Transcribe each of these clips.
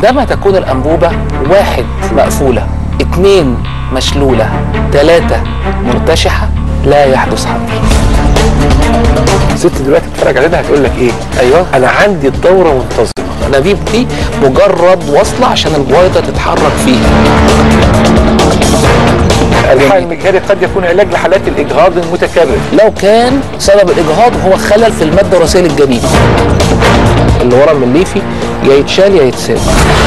عندما تكون الانبوبه واحد مقفوله اثنين مشلوله ثلاثه مرتشحه لا يحدث حمل ست دلوقتي بتتفرج علينا هتقول لك ايه ايوه انا عندي الدوره منتظمه الانابيب دي مجرد وصله عشان البويضه تتحرك فيها الحقن المجهري قد يكون علاج لحالات الاجهاض المتكرر لو كان سبب الاجهاض هو خلل في الماده الوراثيه للجنين اللي ورا من الليفي يا يتشال يا يتساب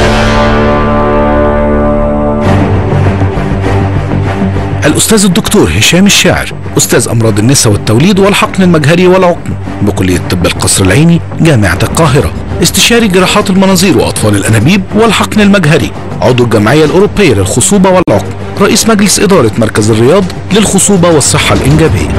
الأستاذ الدكتور هشام الشاعر أستاذ أمراض النساء والتوليد والحقن المجهري والعقم بكلية طب القصر العيني جامعة القاهرة استشاري جراحات المناظير وأطفال الأنابيب والحقن المجهري عضو الجمعية الأوروبية للخصوبة والعقم رئيس مجلس إدارة مركز الرياض للخصوبة والصحة الإنجابية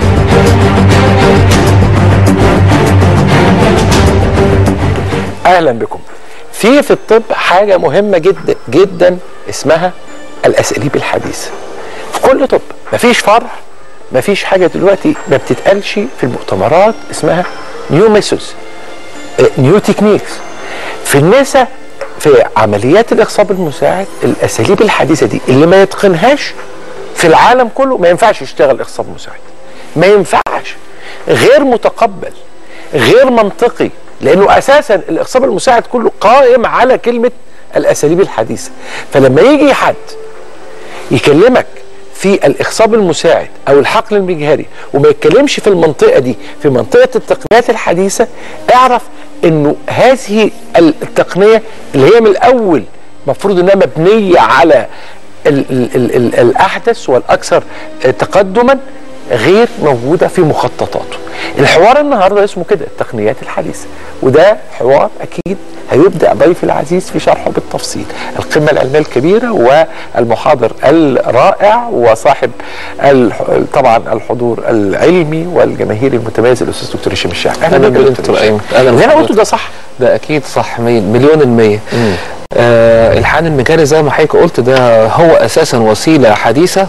اهلا بكم في في الطب حاجه مهمه جدا جدا اسمها الاساليب الحديثه في كل طب مفيش فرع مفيش حاجه دلوقتي ما بتتقالش في المؤتمرات اسمها نيو ميثودز نيو تكنيكس في النساء في عمليات الاخصاب المساعد الاساليب الحديثه دي اللي ما يتقنهاش في العالم كله ما ينفعش يشتغل اخصاب مساعد ما ينفعش غير متقبل غير منطقي لانه اساسا الاخصاب المساعد كله قائم على كلمه الاساليب الحديثه فلما يجي حد يكلمك في الاخصاب المساعد او الحقل المجهري وما يتكلمش في المنطقه دي في منطقه التقنيات الحديثه اعرف انه هذه التقنيه اللي هي من الاول المفروض انها مبنيه على ال ال ال ال الاحدث والاكثر تقدما غير موجوده في مخططاته. الحوار النهارده اسمه كده التقنيات الحديثه وده حوار اكيد هيبدا ضيفي العزيز في شرحه بالتفصيل. القمه العلميه الكبيره والمحاضر الرائع وصاحب الح... طبعا الحضور العلمي والجماهيري المتميز الاستاذ دكتور هشام الشاعر. اهلا بك دكتور ايمن اهلا اللي انا قلته ده صح؟ ده اكيد صح مي- مليون المية آه الحقن المجهري زي ما حضرتك قلت ده هو اساسا وسيله حديثه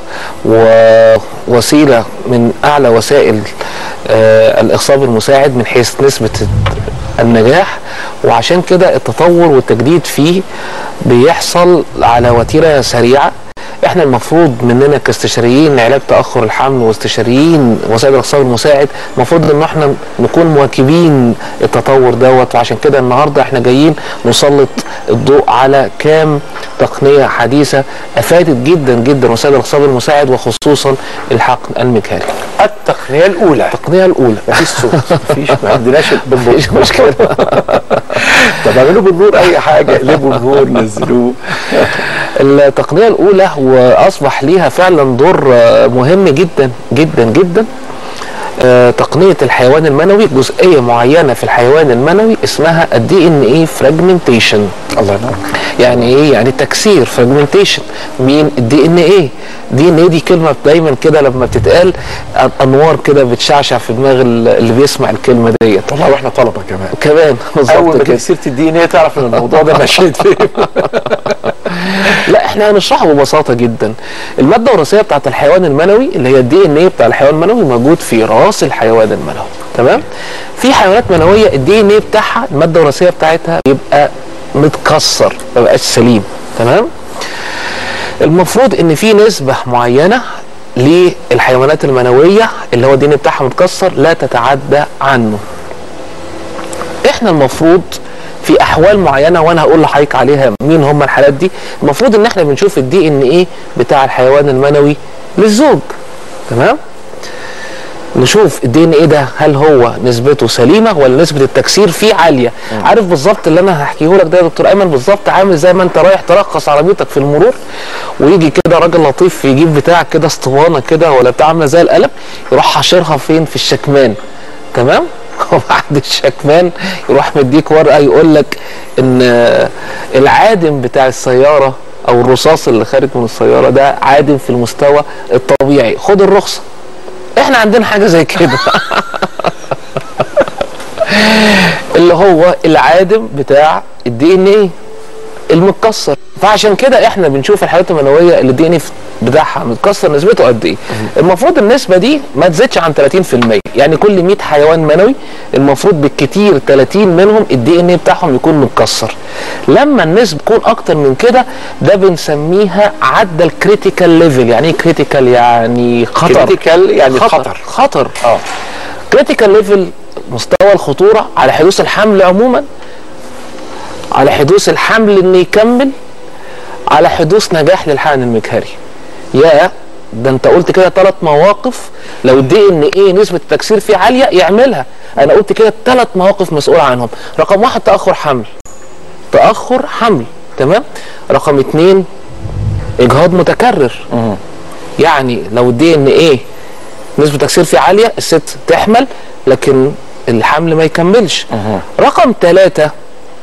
ووسيله من اعلى وسائل آه الاخصاب المساعد من حيث نسبه النجاح وعشان كده التطور والتجديد فيه بيحصل على وتيره سريعه احنا المفروض مننا كاستشاريين علاج تاخر الحمل واستشاريين وسائل الاخصاب المساعد المفروض ان احنا نكون مواكبين التطور دوت وعشان كده النهارده احنا جايين نسلط الضوء على كام تقنيه حديثه افادت جدا جدا وسائل الاخصاب المساعد وخصوصا الحقن المجهري. التقنيه الاولى التقنيه الاولى مفيش صوت مفيش ما عندناش بالنور مفيش مشكله طب اعملوا بالنور اي حاجه اقلبوا النور نزلوه التقنيه الاولى واصبح ليها فعلا دور آه، مهم جدا جدا جدا آه، تقنيه الحيوان المنوي جزئيه معينه في الحيوان المنوي اسمها الدي ان اي فراجمنتيشن الله ينور يعني ايه يعني تكسير فراجمنتيشن مين الدي ان ايه دي ان ايه دي كلمه دايما كده لما بتتقال انوار كده بتشعشع في دماغ اللي بيسمع الكلمه ديت والله واحنا طلبه كمان كمان اول بالظبط ما كده تجيب سيره الدي ان ايه تعرف ان الموضوع ده مشيت فيه لا احنا هنشرحه ببساطه جدا الماده الوراثيه بتاعت الحيوان المنوي اللي هي الدي ان ايه بتاع الحيوان المنوي موجود في راس الحيوان المنوي تمام في حيوانات منويه الدي ان ايه بتاعها الماده الوراثيه بتاعتها بيبقى متكسر ما بقاش سليم تمام المفروض ان في نسبه معينه للحيوانات المنويه اللي هو الدي ان بتاعها متكسر لا تتعدى عنه احنا المفروض في احوال معينه وانا هقول لحضرتك عليها مين هم الحالات دي المفروض ان احنا بنشوف الدي ان ايه بتاع الحيوان المنوي للزوج تمام نشوف الدي ان ايه ده هل هو نسبته سليمه ولا نسبه التكسير فيه عاليه عارف بالظبط اللي انا هحكيه لك ده يا دكتور ايمن بالظبط عامل زي ما انت رايح ترخص عربيتك في المرور ويجي كده راجل لطيف يجيب بتاع كده اسطوانه كده ولا بتاع عامله زي القلم يروح حاشرها فين في الشكمان تمام وبعد الشكمان يروح مديك ورقه يقول لك ان العادم بتاع السياره او الرصاص اللي خارج من السياره ده عادم في المستوى الطبيعي خد الرخصه احنا عندنا حاجه زي كده اللي هو العادم بتاع الدي ان ايه المتكسر فعشان كده احنا بنشوف الحيوانات المنويه اللي الدي ان بتاعها متكسر نسبته قد ايه المفروض النسبه دي ما تزيدش عن 30% يعني كل 100 حيوان منوي المفروض بالكتير 30 منهم الدي ان بتاعهم يكون متكسر لما النسبه تكون اكتر من كده ده بنسميها عدى الكريتيكال ليفل يعني ايه كريتيكال يعني خطر كريتيكال يعني خطر خطر خطر اه كريتيكال ليفل مستوى الخطوره على حدوث الحمل عموما على حدوث الحمل انه يكمل على حدوث نجاح للحقن المجهري يا ده انت قلت كده ثلاث مواقف لو الدي ان ايه نسبه التكسير فيه عاليه يعملها انا قلت كده ثلاث مواقف مسؤول عنهم رقم واحد تاخر حمل تاخر حمل تمام رقم اتنين اجهاض متكرر يعني لو الدي ان ايه نسبه التكسير فيه عاليه الست تحمل لكن الحمل ما يكملش رقم ثلاثة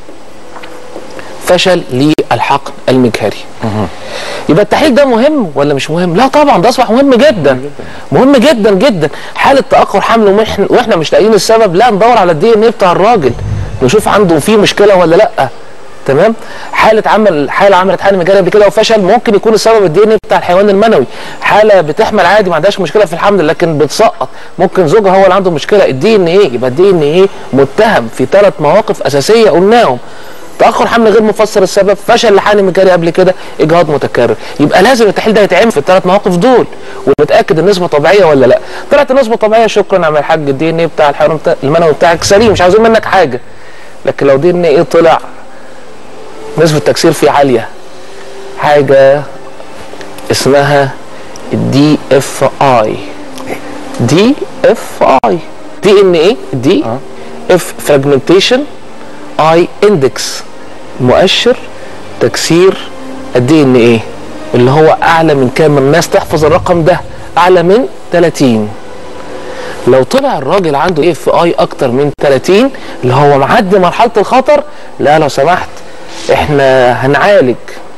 فشل للحقن المجهري يبقى التحليل ده مهم ولا مش مهم لا طبعا ده اصبح مهم جدا مهم جدا جدا حاله تاخر حمل وإحنا- واحنا مش لاقيين السبب لا ندور على الدي ان ايه بتاع الراجل نشوف عنده فيه مشكله ولا لا تمام حاله عمل حاله عملت حمل مجاري قبل كده وفشل ممكن يكون السبب الدي ان بتاع الحيوان المنوي حاله بتحمل عادي ما عندهاش مشكله في الحمل لكن بتسقط ممكن زوجها هو اللي عنده مشكله الدي ان ايه يبقى الدي ان ايه متهم في ثلاث مواقف اساسيه قلناهم تاخر حمل غير مفسر السبب فشل لحقن مجاري قبل كده اجهاض متكرر يبقى لازم التحليل ده يتعمل في الثلاث مواقف دول ونتاكد النسبه طبيعيه ولا لا طلعت النسبه طبيعيه شكرا يا عم الحاج الدي ان ايه بتاع الحيوان بتاع المنوي بتاعك سليم مش عاوزين منك حاجه لكن لو دي ان ايه طلع نسبه التكسير فيه عاليه حاجه اسمها الدي اف اي دي اف اي دي ان ايه دي اف فراجمنتيشن اي اندكس مؤشر تكسير الدي ان ايه اللي هو اعلى من كام الناس تحفظ الرقم ده اعلى من 30 لو طلع الراجل عنده اف اي اكتر من 30 اللي هو معدي مرحله الخطر لا لو سمحت احنا هنعالج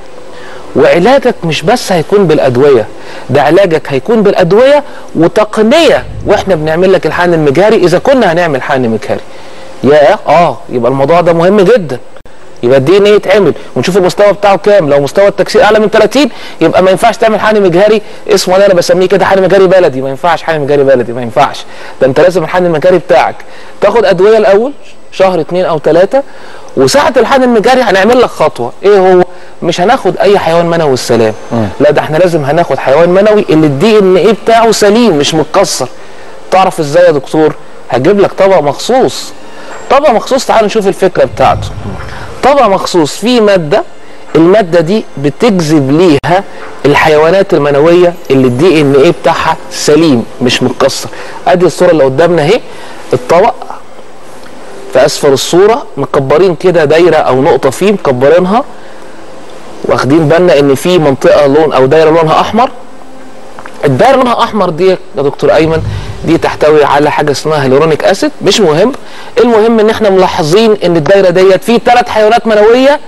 وعلاجك مش بس هيكون بالادويه ده علاجك هيكون بالادويه وتقنيه واحنا بنعمل لك الحقن المجهري اذا كنا هنعمل حقن مجهري يا اه يبقى الموضوع ده مهم جدا يبقى الدي ان ايه يتعمل ونشوف المستوى بتاعه كام لو مستوى التكسير اعلى من 30 يبقى ما ينفعش تعمل حقن مجهري اسمه انا بسميه كده حقن مجهري بلدي ما ينفعش حقن مجهري بلدي ما ينفعش ده انت لازم الحقن المجهري بتاعك تاخد ادويه الاول شهر اتنين او ثلاثه وساعه الحقن المجهري هنعمل لك خطوه ايه هو مش هناخد اي حيوان منوي والسلام لا ده احنا لازم هناخد حيوان منوي اللي الدي ان ايه بتاعه سليم مش متكسر تعرف ازاي يا دكتور هجيب لك طبق مخصوص طبق مخصوص تعال نشوف الفكره بتاعته طبق مخصوص فيه ماده الماده دي بتجذب ليها الحيوانات المنويه اللي الدي ان ايه بتاعها سليم مش متكسر ادي الصوره اللي قدامنا اهي الطبق في اسفل الصوره مكبرين كده دايره او نقطه فيه مكبرينها واخدين بالنا ان في منطقه لون او دايره لونها احمر الدايره لونها احمر دي يا دكتور ايمن دي تحتوي على حاجه اسمها هيلورونيك اسيد مش مهم المهم ان احنا ملاحظين ان الدايره ديت في ثلاث حيوانات منويه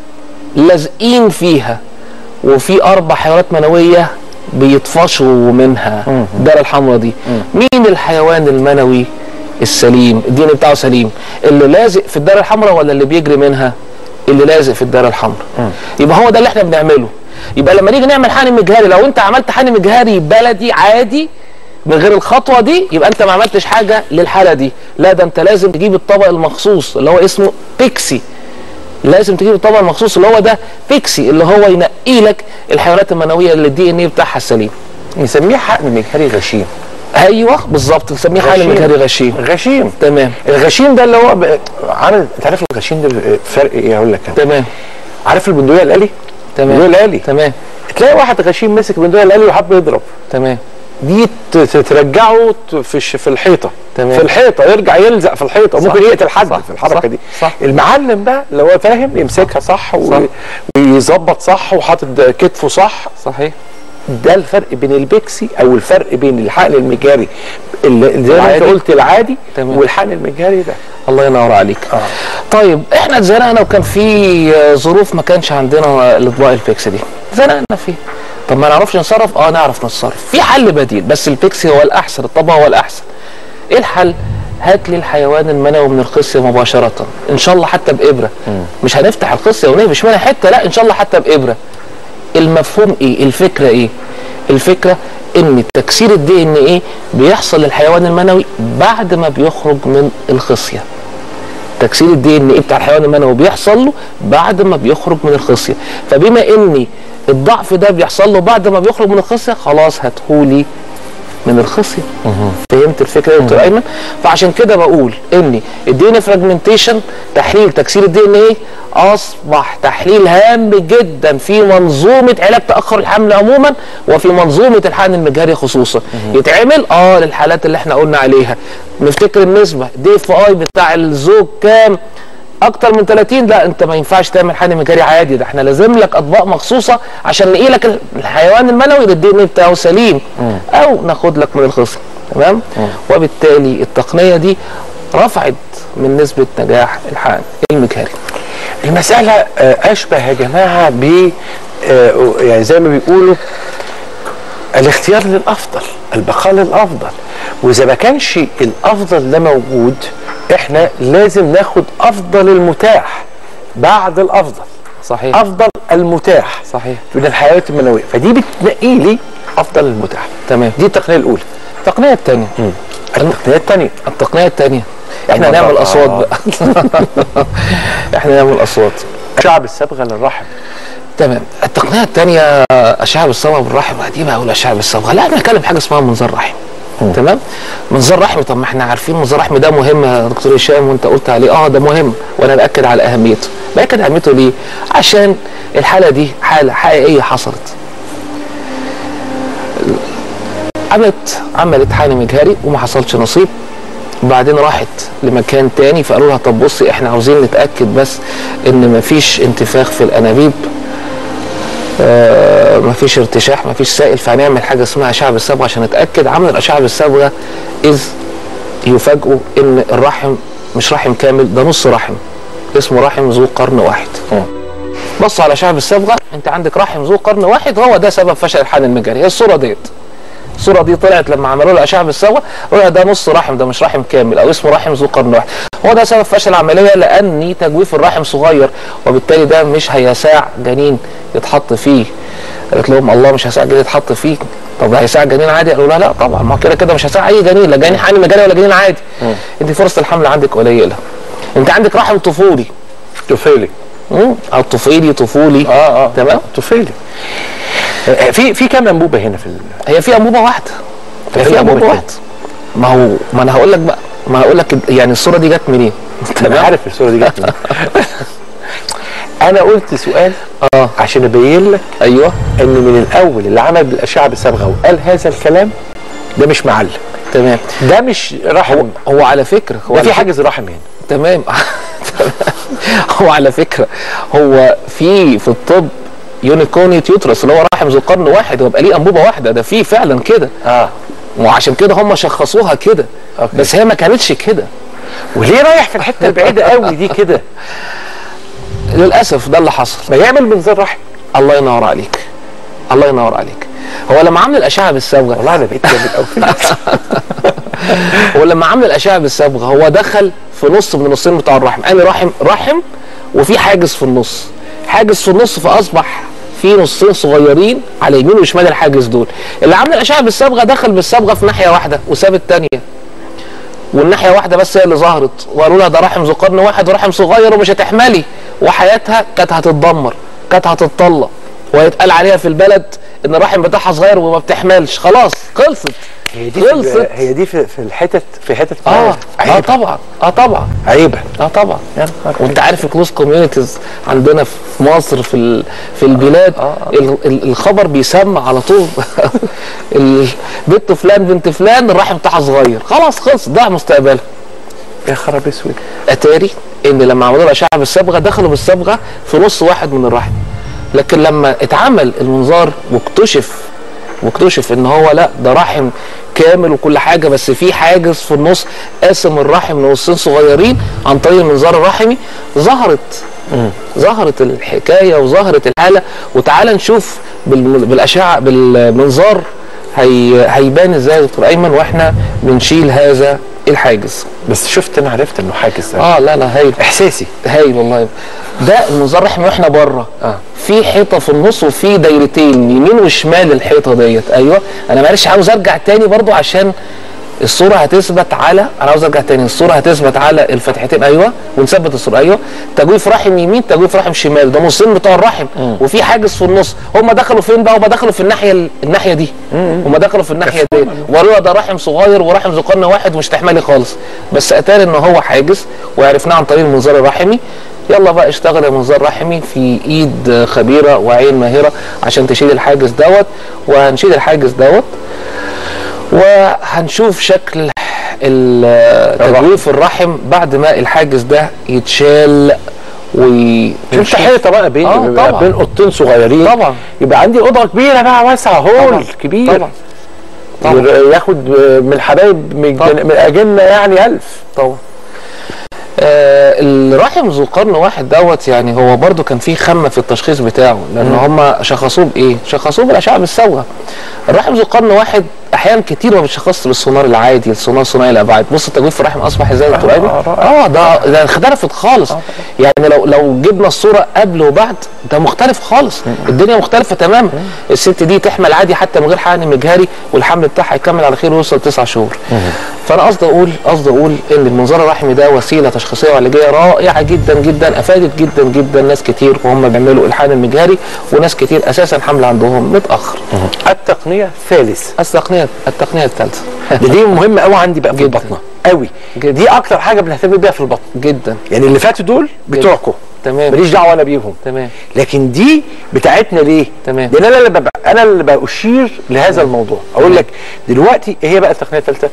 لازقين فيها وفي اربع حيوانات منويه بيطفشوا منها الدايره الحمراء دي مين الحيوان المنوي السليم الدين بتاعه سليم اللي لازق في الدايره الحمراء ولا اللي بيجري منها اللي لازق في الدايره الحمراء يبقى هو ده اللي احنا بنعمله يبقى لما نيجي نعمل حقن مجهري لو انت عملت حقن مجهري بلدي عادي من غير الخطوه دي يبقى انت ما عملتش حاجه للحاله دي لا ده انت لازم تجيب الطبق المخصوص اللي هو اسمه بيكسي لازم تجيب الطبق المخصوص اللي هو ده بيكسي اللي هو ينقي لك الحيوانات المنويه اللي الدي ان ايه بتاعها سليم نسميه حقن مجهري غشيم ايوه بالظبط نسميه حقن غشيم. مجهري غشيم غشيم تمام الغشيم ده اللي هو ب... عامل انت عارف الغشيم ده فرق ايه هقول لك انا تمام عارف البندقيه الالي تمام البندقيه الالي تمام تلاقي واحد غشيم مسك البندقيه الالي وحب يضرب تمام دي ت- ت- ترجعه ت- في الش- في الحيطه تمام. في الحيطه يرجع يلزق في الحيطه صح. ممكن يقتل حد صح. في الحركه صح. دي صح. المعلم بقى اللي هو فاهم يمسكها صح, و... صح. ويظبط صح وحاطط كتفه صح صحيح ده الفرق بين البيكسي او الفرق بين الحقن المجاري اللي زي ما انت العادي. قلت العادي تمام. والحقن المجاري ده الله ينور عليك آه. طيب احنا اتزنقنا وكان في آه، ظروف ما كانش عندنا الاطباق البيكس دي زنقنا فيه طب ما نعرفش نتصرف اه نعرف نتصرف في حل بديل بس البيكسي هو الاحسن الطبق هو الاحسن ايه الحل هات لي الحيوان المنوي من الخصيه مباشره ان شاء الله حتى بابره مش هنفتح الخصيه ونهبش منها حته لا ان شاء الله حتى بابره المفهوم ايه الفكره ايه الفكره ان تكسير الدي ان ايه بيحصل للحيوان المنوي بعد ما بيخرج من الخصيه تكسير الدي ان ايه بتاع الحيوان المنوي بيحصل له بعد ما بيخرج من الخصيه فبما ان الضعف ده بيحصل له بعد ما بيخرج من الخصيه خلاص هاتهولي من الخصيه فهمت الفكره يا دكتور ايمن فعشان كده بقول ان الدي ان فراجمنتيشن تحليل تكسير الدي ان ايه اصبح تحليل هام جدا في منظومه علاج تاخر الحمل عموما وفي منظومه الحقن المجهري خصوصا يتعمل اه للحالات اللي احنا قلنا عليها نفتكر النسبه دي اف اي بتاع الزوج كام اكتر من 30 لا انت ما ينفعش تعمل حقن مجاري عادي ده احنا لازم لك اطباق مخصوصه عشان نقي لك الحيوان المنوي للدي ان بتاعه سليم او ناخد لك من الخصم تمام وبالتالي التقنيه دي رفعت من نسبه نجاح الحقن المجهري المسألة آه، أشبه يا جماعة ب آه، يعني زي ما بيقولوا الاختيار للأفضل البقاء للأفضل وإذا ما كانش الأفضل ده موجود إحنا لازم ناخد أفضل المتاح بعد الأفضل صحيح أفضل المتاح صحيح من الحيوانات المنوية فدي بتنقي لي أفضل المتاح تمام دي التقنية الأولى التقنيه الثانيه التقنية الثانية التقنيه الثانيه احنا الموضوع- نعمل اصوات آه. بقى احنا نعمل اصوات شعب الصبغة للرحم تمام التقنيه الثانيه اشعه بالصبغه بالرحم دي بقى اقول اشعه بالصبغه لا انا بتكلم حاجه اسمها منظار رحم تمام منظار رحم طب ما احنا عارفين منظار رحم ده مهم يا دكتور هشام وانت قلت عليه اه ده مهم وانا باكد على اهميته باكد اهميته ليه عشان الحاله دي حاله حقيقيه حصلت عملت عملت حقن مجهري وما حصلش نصيب وبعدين راحت لمكان تاني فقالوا لها طب بصي احنا عاوزين نتاكد بس ان مفيش انتفاخ في الانابيب آه مفيش ارتشاح مفيش سائل فهنعمل حاجه اسمها اشعه بالصبغه عشان نتاكد عمل الاشعه بالصبغه اذ يفاجئوا ان الرحم مش رحم كامل ده نص رحم اسمه رحم ذو قرن واحد بصوا على اشعه بالصبغه انت عندك رحم ذو قرن واحد هو ده سبب فشل الحقن المجاري هي الصوره ديت الصوره دي طلعت لما عملوا له اشعه بالصبغه قالوا ده نص رحم ده مش رحم كامل او اسمه رحم ذو قرن واحد هو ده سبب فشل العمليه لان تجويف الرحم صغير وبالتالي ده مش هيساع جنين يتحط فيه قالت لهم الله مش هيساع جنين يتحط فيه طب ده هيساع جنين عادي قالوا لها لا طبعا ما هو كده كده مش هيساع اي جنين لا جنين حقن مجاري ولا جنين عادي انت فرصه الحمل عندك قليله انت عندك رحم طفولي طفيلي مم. او طفيلي طفولي اه اه تمام طفيلي آه، في في كام انبوبه هنا في ال... هي في انبوبه واحده هي في في أنبوبة انبوبه تانية. واحده ما هو ما انا هقول لك بقى ما هقول لك يعني الصوره دي جت منين انا عارف الصوره دي جت منين. انا قلت سؤال اه عشان ابين لك ايوه ان من الاول اللي عمل بالاشعه بالصبغه وقال هذا الكلام ده مش معلم تمام ده مش رحم هو على فكره هو ده على في فكرة- حاجز رحم هنا تمام هو على فكره هو في في الطب يونيكونيت يوترس اللي هو رحم ذو قرن واحد ويبقى ليه انبوبه واحده ده في فعلا كده اه وعشان كده هم شخصوها كده أوكي. بس هي ما كانتش كده وليه رايح في الحته البعيده قوي دي كده للاسف ده اللي حصل ما يعمل منظار رحم الله ينور عليك الله ينور عليك هو لما عمل الاشعه بالصبغه والله انا بقيت جامد قوي في هو لما عمل الاشعه بالصبغه هو دخل في نص من النصين بتاع الرحم قال رحم رحم وفي حاجز في النص حاجز في النص فاصبح في نصين صغيرين على يمين وشمال الحاجز دول اللي عمل الاشعه بالصبغه دخل بالصبغه في ناحيه واحده وساب الثانيه والناحيه واحده بس هي اللي ظهرت وقالوا لها ده رحم ذو قرن واحد ورحم صغير ومش هتحملي وحياتها كانت هتتدمر كانت هتتطلق ويتقال عليها في البلد ان الرحم بتاعها صغير وما بتحملش خلاص خلصت هي دي في خلصت هي دي في, في الحتت في حتت اه اه عيبه طبعا اه طبعا عيبه اه طبعا يا نهار وانت عارف الكلوز كوميونيتيز عندنا في مصر في ال- في البلاد ال- ال- الخبر بيسمع على طول ال- بنت فلان بنت فلان الرحم بتاعها صغير خلاص خلص ضاع مستقبلها يا خراب اسود اتاري ان لما عملوا الاشعه بالصبغه دخلوا بالصبغه في نص واحد من الرحم لكن لما اتعمل المنظار واكتشف واكتشف ان هو لا ده رحم كامل وكل حاجه بس في حاجز في النص قاسم الرحم لنصين صغيرين عن طريق المنظار الرحمي ظهرت ظهرت الحكايه وظهرت الحاله وتعالى نشوف بال- بالاشعه بالمنظار هي هيبان ازاي يا دكتور ايمن واحنا بنشيل هذا الحاجز بس شفت انا عرفت انه حاجز ده اه لا لا هايل احساسي هايل والله ده المنظار الرحمي واحنا بره آه. في حيطه في النص وفي دايرتين يمين وشمال الحيطه ديت ايوه انا معلش عاوز ارجع تاني برضو عشان الصوره هتثبت على انا عاوز ارجع تاني الصوره هتثبت على الفتحتين ايوه ونثبت الصوره ايوه تجويف رحم يمين تجويف رحم شمال ده نصين بتوع الرحم وفي حاجز في النص هم دخلوا فين بقى هم دخلوا في الناحيه ال- الناحيه دي هم دخلوا في الناحيه دي وقالوا ده رحم صغير ورحم ذكرنا واحد ومش تحملي خالص بس اتاري ان هو حاجز وعرفناه عن طريق المنظار الرحمي يلا بقى اشتغل يا منظار رحمي في ايد خبيره وعين ماهره عشان تشيل الحاجز دوت وهنشيل الحاجز دوت وهنشوف شكل ال- تجويف الرحم بعد ما الحاجز ده يتشال و شفت حيطه بقى بين آه، بيبقى طبعا. بين اوضتين صغيرين طبعا. يبقى عندي اوضه كبيره بقى واسعه هول طبعا. كبير طبعا طبعا. ياخد من الحبايب من طبعا. الجن- من الاجنه يعني ألف طبعا آه الرحم ذو قرن واحد دوت يعني هو برضو كان فيه خمه في التشخيص بتاعه لان هم شخصوه بايه؟ شخصوه بالاشعه بالصبغه. الرحم ذو قرن واحد احيانا كتير ما بيتشخصش بالسونار العادي السونار ثنائي الابعاد بص التجويف في الرحم اصبح ازاي يا دكتور ايمن؟ آه، رائع. اه ده ده اختلفت خالص يعني لو لو جبنا الصوره قبل وبعد ده مختلف خالص الدنيا مختلفه تماما الست دي تحمل عادي حتى من غير حقن مجهري والحمل بتاعها يكمل على خير ويوصل تسع شهور فانا قصدي اقول قصدي اقول ان المنظار الرحمي ده وسيله تشخيصيه وعلاجيه رائعه جدا جدا افادت جدا جدا ناس كتير وهم بيعملوا الحقن المجهري وناس كتير اساسا حمل عندهم متاخر التقنيه ثالث التقنيه التقنيه الثالثه ده دي مهمه قوي عندي بقى في جداً. البطنه قوي جداً. دي اكتر حاجه بنهتم بيها في البطن جدا يعني اللي فاتوا دول بتوعكم تمام ماليش دعوه انا بيهم تمام لكن دي بتاعتنا ليه؟ تمام. لان انا اللي ببقى انا اللي بشير لهذا الموضوع اقول لك دلوقتي ايه هي بقى التقنيه الثالثه؟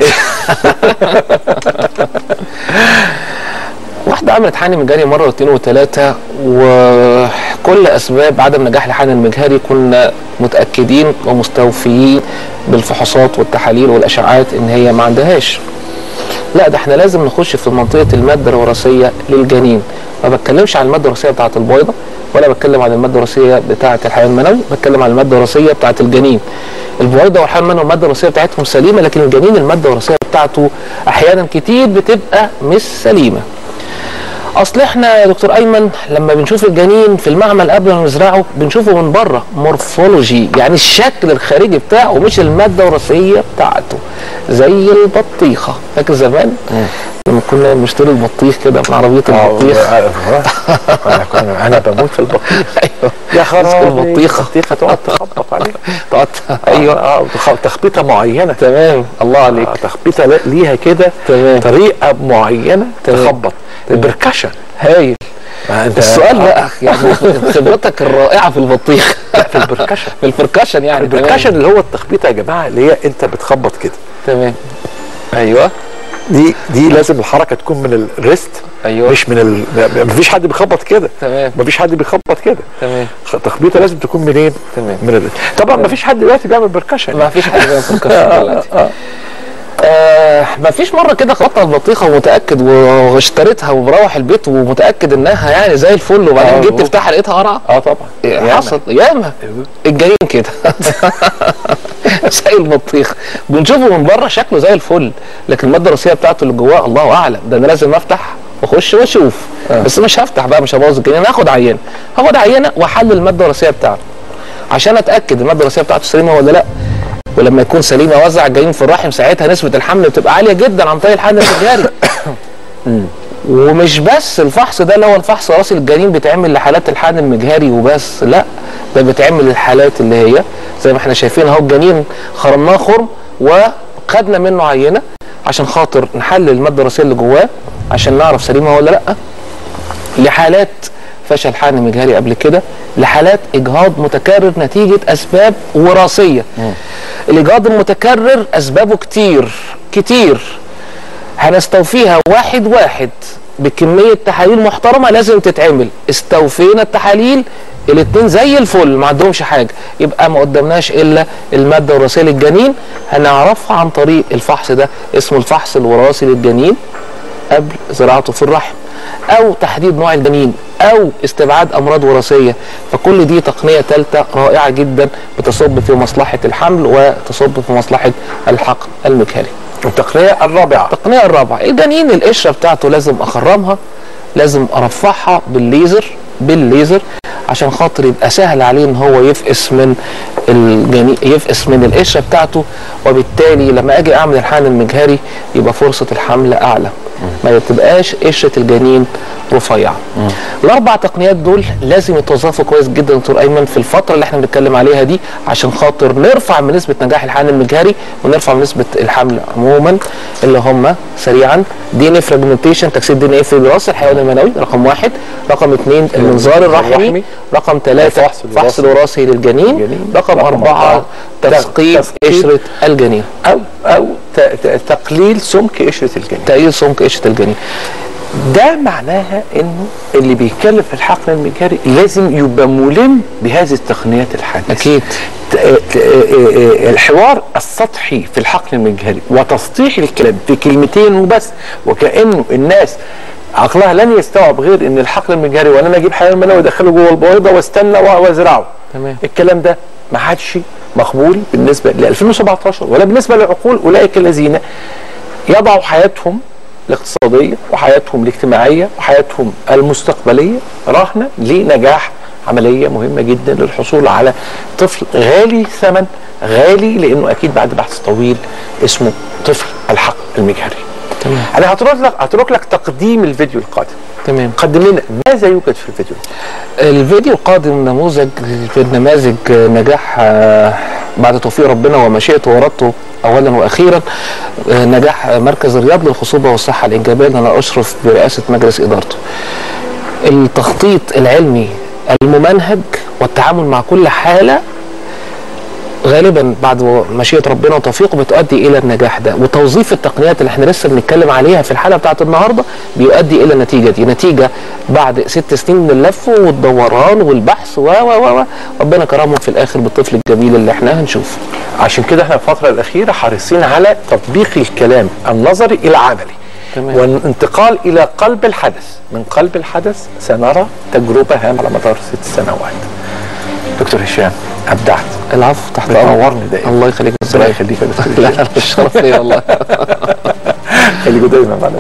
واحدة عملت حقن مجهري مرة واثنين وثلاثة وكل أسباب عدم نجاح الحقن المجهري كنا متأكدين ومستوفيين بالفحوصات والتحاليل والأشعاعات إن هي ما عندهاش. لا ده احنا لازم نخش في منطقة المادة الوراثية للجنين. ما بتكلمش عن المادة الوراثية بتاعة البويضة ولا بتكلم عن المادة الوراثية بتاعة الحيوان المنوي، بتكلم عن المادة الوراثية بتاعة الجنين. البويضة والحيوان المنوي المادة الوراثية بتاعتهم سليمة لكن الجنين المادة الوراثية بتاعته أحيانا كتير بتبقى مش سليمة. اصل احنا يا دكتور ايمن لما بنشوف الجنين في المعمل قبل ما نزرعه بنشوفه من بره مورفولوجي يعني الشكل الخارجي بتاعه مش الماده الوراثيه بتاعته زي البطيخه فاكر زمان لما كنا بنشتري البطيخ كده من عربيه البطيخ انا كنا- انا بموت في البطيخ ايوه يا مسك خرابي البطيخه البطيخه تقعد تخبط عليها تقعد ايوه اه وتخ- تخبيطه معينه تمام الله عليك آه، تخبيطه لا- ليها كده تمام. طريقه معينه تمام. تخبط البركشه هايل ما انت السؤال آه، بقى يعني خبرتك الرائعه في البطيخ في البركشه في البركشن يعني تمام. البركشن اللي هو التخبيطه يا جماعه اللي هي انت بتخبط كده تمام ايوه دي دي لازم الحركه تكون من الريست ايوه مش من ال... مفيش حد بيخبط كده تمام مفيش حد بيخبط كده تمام خ- تخبيطه لازم تكون منين؟ تمام. من الريست طبعا مفيش حد دلوقتي بيعمل بركشن ما فيش حاجه بيعمل بركشن دلوقتي آه ما فيش مره كده خبطت على البطيخه ومتاكد واشتريتها وبروح البيت ومتاكد انها يعني زي الفل وبعدين آه، جيت و- تفتحها لقيتها قرعه اه طبعا ياما. حصل ياما الجنين كده زي البطيخ بنشوفه من بره شكله زي الفل لكن الماده الوراثيه بتاعته اللي جواه الله اعلم ده انا لازم افتح واخش واشوف بس مش هفتح بقى مش هبوظ الجنين هاخد عينه هاخد عينه واحلل الماده الوراثيه بتاعته عشان اتاكد الماده الوراثيه بتاعته سليمه ولا لا ولما يكون سليم اوزع الجنين في الرحم ساعتها نسبه الحمل بتبقى عاليه جدا عن طريق الحقن المجهري ومش بس الفحص ده اللي هو الفحص راسي الجنين بيتعمل لحالات الحقن المجهري وبس لا ده بيتعمل للحالات اللي هي زي ما احنا شايفين اهو الجنين خرمناه خرم وخدنا منه عينه عشان خاطر نحلل الماده الوراثيه اللي جواه عشان نعرف سليمه ولا لا لحالات فشل حقن مجهري قبل كده لحالات اجهاض متكرر نتيجه اسباب وراثيه الاجهاض المتكرر اسبابه كتير كتير هنستوفيها واحد واحد بكميه تحاليل محترمه لازم تتعمل استوفينا التحاليل الاتنين زي الفل ما عندهمش حاجه يبقى ما قدامناش الا الماده الوراثيه للجنين هنعرفها عن طريق الفحص ده اسمه الفحص الوراثي للجنين قبل زراعته في الرحم او تحديد نوع الجنين او استبعاد امراض وراثيه فكل دي تقنيه ثالثه رائعه جدا بتصب في مصلحه الحمل وتصب في مصلحه الحقن المجهري التقنيه الرابعه التقنيه الرابعه الجنين القشره بتاعته لازم اخرمها لازم ارفعها بالليزر بالليزر عشان خاطر يبقى سهل عليه ان هو يفقس من الجنين يفقس من القشره بتاعته وبالتالي لما اجي اعمل الحقن المجهري يبقى فرصه الحمل اعلى ما تبقاش قشره الجنين رفيعه الاربع تقنيات دول لازم يتوظفوا كويس جدا دكتور ايمن في الفتره اللي احنا بنتكلم عليها دي عشان خاطر نرفع من نسبه نجاح الحقن المجهري ونرفع من نسبه الحمل عموما اللي هم سريعا دي ان فراجمنتيشن تكسير دي ان ايه في راس الحيوان المنوي رقم واحد رقم اثنين المنظار الرحمي الرحمي. رقم ثلاثه الفحص الوراثي. فحص الوراثي للجنين الجنين. رقم رقم اربعه أربعة. تثقيب تثقيب. قشره الجنين او او ت- ت- تقليل سمك قشره الجنين تقليل سمك قشره الجنين ده معناها انه اللي بيتكلم في الحقن المجهري لازم يبقى ملم بهذه التقنيات الحديثه أكيد. ت- ت- آه، آه، الحوار السطحي في الحقن المجهري وتسطيح الكلام في كلمتين وبس وكانه الناس عقلها لن يستوعب غير ان الحقن المجهري وان انا اجيب حيوان منوي وادخله جوه البويضه واستنى وازرعه تمام. الكلام ده ما عادش مقبول بالنسبه ل 2017 ولا بالنسبه لعقول اولئك الذين يضعوا حياتهم الاقتصاديه وحياتهم الاجتماعيه وحياتهم المستقبليه رهنه لنجاح عمليه مهمه جدا للحصول على طفل غالي الثمن غالي لانه اكيد بعد بحث طويل اسمه طفل الحق المجهري. تمام. انا هترك لك هترك لك تقديم الفيديو القادم. تمام قدم لنا ماذا يوجد في الفيديو؟ الفيديو القادم نموذج في نماذج نجاح آه، بعد توفيق ربنا ومشيئته وارادته اولا واخيرا آه، نجاح مركز الرياض للخصوبه والصحه الانجابيه اللي انا اشرف برئاسه مجلس ادارته. التخطيط العلمي الممنهج والتعامل مع كل حاله غالبا بعد مشيئه ربنا وتوفيقه بتؤدي الى النجاح ده وتوظيف التقنيات اللي احنا لسه بنتكلم عليها في الحلقه بتاعت النهارده بيؤدي الى النتيجه دي نتيجه بعد ست سنين من اللف والدوران والبحث و و و ربنا كرمهم في الاخر بالطفل الجميل اللي احنا هنشوفه عشان كده احنا الفترة الأخيرة حريصين على تطبيق الكلام النظري إلى عملي تمام. والانتقال إلى قلب الحدث من قلب الحدث سنرى تجربة هامة على مدار ست سنوات دكتور هشام أبدعت العفو تحت بتنورني دايما. الله يخليك يا ربنا دكتور. يخليك يا دكتور لا هشام. لا الشرف ليا والله خليكوا دايما معنا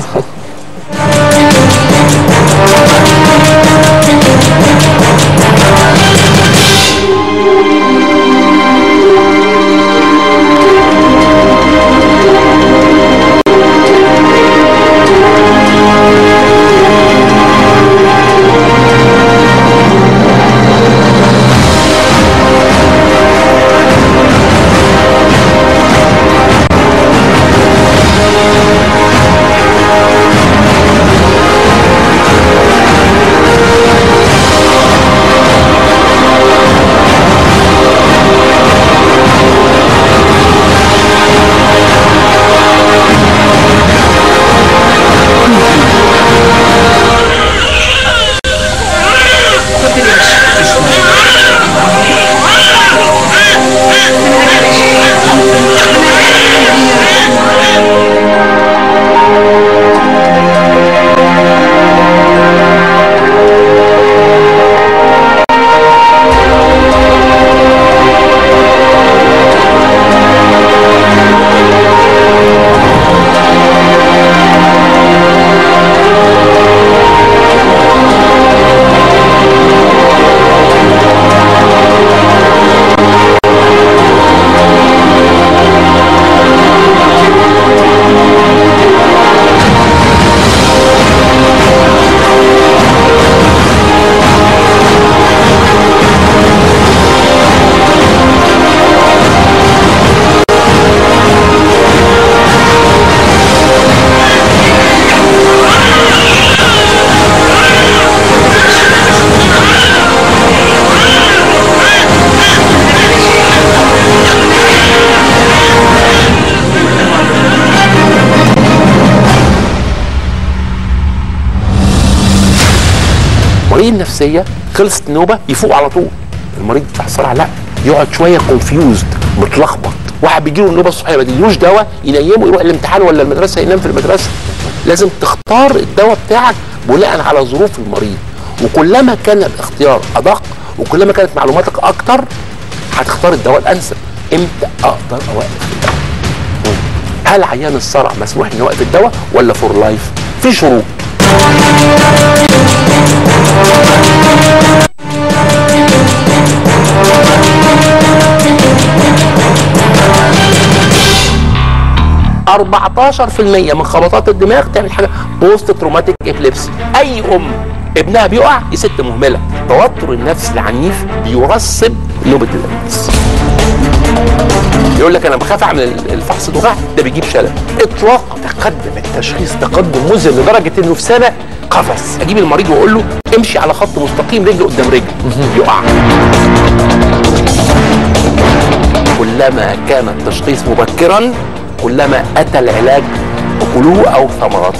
مريض النفسيه خلصت النوبه يفوق على طول المريض بتاع الصرع لا يقعد شويه كونفيوزد متلخبط واحد بيجي له النوبه الصحيه ما تديلوش دواء ينيمه يروح الامتحان ولا المدرسه ينام في المدرسه لازم تختار الدواء بتاعك بناء على ظروف المريض وكلما كان الاختيار ادق وكلما كانت معلوماتك اكتر هتختار الدواء الانسب امتى اقدر اوقف الدواء هل عيان الصرع مسموح انه يوقف الدواء ولا فور لايف في شروط أربعتاشر في المية من خبطات الدماغ تعمل حاجة بوست تروماتيك ابليبسي أي أم ابنها بيقع دي ست مهملة توتر النفس العنيف بيرسب نوبة الإبليس يقول لك انا بخاف اعمل الفحص دفاع ده بيجيب شلل اطلاقا تقدم التشخيص تقدم مذهل لدرجه انه في سنه قفز اجيب المريض واقول له امشي على خط مستقيم رجل قدام رجل يقع كلما كان التشخيص مبكرا كلما اتى العلاج بقلوه او ثمرات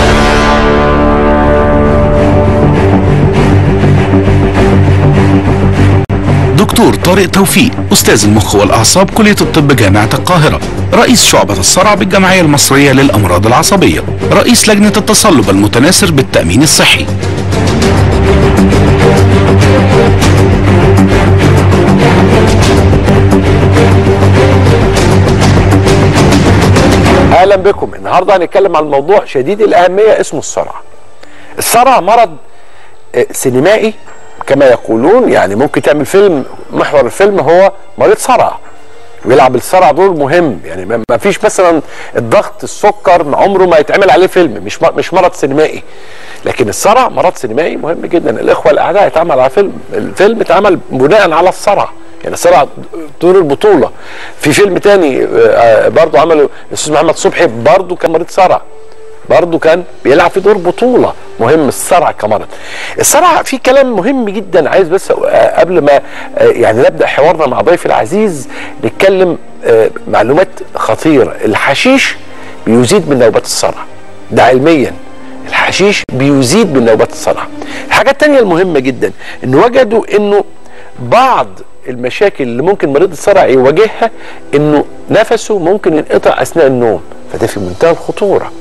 دكتور طارق توفيق أستاذ المخ والأعصاب كلية الطب جامعة القاهرة رئيس شعبة الصرع بالجمعية المصرية للأمراض العصبية رئيس لجنة التصلب المتناثر بالتأمين الصحي اهلا بكم النهارده هنتكلم عن موضوع شديد الاهميه اسمه الصرع الصرع مرض آه، سينمائي كما يقولون يعني ممكن تعمل فيلم محور الفيلم هو مريض صرع ويلعب الصرع دور مهم يعني ما ما فيش مثلا الضغط السكر عمره ما يتعمل عليه فيلم مش م- مش مرض سينمائي لكن الصرع مرض سينمائي مهم جدا الاخوه الاعداء اتعمل على فيلم الفيلم اتعمل بناء على الصرع يعني الصرع دور البطوله في فيلم تاني آه، برضه عمله الاستاذ محمد صبحي برضه كان مريض صرع برضه كان بيلعب في دور بطوله مهم الصرع كمرض الصرع في كلام مهم جدا عايز بس آه، قبل ما آه، يعني نبدا حوارنا مع ضيفي العزيز نتكلم آه، معلومات خطيره الحشيش بيزيد من نوبات الصرع ده علميا الحشيش بيزيد من نوبات الصرع الحاجه التانية المهمه جدا ان وجدوا انه بعض المشاكل اللي ممكن مريض الصرع يواجهها انه نفسه ممكن ينقطع اثناء النوم فده في منتهى الخطوره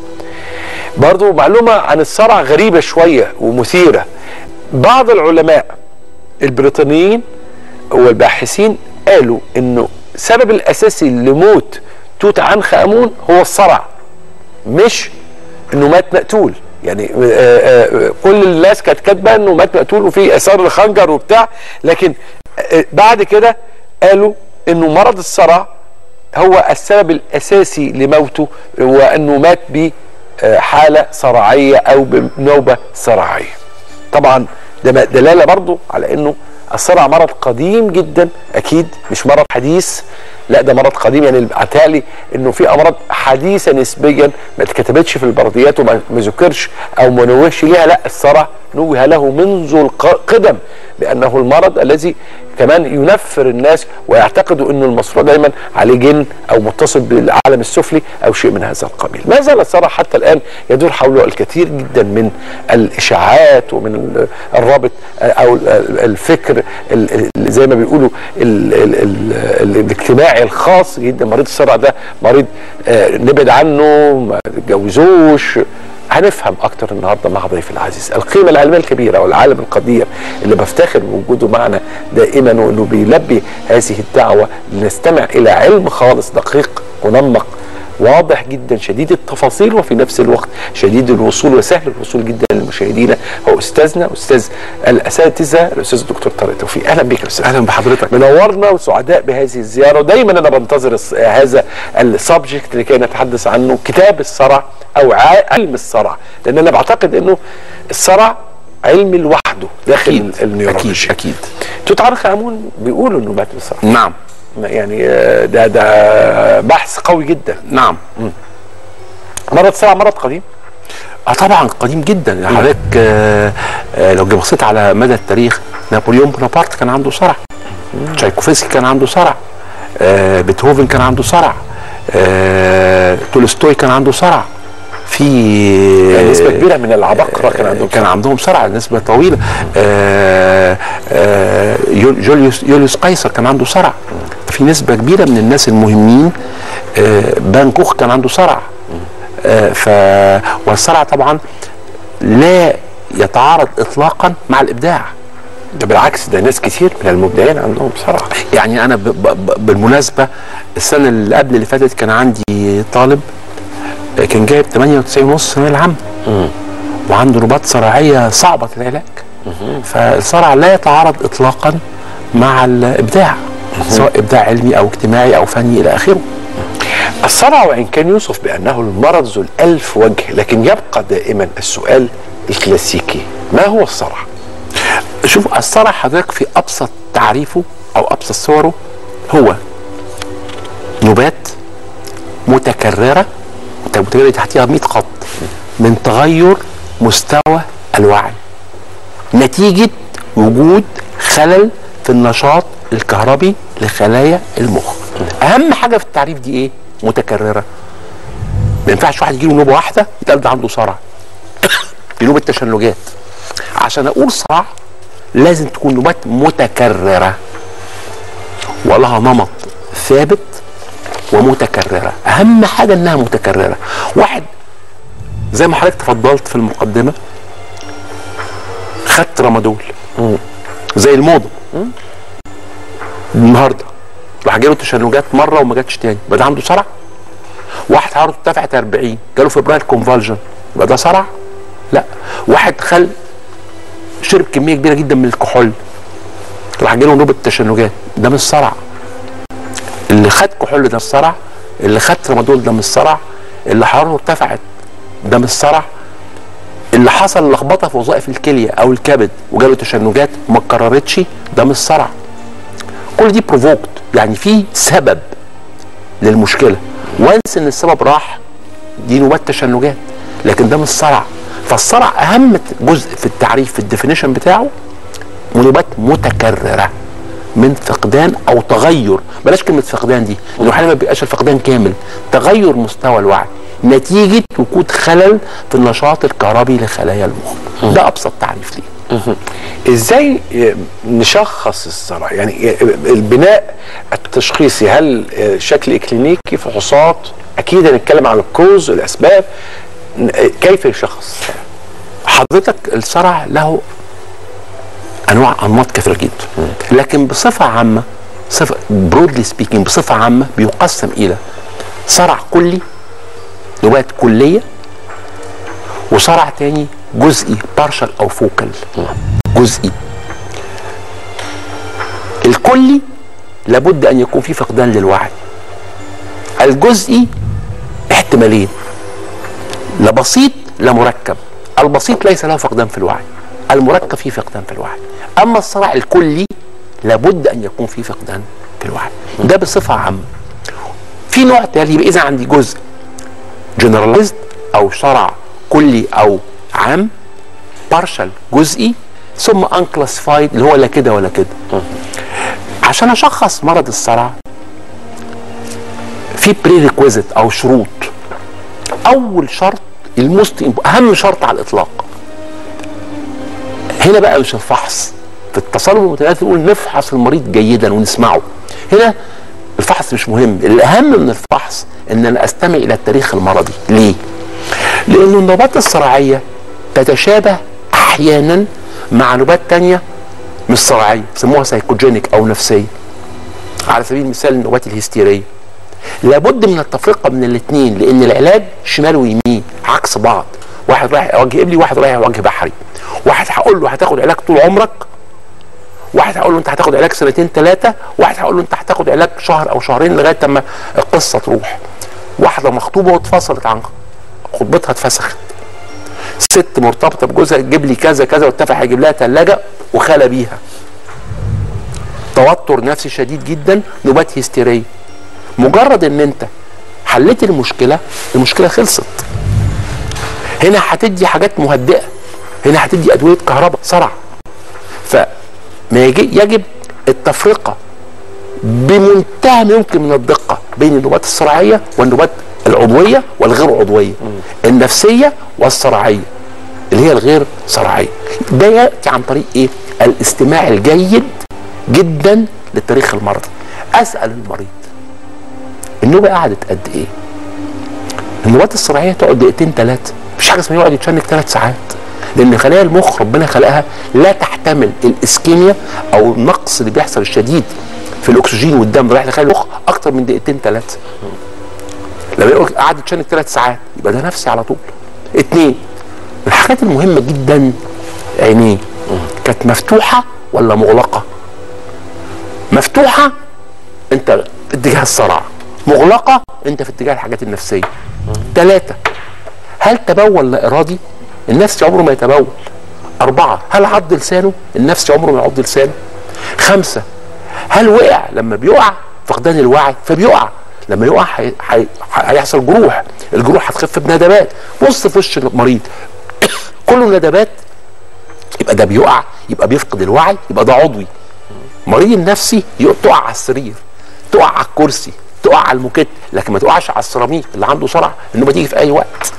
برضو معلومة عن الصرع غريبة شوية ومثيرة بعض العلماء البريطانيين والباحثين قالوا انه السبب الاساسي لموت توت عنخ امون هو الصرع مش انه مات مقتول يعني آه، آه، كل الناس كانت كاتبه انه مات مقتول وفي اثار الخنجر وبتاع لكن آه، بعد كده قالوا انه مرض الصرع هو السبب الاساسي لموته وانه مات بحاله صرعيه او بنوبه صرعيه. طبعا ده م- دلاله برضو على انه الصرع مرض قديم جدا اكيد مش مرض حديث لا ده مرض قديم يعني اتهيألي انه في امراض حديثه نسبيا ما اتكتبتش في البرديات وما ما ذكرش او ما نوهش ليها لا الصرع نوه له منذ القدم بانه المرض الذي كمان ينفر الناس ويعتقدوا انه المصروع دايما عليه جن او متصل بالعالم السفلي او شيء من هذا القبيل. ما زال الصرع حتى الان يدور حوله الكثير جدا من الاشاعات ومن ال- الرابط او ال- ال- الفكر ال- ال- زي ما بيقولوا ال ال ال ال الاجتماعي الخاص جدا مريض الصرع ده مريض آه، نبعد عنه ما تتجوزوش هنفهم اكتر النهارده مع ضيفي العزيز القيمه العلميه الكبيره والعالم القدير اللي بفتخر بوجوده معنا دائما وانه بيلبي هذه الدعوه لنستمع الى علم خالص دقيق منمق واضح جدا شديد التفاصيل وفي نفس الوقت شديد الوصول وسهل الوصول جدا للمشاهدين هو استاذنا استاذ الاساتذه الاستاذ الدكتور طارق توفيق اهلا بك يا استاذ اهلا بحضرتك منورنا وسعداء بهذه الزياره ودايما انا بنتظر الس- هذا السبجكت لكي نتحدث عنه كتاب الصرع او ع- علم الصرع لان انا بعتقد انه الصرع علم لوحده داخل اكيد النيورولوجيا اكيد اكيد توت عنخ امون بيقولوا انه مات بالصرع نعم يعني آه، ده ده بحث قوي جدا نعم مرض الصرع مرض قديم اه طبعا قديم جدا حضرتك آه آه لو بصيت على مدى التاريخ نابليون بونابرت كان عنده صرع تشايكوفسكي كان عنده صرع آه بيتهوفن كان عنده صرع آه تولستوي كان عنده صرع في يعني نسبه كبيره من العباقره كان عندهم كان عندهم صرع نسبة طويلة آه آه يول- جوليوس يوليوس قيصر كان عنده صرع في نسبة كبيرة من الناس المهمين آه بانكوخ كان عنده صرع آه ف والصرع طبعا لا يتعارض اطلاقا مع الابداع ده بالعكس ده ناس كتير من المبدعين عندهم صرع يعني انا ب ب ب بالمناسبه السنه اللي قبل اللي فاتت كان عندي طالب كان جايب 98 ونص ثانويه العامه وعنده نوبات صراعيه صعبه العلاج فالصرع لا يتعارض اطلاقا مع الابداع سواء ابداع علمي او اجتماعي او فني الى اخره الصرع وإن كان يوصف بأنه المرض ذو الألف وجه لكن يبقى دائما السؤال الكلاسيكي ما هو الصرع؟ شوف الصرع حضرتك في ابسط تعريفه او ابسط صوره هو نوبات متكرره متكرره دي تحتيها 100 خط من تغير مستوى الوعي نتيجه وجود خلل في النشاط الكهربي لخلايا المخ اهم حاجه في التعريف دي ايه متكرره ما ينفعش واحد يجيله نوبه واحده يتقال ده عنده صرع دي نوبه تشنجات عشان اقول صرع لازم تكون نوبات متكرره ولها نمط ثابت ومتكرره اهم حاجه انها متكرره واحد زي ما حضرتك تفضلت في المقدمه خدت رمادول زي الموضه النهارده راح جاله تشنجات مره وما جاتش تاني يبقى ده عنده صرع واحد حرارته ارتفعت 40 جاله فبراير كونفالجن يبقى ده صرع لا واحد خل شرب كميه كبيره جدا من الكحول راح جاله نوبه تشنجات ده مش صرع اللي خد كحول ده مش صرع اللي خد ترامادول ده مش صرع اللي حرارته ارتفعت ده مش صرع اللي حصل لخبطه في وظائف الكليه او الكبد وجاله تشنجات وما اتكررتش ده مش صرع كل دي بروفوكت يعني في سبب للمشكله وانس ان السبب راح دي نوبات تشنجات لكن ده مش صرع فالصرع اهم جزء في التعريف في الديفينيشن بتاعه نوبات متكرره من فقدان او تغير بلاش كلمه فقدان دي لانه احيانا ما بيبقاش الفقدان كامل تغير مستوى الوعي نتيجه وجود خلل في النشاط الكهربي لخلايا المخ ده ابسط تعريف ليه ازاي نشخص الصرع يعني البناء التشخيصي هل شكل اكلينيكي فحوصات اكيد هنتكلم عن الكوز الاسباب كيف يشخص حضرتك الصرع له انواع انماط كثيره جدا لكن بصفه عامه صفه برودلي سبيكينج بصفه عامه بيقسم الى صرع كلي نوبات كليه وصرع تاني جزئي بارشل او فوكال جزئي الكلي لابد ان يكون في فقدان للوعي الجزئي احتمالين لا بسيط لا مركب البسيط ليس له فقدان في الوعي المركب فيه فقدان في الوعي اما الصرع الكلي لابد ان يكون فيه فقدان في الوعي ده بصفه عامه في نوع تاني يبقى اذا عندي جزء جنراليزد او صرع كلي او عام بارشل جزئي ثم انكلاسيفايد اللي هو لا كده ولا كده عشان اشخص مرض الصرع في بري ريكويزيت او شروط اول شرط الموست اهم شرط على الاطلاق هنا بقى مش الفحص في التصلب المتناسب نقول نفحص المريض جيدا ونسمعه هنا الفحص مش مهم الاهم من الفحص ان انا استمع الى التاريخ المرضي ليه لان النوبات الصرعيه تتشابه احيانا مع نوبات تانية مش صرعيه يسموها سايكوجينيك او نفسيه على سبيل المثال النوبات الهستيريه لابد من التفرقه بين الاثنين لان العلاج شمال ويمين عكس بعض واحد رايح وجه قبلي واحد رايح وجه بحري واحد هقول له هتاخد علاج طول عمرك واحد هقول له انت هتاخد علاج سنتين ثلاثه واحد هقول له انت هتاخد علاج شهر او شهرين لغايه اما القصه تروح واحده مخطوبه واتفصلت عن خطبتها اتفسخت ست مرتبطه بجوزها تجيب لي كذا كذا واتفق هيجيب لها ثلاجه وخلى بيها توتر نفسي شديد جدا نوبات هستيريه مجرد ان انت حليت المشكله المشكله خلصت هنا هتدي حاجات مهدئه هنا هتدي ادويه كهرباء صرع فما يجي يجب التفرقه بمنتهى ما يمكن من الدقه بين النوبات الصرعيه والنوبات العضويه والغير عضويه النفسيه والصرعيه اللي هي الغير صرعيه ده ياتي عن طريق ايه الاستماع الجيد جدا للتاريخ المرضي اسال المريض النوبه قعدت قد ايه النوبات الصرعيه تقعد دقيقتين ثلاثه مفيش حاجه اسمها يقعد يتشنج ثلاث ساعات لان خلايا المخ ربنا خلقها لا تحتمل الاسكيميا او النقص اللي بيحصل الشديد في الاكسجين والدم رايح لخلايا المخ اكتر من دقيقتين ثلاثه لما يقول قعد يتشنج ثلاث ساعات يبقى ده نفسي على طول اتنين من الحاجات المهمه جدا عينيه كانت مفتوحه ولا مغلقه مفتوحه انت في اتجاه الصرع مغلقه انت في اتجاه الحاجات النفسيه ثلاثه هل تبول لا ارادي النفسي عمره ما يتبول أربعة هل عض لسانه النفسي عمره ما يعض لسانه خمسة هل وقع لما بيقع فقدان الوعي فبيقع لما يقع هي- هي- هيحصل جروح الجروح هتخف بندبات بص في وش المريض كله ندبات يبقى ده بيقع يبقى بيفقد الوعي يبقى ده عضوي مريض النفسي يق- تقع على السرير تقع على الكرسي تقع على الموكيت لكن ما تقعش على السيراميك اللي عنده صرع النوبه تيجي في اي وقت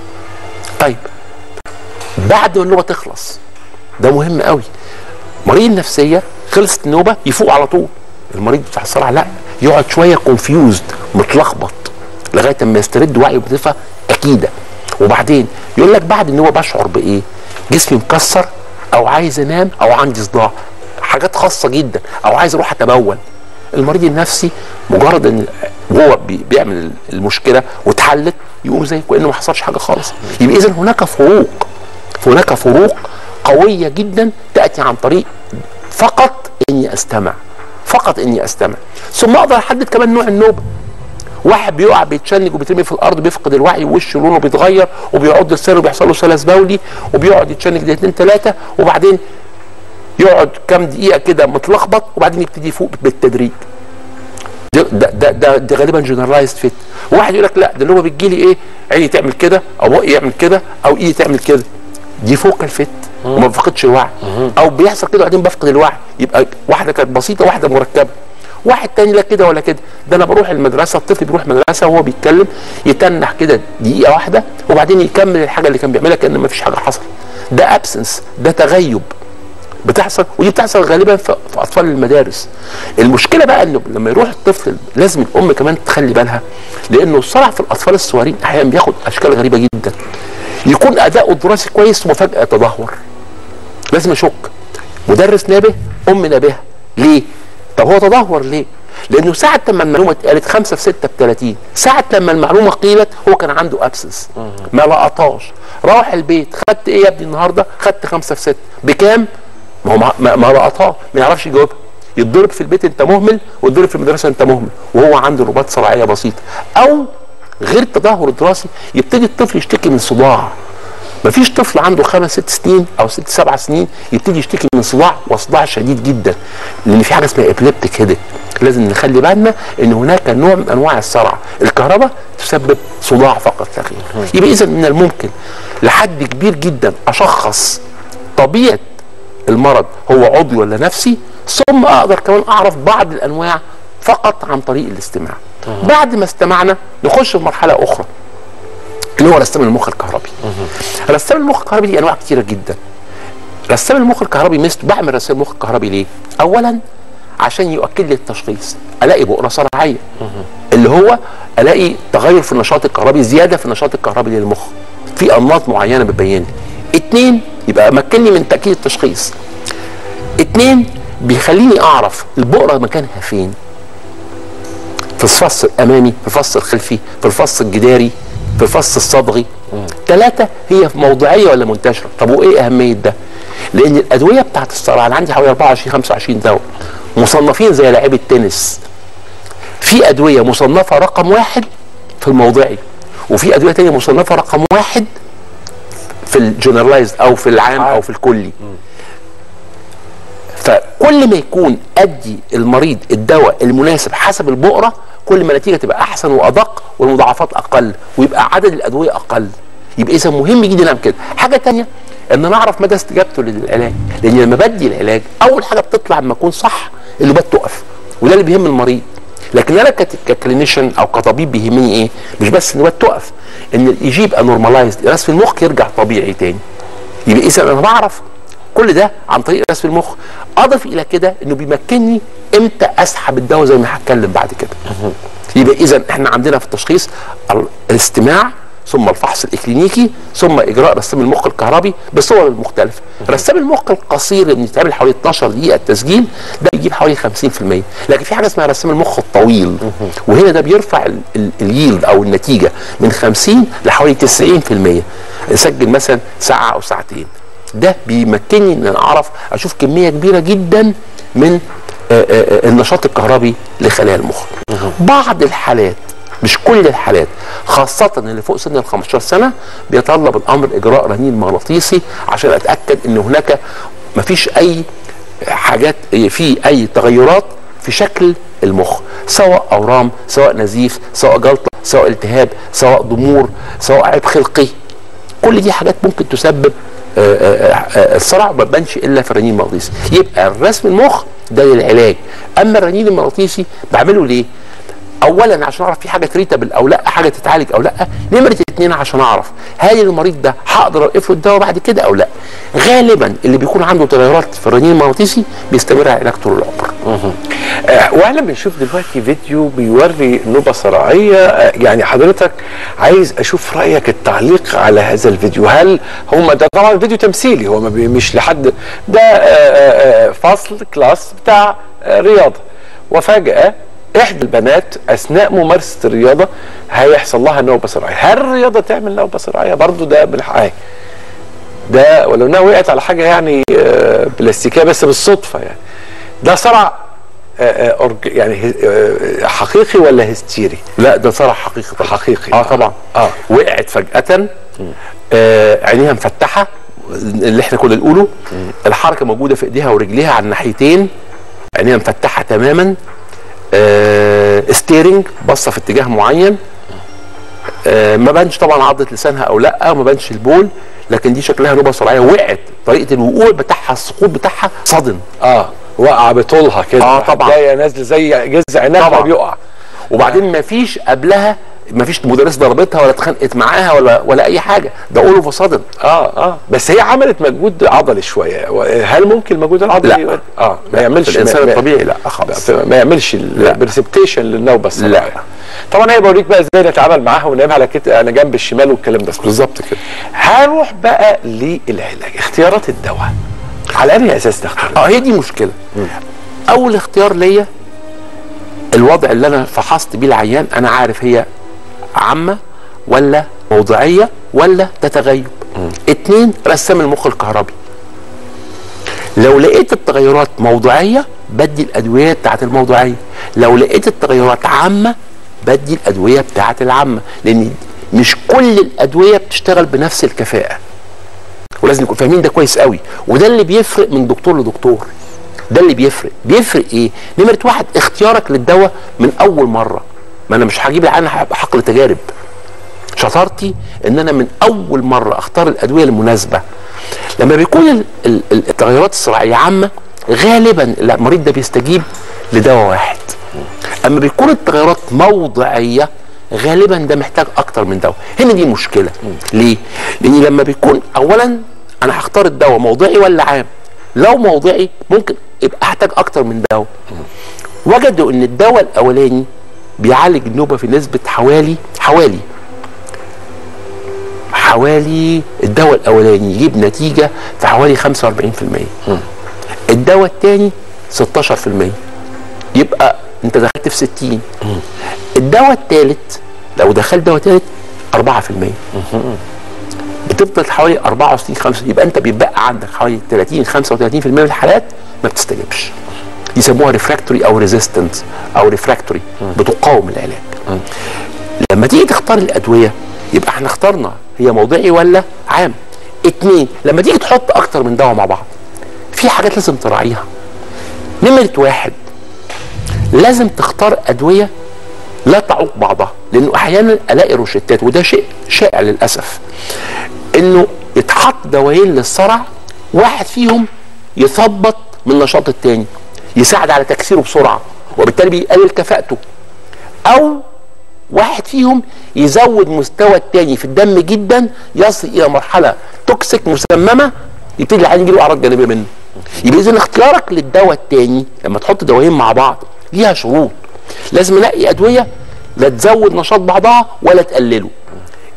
طيب بعد ما النوبه تخلص ده مهم قوي مريض النفسيه خلصت النوبه يفوق على طول المريض بتاع الصرع لا يقعد شويه كونفيوزد متلخبط لغايه اما يسترد وعيه بصفه اكيده وبعدين يقول لك بعد النوبه بشعر بايه؟ جسمي مكسر او عايز انام او عندي صداع حاجات خاصه جدا او عايز اروح اتبول المريض النفسي مجرد ان هو بي- بيعمل المشكله واتحلت يقوم زي كانه ما حصلش حاجه خالص يبقى اذا هناك فروق هناك فروق قويه جدا تاتي عن طريق فقط اني استمع فقط اني استمع ثم اقدر احدد كمان نوع النوبه واحد بيقع بيتشنج وبيترمي في الارض بيفقد الوعي ووشه لونه بيتغير وبيعض لسانه وبيحصل له سلس بولي وبيقعد يتشنج دقيقتين ثلاثه وبعدين يقعد كام دقيقه كده متلخبط وبعدين يبتدي يفوق بالتدريج ده ده ده, ده, ده غالبا جنرالايزد فيت واحد يقول لك لا ده اللي هو بتجي لي ايه عيني تعمل كده او بقي يعمل كده او ايدي تعمل كده دي فوكال فيت وما بفقدش الوعي او بيحصل كده وبعدين بفقد الوعي يبقى واحده كانت بسيطه واحده مركبه واحد تاني لا كده ولا كده ده انا بروح المدرسه الطفل بيروح مدرسه وهو بيتكلم يتنح كده دقيقه واحده وبعدين يكمل الحاجه اللي كان بيعملها كان ما فيش حاجه حصلت ده ابسنس ده تغيب بتحصل ودي بتحصل غالبا في في اطفال المدارس المشكله بقى انه لما يروح الطفل لازم الام كمان تخلي بالها لانه الصرع في الاطفال الصغيرين احيانا بياخد اشكال غريبه جدا يكون اداؤه الدراسي كويس وفجاه يتدهور لازم اشك مدرس نابه ام نابهه ليه طب هو تدهور ليه لانه ساعه لما المعلومه اتقالت 5 في 6 ب 30 ساعه لما المعلومه قيلت هو كان عنده ابسس ما لقطاش راح البيت خدت ايه يا ابني النهارده خدت 5 في 6 بكام ما هو ما, ما, ما لقطاه ما يعرفش يجاوبها يتضرب في البيت انت مهمل ويتضرب في المدرسه انت مهمل وهو عنده رباط صرعيه بسيطه او غير التدهور الدراسي يبتدي الطفل يشتكي من صداع مفيش طفل عنده خمس ست سنين او ست سبع سنين يبتدي يشتكي من صداع وصداع شديد جدا لان في حاجه اسمها ابليبتيك هيدك لازم نخلي بالنا ان هناك نوع من انواع الصرع الكهرباء تسبب صداع فقط لا غير يبقى اذا من الممكن لحد كبير جدا اشخص طبيعه المرض هو عضوي ولا نفسي ثم اقدر كمان اعرف بعض الانواع فقط عن طريق الاستماع بعد ما استمعنا نخش في مرحله اخرى اللي هو رسام المخ الكهربي رسام المخ الكهربي دي انواع كتيره جدا رسام المخ الكهربي مثل بعمل رسام المخ الكهربي ليه اولا عشان يؤكد لي التشخيص الاقي بؤره صرعيه اللي هو الاقي تغير في النشاط الكهربي زياده في النشاط الكهربي للمخ في انماط معينه بتبين لي اتنين يبقى مكنني من تاكيد التشخيص اتنين بيخليني اعرف البؤره مكانها فين في الفص الامامي في الفص الخلفي في الفص الجداري في الفص الصدغي ثلاثة هي موضعية ولا منتشرة طب وايه اهمية ده لان الادوية بتاعت الصرع انا عندي حوالي 24 25 دواء مصنفين زي لاعب التنس في ادوية مصنفة رقم واحد في الموضعي وفي ادوية تانية مصنفة رقم واحد في الجنرالايزد او في العام او في الكلي فكل ما يكون ادي المريض الدواء المناسب حسب البؤره كل ما النتيجه تبقى احسن وادق والمضاعفات اقل ويبقى عدد الادويه اقل يبقى اذا مهم جدا نعمل كده حاجه تانية ان انا اعرف مدى استجابته للعلاج لان لما بدي العلاج اول حاجه بتطلع لما اكون صح اللي بتقف وده اللي بيهم المريض لكن انا كت- ككلينيشن او كطبيب بيهمني ايه مش بس ان الواد تقف ان الاي يبقى نورماليزد رسم المخ يرجع طبيعي تاني يبقى اذا انا بعرف كل ده عن طريق رسم المخ اضف الى كده انه بيمكنني امتى اسحب الدواء زي ما هتكلم بعد كده يبقى اذا احنا عندنا في التشخيص ال- الاستماع ثم الفحص الاكلينيكي ثم اجراء رسام المخ الكهربي بصور المختلفه رسام المخ القصير اللي بيتعمل حوالي 12 دقيقه التسجيل ده بيجيب حوالي 50% لكن في حاجه اسمها رسام المخ الطويل وهنا ده بيرفع ال- ال- اليلد او النتيجه من 50 لحوالي 90% يسجل مثلا ساعه او ساعتين ده بيمكنني ان انا اعرف اشوف كميه كبيره جدا من آه، آه، آه، النشاط الكهربي لخلايا المخ بعض الحالات مش كل الحالات خاصة اللي فوق سن ال 15 سنة بيتطلب الأمر إجراء رنين مغناطيسي عشان أتأكد إن هناك مفيش أي حاجات في أي تغيرات في شكل المخ سواء أورام سواء نزيف سواء جلطة سواء التهاب سواء ضمور سواء عيب خلقي كل دي حاجات ممكن تسبب آه، آه، آه، الصرع ما بانش الا في الرنين المغناطيسي يبقى الرسم المخ ده للعلاج اما الرنين المغناطيسي بعمله ليه اولا عشان اعرف في حاجه تريتابل او لا حاجه تتعالج او لا نمره اتنين عشان اعرف هل المريض ده هقدر اوقف له الدواء بعد كده او لا غالبا اللي بيكون عنده تغيرات في الرنين المغناطيسي بيستمر على العلاج طول العمر آه، واحنا بنشوف دلوقتي فيديو بيوري نوبة صراعية آه، يعني حضرتك عايز اشوف رأيك التعليق على هذا الفيديو هل هم ده طبعا فيديو تمثيلي هو ما بي- مش لحد ده آه، آه، آه، فصل كلاس بتاع آه، رياضة وفجأة احدى البنات اثناء ممارسة الرياضة هيحصل لها نوبة صراعية هل الرياضة تعمل نوبة صراعية برضو ده بالحقيقة ده ولو انها وقعت على حاجة يعني آه، بلاستيكية بس بالصدفة يعني ده صرع آه، آه، أورج- يعني آه، حقيقي ولا هستيري؟ لا ده صرع حقيقي طبعا حقيقي. اه طبعا آه. وقعت فجأة آه عينيها مفتحة اللي احنا كنا نقوله الحركة موجودة في ايديها ورجليها على الناحيتين عينيها مفتحة تماما آه ستيرنج باصة في اتجاه معين آه ما بانش طبعا عضة لسانها او لا ما بانش البول لكن دي شكلها نوبة صرعية وقعت طريقة الوقوع بتاعها السقوط بتاعها صدم اه وقع بطولها كده آه، طبعا. جايه نازله زي جذع عنبها طبعا. بيقع وبعدين ما فيش قبلها ما فيش مدرس ضربتها ولا اتخانقت معاها ولا ولا اي حاجه ده اول اوف صدم اه اه بس هي عملت مجهود عضلي شويه و- هل ممكن المجهود العضلي لا. يؤدي- اه ما يعملش الانسان ما- الطبيعي لا خالص ما يعملش لا. البرسبتيشن للنوبه الصراعيه لا. طبعا هي بوريك بقى ازاي نتعامل معاها وننام على كت... انا جنب الشمال والكلام ده كله بالظبط كده هنروح بقى للعلاج اختيارات الدواء على انهي اساس تختار اه هي دي مشكله اول اختيار ليا الوضع اللي انا فحصت بيه العيان انا عارف هي عامه ولا موضعيه ولا تتغيب اتنين رسام المخ الكهربي لو لقيت التغيرات موضوعيه بدي الادويه بتاعت الموضوعيه لو لقيت التغيرات عامه بدي الادويه بتاعت العامه لان مش كل الادويه بتشتغل بنفس الكفاءه ولازم نكون فاهمين ده كويس قوي وده اللي بيفرق من دكتور لدكتور ده اللي بيفرق بيفرق ايه نمره واحد اختيارك للدواء من اول مره ما انا مش هجيب العيان حقل تجارب شطارتي ان انا من اول مره اختار الادويه المناسبه لما بيكون ال- ال- ال- التغيرات الصراعيه عامه غالبا المريض ده بيستجيب لدواء واحد اما بيكون التغيرات موضعيه غالبا ده محتاج اكتر من دواء هنا دي مشكله ليه لان لما بيكون اولا انا هختار الدواء موضعي ولا عام لو موضعي ممكن يبقى احتاج اكتر من دواء وجدوا ان الدواء الاولاني بيعالج النوبه في نسبه حوالي حوالي حوالي الدواء الاولاني يجيب نتيجه في حوالي 45% الدواء الثاني 16% يبقى انت دخلت في 60 الدواء الثالث لو دخلت دواء ثالث 4% بتفضل حوالي 64 5 يبقى انت بيبقى عندك حوالي 30 35% من الحالات ما بتستجيبش يسموها ريفراكتوري او ريزيستنت او ريفراكتوري بتقاوم العلاج لما تيجي تختار الادويه يبقى احنا اخترنا هي موضعي ولا عام اتنين لما تيجي تحط اكتر من دواء مع بعض في حاجات لازم تراعيها نمره واحد لازم تختار ادويه لا تعوق بعضها لانه احيانا الاقي روشتات وده شيء شائع للاسف انه يتحط دوايين للصرع واحد فيهم يثبط من نشاط التاني يساعد على تكسيره بسرعه وبالتالي بيقلل كفاءته او واحد فيهم يزود مستوى التاني في الدم جدا يصل الى مرحله توكسيك مسممه يبتدي العيان يجي له اعراض جانبيه منه يبقى اذا اختيارك للدواء التاني لما تحط دوايين مع بعض ليها شروط لازم الاقي ادويه لا تزود نشاط بعضها ولا تقلله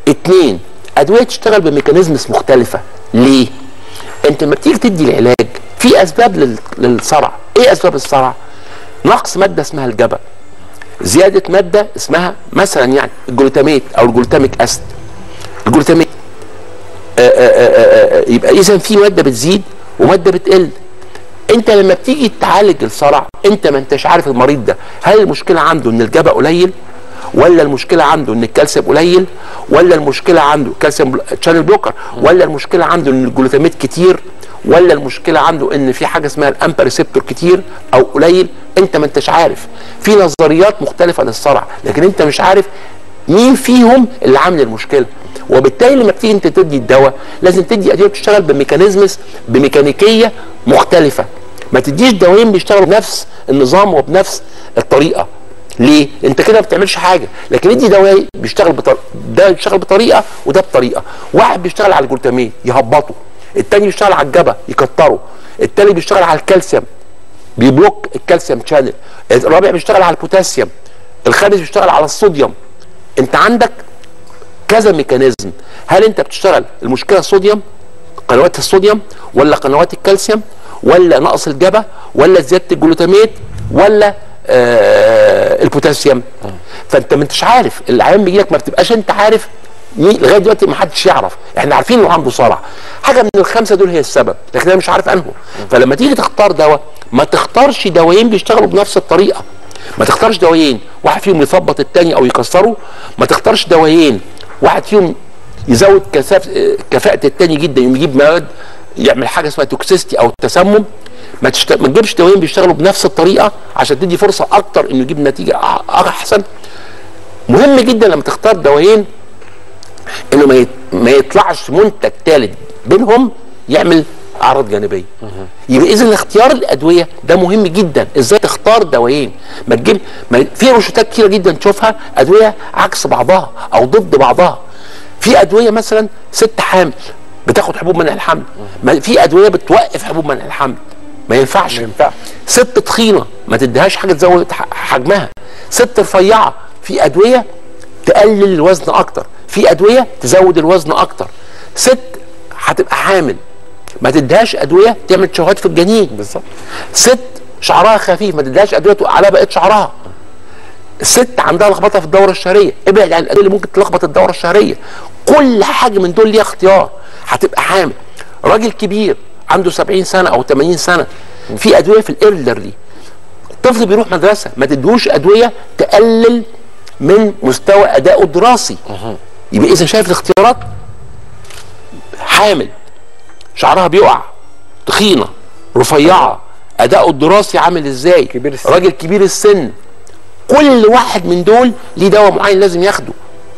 اتنين ادويه تشتغل بميكانيزمز مختلفه ليه انت لما بتيجي تدي العلاج في اسباب لل- للصرع ايه اسباب الصرع نقص ماده اسمها الجبا زياده ماده اسمها مثلا يعني الجلوتاميت او الجلوتاميك اسيد الجلوتاميت آآ آآ آآ يبقى اذا في ماده بتزيد وماده بتقل انت لما بتيجي تعالج الصرع انت ما انتش عارف المريض ده هل المشكله عنده ان الجبا قليل ولا المشكله عنده ان الكالسيوم قليل ولا المشكله عنده كالسيوم تشانل بلوكر ولا المشكله عنده ان الجلوتاميت كتير ولا المشكله عنده ان في حاجه اسمها الامبا ريسبتور كتير او قليل انت ما انتش عارف في نظريات مختلفه للصرع لكن انت مش عارف مين فيهم اللي عامل المشكله وبالتالي لما بتيجي انت تدي الدواء لازم تدي ادويه بتشتغل بميكانيزمز بميكانيكيه مختلفه ما تديش دوايين بيشتغلوا بنفس النظام وبنفس الطريقه ليه؟ انت كده ما بتعملش حاجه لكن ادي دواء بيشتغل بطر... ده بيشتغل بطريقه وده بطريقه واحد بيشتغل على الجلوتامين يهبطه التاني بيشتغل على الجبا يكتره التالت بيشتغل على الكالسيوم بيبلوك الكالسيوم شانل الرابع بيشتغل على البوتاسيوم الخامس بيشتغل على الصوديوم انت عندك كذا ميكانيزم هل انت بتشتغل المشكله صوديوم قنوات الصوديوم ولا قنوات الكالسيوم ولا نقص الجبا ولا زياده الجلوتاميت ولا آه البوتاسيوم فانت ما انتش عارف العيان بيجي لك ما بتبقاش انت عارف مين لغايه دلوقتي ما حدش يعرف احنا عارفين انه عنده صرع حاجه من الخمسه دول هي السبب لكن انا مش عارف انه فلما تيجي تختار دواء ما تختارش دوايين بيشتغلوا بنفس الطريقه ما تختارش دوايين واحد فيهم يثبط التاني او يكسره ما تختارش دوايين واحد فيهم يزود كثاف كفاءه التاني جدا يقوم يجيب مواد يعمل حاجه اسمها توكسيستي او التسمم ما, تشت... ما تجيبش دوايين بيشتغلوا بنفس الطريقه عشان تدي فرصه اكتر انه يجيب نتيجه أح- احسن مهم جدا لما تختار دوايين انه ما, يت... ما يطلعش منتج ثالث بينهم يعمل اعراض جانبيه يبقى اذا اختيار الادويه ده مهم جدا ازاي تختار دوايين ما تجيب ما في روشتات كتيره جدا تشوفها ادويه عكس بعضها او ضد بعضها في ادويه مثلا ست حامل بتاخد حبوب منع الحمل ما في ادويه بتوقف حبوب منع الحمل ما ينفعش ما ينفعش ست تخينه ما تديهاش حاجه تزود ح- حجمها ست رفيعه في ادويه تقلل الوزن اكتر في ادويه تزود الوزن اكتر ست هتبقى حامل ما تديهاش ادويه تعمل تشوهات في الجنين بالظبط ست شعرها خفيف ما تديهاش ادويه توقع عليها بقيه شعرها الست عندها لخبطه في الدوره الشهريه ابعد عن الادويه اللي ممكن تلخبط الدوره الشهريه كل حاجه من دول ليها اختيار هتبقى حامل راجل كبير عنده 70 سنه او 80 سنه في ادويه في الالدرلي الطفل بيروح مدرسه ما تدوش ادويه تقلل من مستوى ادائه الدراسي يبقى اذا شايف الاختيارات حامل شعرها بيقع تخينه رفيعه اداؤه الدراسي عامل ازاي كبير السن. راجل كبير السن كل واحد من دول ليه دواء معين لازم ياخده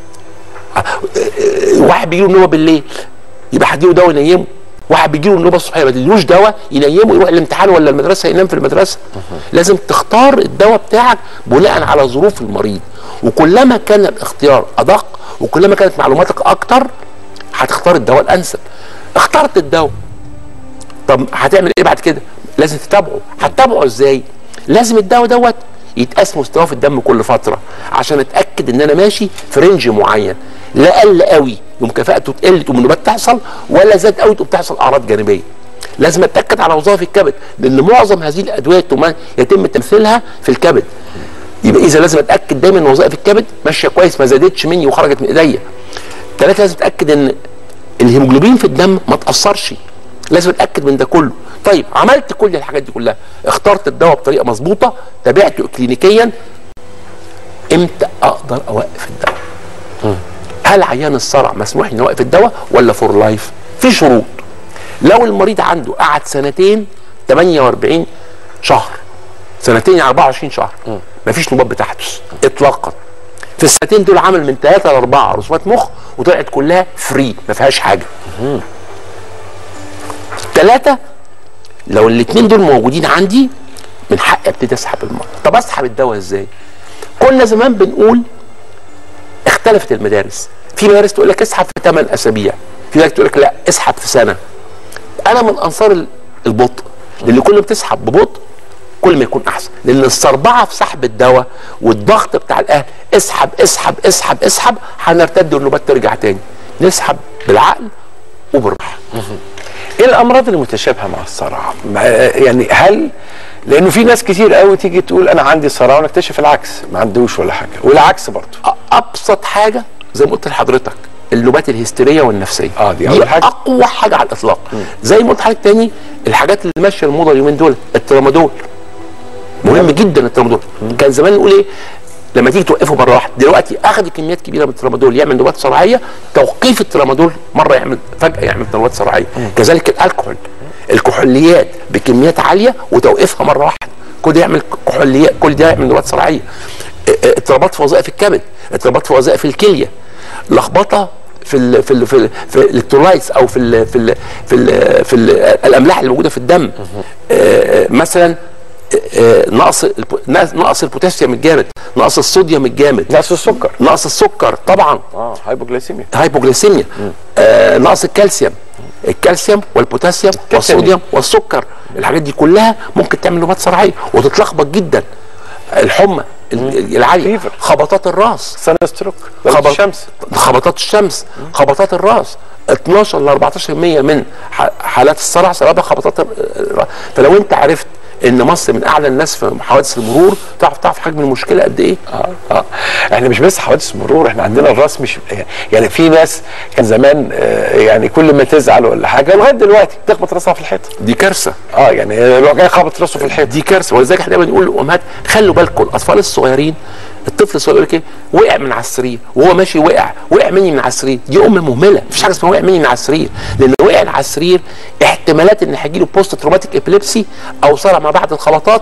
واحد بيجيله نوبه بالليل يبقى هديله دواء ينيمه واحد بيجيله النوبه الصبحيه ما تديلوش دواء ينيمه يروح الامتحان ولا المدرسه ينام في المدرسه لازم تختار الدواء بتاعك بناء على ظروف المريض وكلما كان الاختيار ادق وكلما كانت معلوماتك اكتر هتختار الدواء الانسب اخترت الدواء طب هتعمل ايه بعد كده لازم تتابعه هتتابعه ازاي لازم الدواء دوت يتقاس مستواه في الدم كل فتره عشان اتاكد ان انا ماشي في رينج معين لا قل قوي يوم كفاءته تقل تقوم النوبات تحصل ولا زاد قوي تقوم تحصل اعراض جانبيه لازم اتاكد على وظائف الكبد لان معظم هذه الادويه تم- يتم تمثيلها في الكبد يبقى اذا لازم اتاكد دايما ان وظائف الكبد ماشيه كويس ما زادتش مني وخرجت من ايديا ثلاثه لازم اتاكد ان الهيموجلوبين في الدم ما تاثرش لازم اتاكد من ده كله طيب عملت كل الحاجات دي كلها اخترت الدواء بطريقه مظبوطه تابعته كلينيكيا امتى اقدر اوقف الدواء هل عيان الصرع مسموح انه يوقف الدواء ولا فور لايف في شروط لو المريض عنده قعد سنتين 48 شهر سنتين يعني 24 شهر مفيش نوبات بتحدث اطلاقا في السنتين دول عمل من ثلاثة لأربعة رسومات مخ وطلعت كلها فري ما فيهاش حاجة ثلاثة لو الاثنين دول موجودين عندي من حقي ابتدي اسحب المرض طب اسحب الدواء ازاي كنا زمان بنقول اختلفت المدارس في مدارس تقول لك اسحب في 8 اسابيع في مدارس تقول لك لا اسحب في سنه انا من انصار ال- البطء لان كل ما بتسحب ببطء كل ما يكون احسن لان الصربعه في سحب الدواء والضغط بتاع الاهل اسحب اسحب اسحب اسحب هنرتد والنوبات ترجع تاني نسحب بالعقل وبالراحه ايه الامراض المتشابهه مع الصرع مع- يعني هل لانه في ناس كتير قوي تيجي تقول انا عندي صرع ونكتشف العكس ما عندوش ولا حاجه والعكس برضه أ- ابسط حاجه زي ما قلت لحضرتك النوبات الهستيريه والنفسيه آه، دي أول حاجة. اقوى حاجه على الاطلاق زي ما قلت لحضرتك تاني الحاجات اللي ماشيه الموضه اليومين دول الترامادول مهم جدا الترامادول كان زمان نقول ايه لما تيجي توقفه مره واحده دلوقتي اخذ كميات كبيره من الترامادول يعمل نوبات صرعيه توقيف الترامادول مره يعمل فجاه يعمل نوبات صرعيه كذلك الكحول الكحوليات بكميات عاليه وتوقيفها مره واحده كل ده يعمل كحوليات كل ده يعمل نوبات صرعيه اه، اه، اضطرابات في وظائف الكبد اضطرابات في وظائف الكليه لخبطه في ال في ال في, ال في الالكترولايتس او في ال في ال في ال في ال الاملاح اللي موجوده في الدم آه، مثلا آه، نقص الب- نقص البوتاسيوم الجامد نقص الصوديوم الجامد نقص السكر نقص السكر طبعا اه هايبوجلايسيميا هايبوجليسيميا آه نقص الكالسيوم الكالسيوم والبوتاسيوم والصوديوم والسكر الحاجات دي كلها ممكن تعمل نوبات صرعيه وتتلخبط جدا الحمى ال- العاليه فيفر. خبطات الراس سان ستروك خبط- الشمس خبطات الشمس خبطات الراس 12 ل 14% من ح- حالات الصرع سببها خبطات الر- الراس فلو انت عرفت ان مصر من اعلى الناس في حوادث المرور تعرف تعرف حجم المشكله قد ايه اه اه احنا مش بس حوادث مرور احنا عندنا الراس مش يعني في ناس كان زمان آه، يعني كل ما تزعل ولا حاجه لغايه دلوقتي تخبط راسها في الحيط دي كارثه اه يعني يروح جاي خابط راسه في الحيط دي كارثه ولذلك احنا دايما نقول للامهات خلوا بالكم الاطفال الصغيرين الطفل الصغير يقول لك ايه وقع من على السرير وهو ماشي وقع وقع مني من على السرير دي ام مهمله مفيش حاجه اسمها وقع مني من على السرير لان وقع من على السرير احتمالات ان هيجي له بوست تروماتيك ابيليبسي او صرع ما بعد الخبطات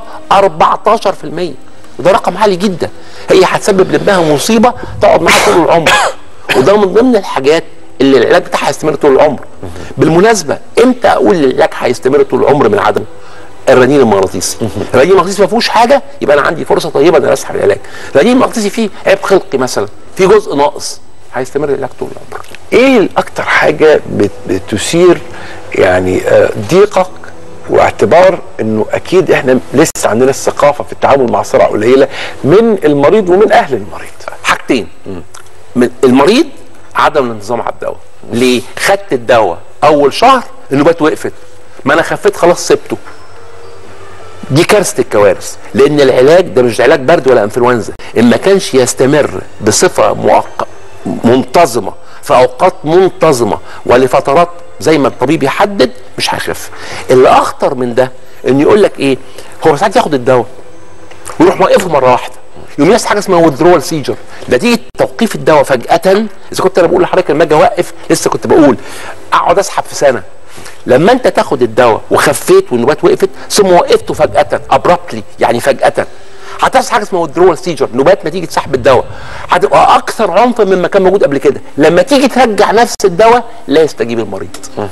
14% وده رقم عالي جدا هي هتسبب لابنها مصيبه تقعد معاها طول العمر وده من ضمن الحاجات اللي العلاج بتاعها هيستمر طول العمر بالمناسبه امتى اقول العلاج هيستمر طول العمر من عدمه الرنين المغناطيسي الرنين المغناطيسي ما فيهوش حاجه يبقى انا عندي فرصه طيبه ان انا اسحب العلاج الرنين المغناطيسي فيه عيب خلقي مثلا في جزء ناقص هيستمر العلاج طول العمر ايه اكتر حاجه بت- بتثير يعني آه، ضيقك واعتبار انه اكيد احنا لسه عندنا الثقافه في التعامل مع الصرع قليله من المريض ومن اهل المريض حاجتين من المريض عدم الانتظام على الدواء ليه خدت الدواء اول شهر النوبات وقفت ما انا خفيت خلاص سبته دي كارثه الكوارث لان العلاج ده مش علاج برد ولا انفلونزا ان ما كانش يستمر بصفه مؤق... منتظمه في اوقات منتظمه ولفترات زي ما الطبيب يحدد مش هيخف اللي اخطر من ده ان يقول لك ايه هو ساعات ياخد الدواء ويروح موقفه مره واحده يقوم يحصل حاجه اسمها withdrawal سيجر نتيجه توقيف الدواء فجاه اذا كنت انا بقول لحضرتك لما اجي اوقف لسه كنت بقول اقعد اسحب في سنه لما انت تاخد الدواء وخفيت والنوبات وقفت ثم وقفته فجاه ابرابتلي يعني فجاه هتحصل حاجه اسمها withdrawal سيجر نوبات نتيجه سحب الدواء هتبقى اكثر عنفا مما كان موجود قبل كده لما تيجي ترجع نفس الدواء لا يستجيب المريض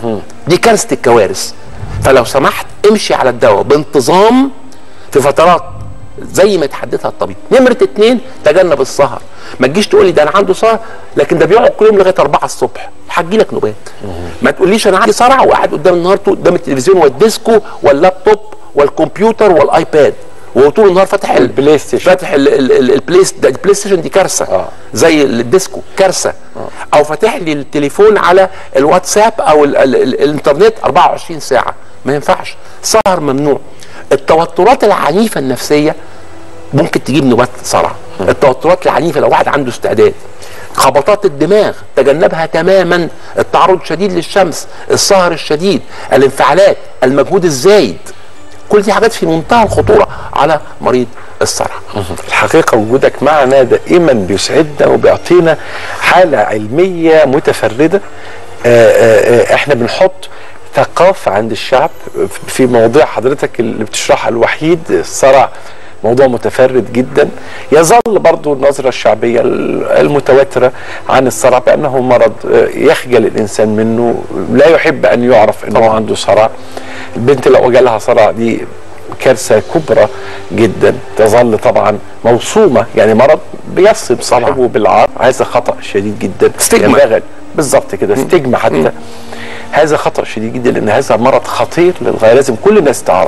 دي كارثه الكوارث فلو سمحت امشي على الدواء بانتظام في فترات زي ما يتحددها الطبيب نمرة اتنين تجنب السهر ما تجيش تقول لي ده انا عنده سهر لكن ده بيقعد كل يوم لغايه 4 الصبح هتجي لك نوبات ما تقوليش انا عندي صرع وقاعد قدام النهار طول- قدام التلفزيون والديسكو واللابتوب والكمبيوتر والايباد وطول النهار فاتح ال- البلاي ستيشن. فاتح ال- ال- ال- البلاي ست- ده البلاي ستيشن دي كارثه آه. زي الديسكو كارثه او فاتح لي التليفون على الواتساب او ال ال ال الانترنت 24 ساعه ما ينفعش سهر ممنوع التوترات العنيفه النفسيه ممكن تجيب نوبات صرع التوترات العنيفه لو واحد عنده استعداد خبطات الدماغ تجنبها تماما التعرض الشديد للشمس السهر الشديد الانفعالات المجهود الزايد كل دي حاجات في منتهى الخطوره على مريض الصرع الحقيقه وجودك معنا دائما بيسعدنا وبيعطينا حاله علميه متفرده آه، آه، آه، احنا بنحط ثقافه عند الشعب في مواضيع حضرتك اللي بتشرحها الوحيد الصرع موضوع متفرد جدا يظل برضو النظرة الشعبية المتواترة عن الصرع بأنه مرض آه، يخجل الإنسان منه لا يحب أن يعرف أنه عنده صرع البنت لو جالها صرع دي كارثة كبرى جدا تظل طبعا موصومة يعني مرض بيصب صاحبه بالعار هذا خطأ شديد جدا ستيجما. ينبغي بالظبط كده ستيجما حتى هذا خطأ شديد جدا لأن هذا مرض خطير للغاية لازم كل الناس تعرف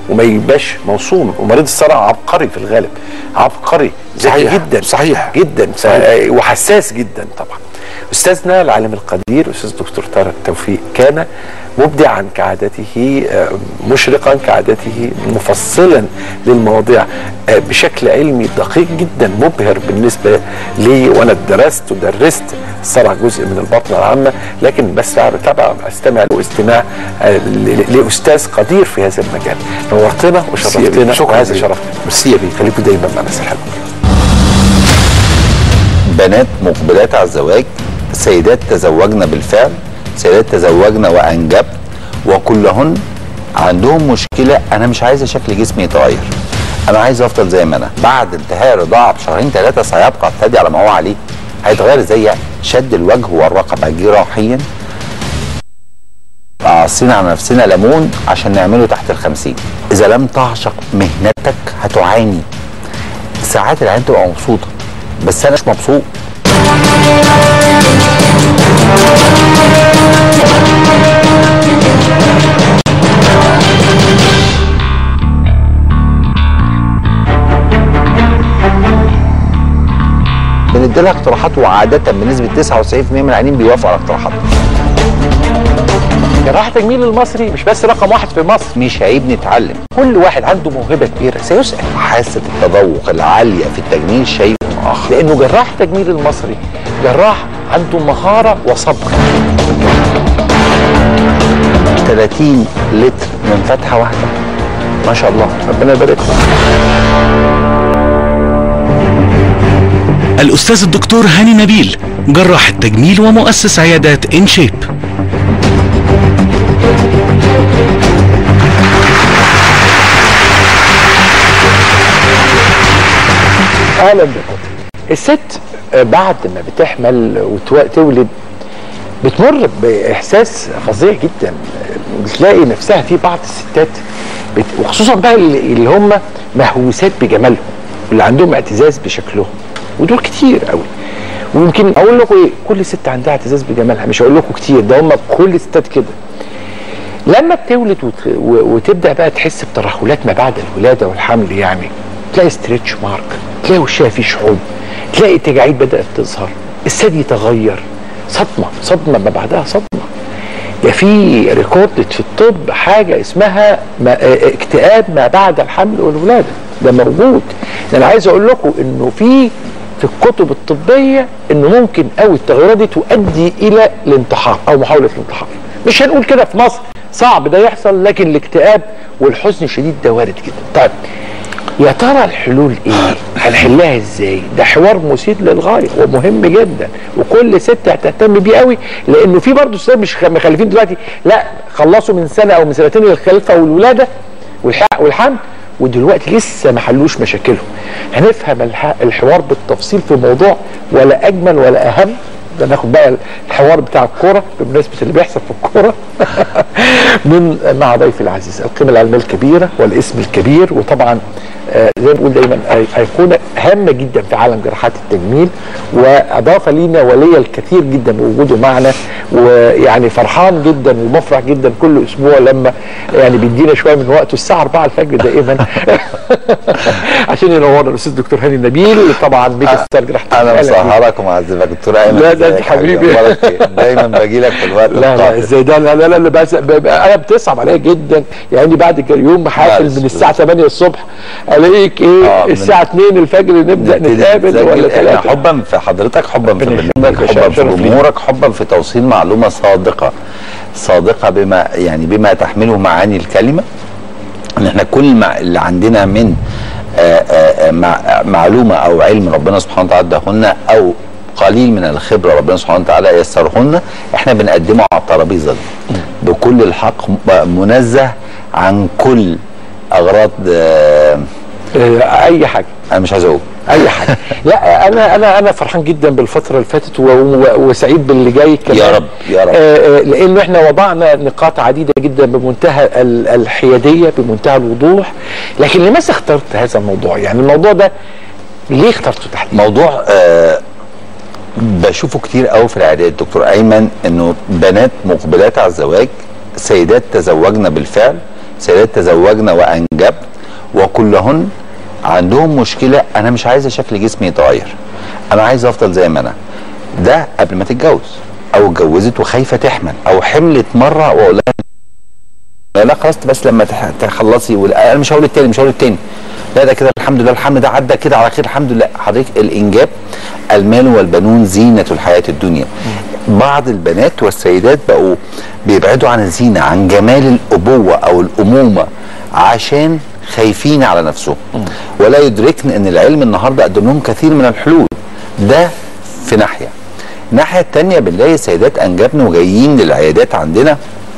وما يبقاش موصول ومريض الصرع عبقري في الغالب عبقري ذكي صحيح، جدا صحيح. جدا صحيح. وحساس جدا طبعا استاذنا العالم القدير استاذ دكتور طارق توفيق كان مبدعا كعادته آه، مشرقا كعادته مفصلا للمواضيع آه، بشكل علمي دقيق جدا مبهر بالنسبه لي وانا درست ودرست الصرع جزء من البطنه العامه لكن بس بتابع استمع له استماع آه، ل- ل- لاستاذ قدير في هذا المجال نورتنا وشرفتنا شكرا وهذا جزيلا. شرف ميرسي يا بيه خليكم دايما معنا سلام بنات مقبلات على الزواج سيدات تزوجن بالفعل سيدات تزوجن وانجبن وكلهن عندهم مشكله انا مش عايزه شكل جسمي يتغير انا عايز افضل زي ما انا بعد انتهاء الرضاعه بشهرين ثلاثه سيبقى الثدي على ما هو عليه هيتغير ازاي يعني شد الوجه والرقبه جراحيا عاصين على نفسنا ليمون عشان نعمله تحت الخمسين اذا لم تعشق مهنتك هتعاني ساعات العين تبقى مبسوطه بس انا مش مبسوط بندي لها اقتراحات وعاده بنسبه 99% من العيانين بيوافقوا على اقتراحاتنا جراحه تجميل المصري مش بس رقم واحد في مصر مش عيب نتعلم كل واحد عنده موهبه كبيره سيسال حاسه التذوق العاليه في التجميل شيء اخر لانه جراح تجميل المصري جراح عنده مهاره وصبر 30 لتر من فتحه واحده ما شاء الله ربنا يبارك له الأستاذ الدكتور هاني نبيل جراح التجميل ومؤسس عيادات إن شيب اهلا بكم الست آه، بعد ما بتحمل وتولد بتمر باحساس فظيع جدا آه، بتلاقي نفسها في بعض الستات بت... وخصوصا بقى اللي اللي هم مهووسات بجمالهم واللي عندهم اعتزاز بشكلهم ودول كتير قوي ويمكن اقول لكم ايه كل ست عندها اعتزاز بجمالها مش هقول لكم كتير ده هم كل الستات كده لما بتولد وت... و- وتبدا بقى تحس بترهلات ما بعد الولاده والحمل يعني تلاقي ستريتش مارك تلاقي وشها فيه شعوب تلاقي تجاعيد بدات تظهر الثدي يتغير صدمه صدمه ما بعدها صدمه ده في ريكوردد في الطب حاجه اسمها ما اه اكتئاب ما بعد الحمل والولاده ده موجود ده انا عايز اقول لكم انه في في الكتب الطبيه انه ممكن قوي التغيرات دي تؤدي الى الانتحار او محاوله الانتحار مش هنقول كده في مصر صعب ده يحصل لكن الاكتئاب والحزن الشديد ده وارد جدا طيب يا ترى الحلول ايه هنحلها ازاي ده حوار مثير للغايه ومهم جدا وكل ست هتهتم بيه قوي لانه في برضه ستات مش خ- مخلفين دلوقتي لا خلصوا من سنه او من سنتين الخلفه والولاده والحق والحمل ودلوقتي لسه ما حلوش مشاكلهم هنفهم الح- الحوار بالتفصيل في موضوع ولا اجمل ولا اهم ده ناخد بقى الحوار بتاع الكوره بمناسبه اللي بيحصل في الكوره من مع ضيفي العزيز القيمه العلميه الكبيره والاسم الكبير وطبعا آه، زي ما بقول دايما أي- ايقونه هامه جدا في عالم جراحات التجميل واضاف لينا وليا الكثير جدا بوجوده معنا ويعني فرحان جدا ومفرح جدا كل اسبوع لما يعني بيدينا شويه من وقته الساعه 4 الفجر دائما عشان ينورنا الاستاذ دكتور هاني نبيل طبعا ميجا ستار جراحه انا التجميل. مسهرك ومعذبك دكتور ايمن لا، ده ازيك أنت يا حبيبي؟ حبيبي. أخبارك إيه؟ دايما باجي لك في الوقت لا لا القاتل. ازاي ده لا لا لا, لا بس ب- ب- انا بتصعب عليا جدا يعني بعد كده يوم محافل بس- من الساعه 8 الصبح الاقيك ايه آه، من- الساعه 2 الفجر نبدا نبتدي نتقابل نسجل. ولا احنا 3 حبا في حضرتك حبا في ربنا برنامجك يخليك يا حبا في شرف لينا. جمهورك حبا في توصيل معلومه صادقه صادقه بما يعني بما تحمله معاني الكلمه ان احنا كل ما اللي عندنا من آه، آه، آه، مع- معلومه او علم ربنا سبحانه وتعالى اداهن او قليل من الخبره ربنا سبحانه وتعالى يسرهن احنا بنقدمه على الترابيزه دي بكل الحق م- منزه عن كل اغراض آه، آه، اي حاجه انا مش عايز اقول اي حاجه لا انا انا انا فرحان جدا بالفتره اللي فاتت و- و- وسعيد باللي جاي كمان يا رب، يا رب. آه، آه، لانه احنا وضعنا نقاط عديده جدا بمنتهى ال- الحياديه بمنتهى الوضوح لكن لماذا اخترت هذا الموضوع يعني الموضوع ده ليه اخترته تحديدا موضوع آه بشوفه كتير قوي في العيادات دكتور ايمن انه بنات مقبلات على الزواج سيدات تزوجن بالفعل سيدات تزوجن وانجبن وكلهن عندهم مشكله انا مش عايزه شكل جسمي يتغير انا عايزه افضل زي ما انا ده قبل ما تتجوز او اتجوزت وخايفه تحمل او حملت مره واقول لها لا خلاص بس لما تح- تخلصي ولا- انا مش هقول التاني مش هقول التاني لا ده كده الحمد لله الحمل ده عدى كده على خير الحمد لله حضرتك الانجاب المال والبنون زينه الحياه الدنيا بعض البنات والسيدات بقوا بيبعدوا عن الزينه عن جمال الابوه او الامومه عشان خايفين على نفسهم ولا يدركن ان العلم النهارده قدم لهم كثير من الحلول ده في ناحيه الناحيه الثانيه بنلاقي سيدات انجبن وجايين للعيادات عندنا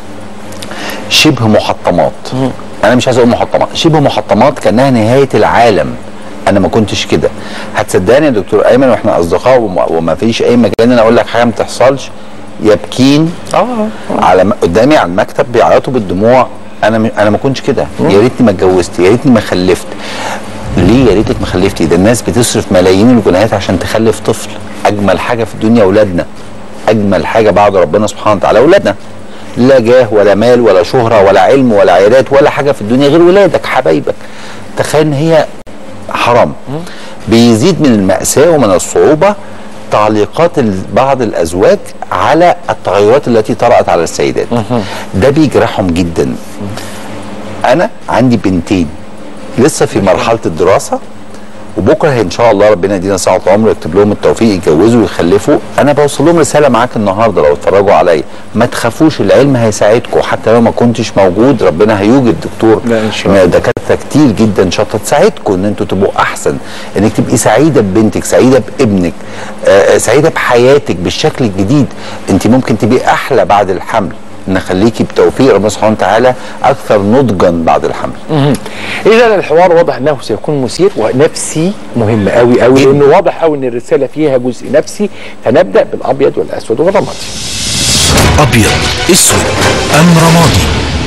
شبه محطمات انا مش عايز اقول محطمات شبه محطمات كانها نهايه العالم انا ما كنتش كده هتصدقني يا دكتور ايمن واحنا اصدقاء وما, وما فيش اي مجال ان انا اقول لك حاجه ما تحصلش يبكين اه على م- قدامي على المكتب بيعيطوا بالدموع انا م... انا ما كنتش كده يا ريتني ما اتجوزت يا ريتني ما خلفت ليه يا ريتك ما خلفتي ده الناس بتصرف ملايين الجنيهات عشان تخلف طفل اجمل حاجه في الدنيا اولادنا اجمل حاجه بعد ربنا سبحانه وتعالى اولادنا لا جاه ولا مال ولا شهره ولا علم ولا عيادات ولا حاجه في الدنيا غير ولادك حبايبك تخيل ان هي حرام بيزيد من المأساة ومن الصعوبة تعليقات ال- بعض الأزواج على التغيرات التي طرأت على السيدات ده بيجرحهم جدا أنا عندي بنتين لسه في مرحلة الدراسة وبكره ان شاء الله ربنا يدينا ساعه عمر يكتب لهم التوفيق يتجوزوا ويخلفوا انا بوصل لهم رساله معاك النهارده لو اتفرجوا عليا ما تخافوش العلم هيساعدكم حتى لو ما كنتش موجود ربنا هيوجد دكتور لا، إن شاء من الله. دكاتره كتير جدا شاطره تساعدكم ان انتوا تبقوا احسن انك تبقي سعيده ببنتك سعيده بابنك آه، آه، سعيده بحياتك بالشكل الجديد انت ممكن تبقي احلى بعد الحمل نخليكي بتوفيق ربنا سبحانه وتعالى اكثر نضجا بعد الحمل اذا الحوار واضح انه سيكون مثير ونفسي مهم قوي قوي جداً. لانه واضح قوي ان الرساله فيها جزء نفسي فنبدا بالابيض والاسود والرمادي أبيض أسود أم رمادي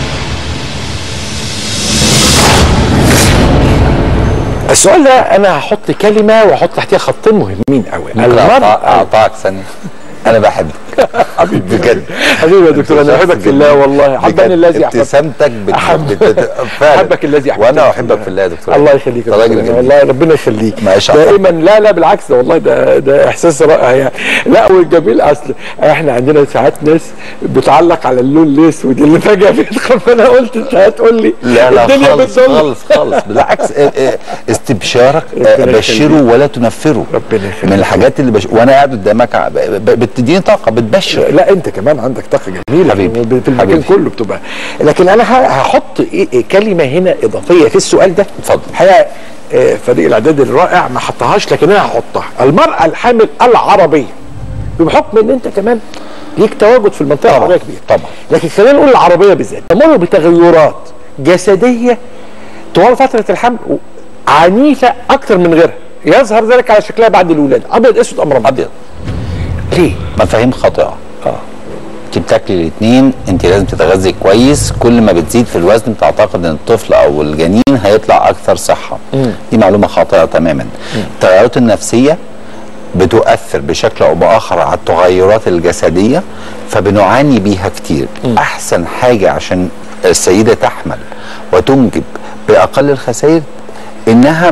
السؤال ده انا هحط كلمه واحط تحتها خطين مهمين قوي ممكن أقطع- اقطعك ثانيه انا بحبك بجد حبيبي يا دكتور انا احبك في الله والله حبني بجد الذي احبك ابتسامتك بت... أحب- بت... فعلا. أحبك الذي أحببتني وانا في احبك الله. في الله يا دكتور الله يخليك يا راجل دكتور جميل. والله ربنا يخليك ما شاء الله. دائما لا لا بالعكس ده والله ده ده احساس رائع يعني لا والجميل اصل احنا عندنا ساعات ناس بتعلق على اللون الاسود اللي فجاه بيدخل فانا قلت انت هتقول لي لا لا الدنيا خالص بتضل. خالص خالص بالعكس اه، اه، استبشارك اه، ربنا بشروا ولا تنفروا ربنا يخليك. من الحاجات اللي بش... وانا قاعد قدامك ع- ب- ب- بتديني طاقه بتبشر لا انت كمان عندك طاقه جميله حبيبي. في المكان حبيبي. كله بتبقى لكن انا ه- هحط إيه إيه كلمه هنا اضافيه في السؤال ده اتفضل. الحقيقه آه، فريق الاعداد الرائع ما حطهاش لكن انا هحطها المراه الحامل العربيه بحكم ان انت كمان ليك تواجد في المنطقه العربيه كبير طبعا. لكن خلينا نقول العربيه بالذات تمر بتغيرات جسديه طوال فتره الحمل عنيفه اكثر من غيرها يظهر ذلك على شكلها بعد الولاده ابيض اسود ام رمادي ابيض ليه؟ مفاهيم خاطئه اه انت بتاكلي الاثنين انت لازم تتغذي كويس كل ما بتزيد في الوزن بتعتقد ان الطفل او الجنين هيطلع اكثر صحه دي معلومه خاطئه تماما التغيرات النفسيه بتؤثر بشكل او باخر على التغيرات الجسديه فبنعاني بيها كتير احسن حاجه عشان السيده تحمل وتنجب باقل الخسائر انها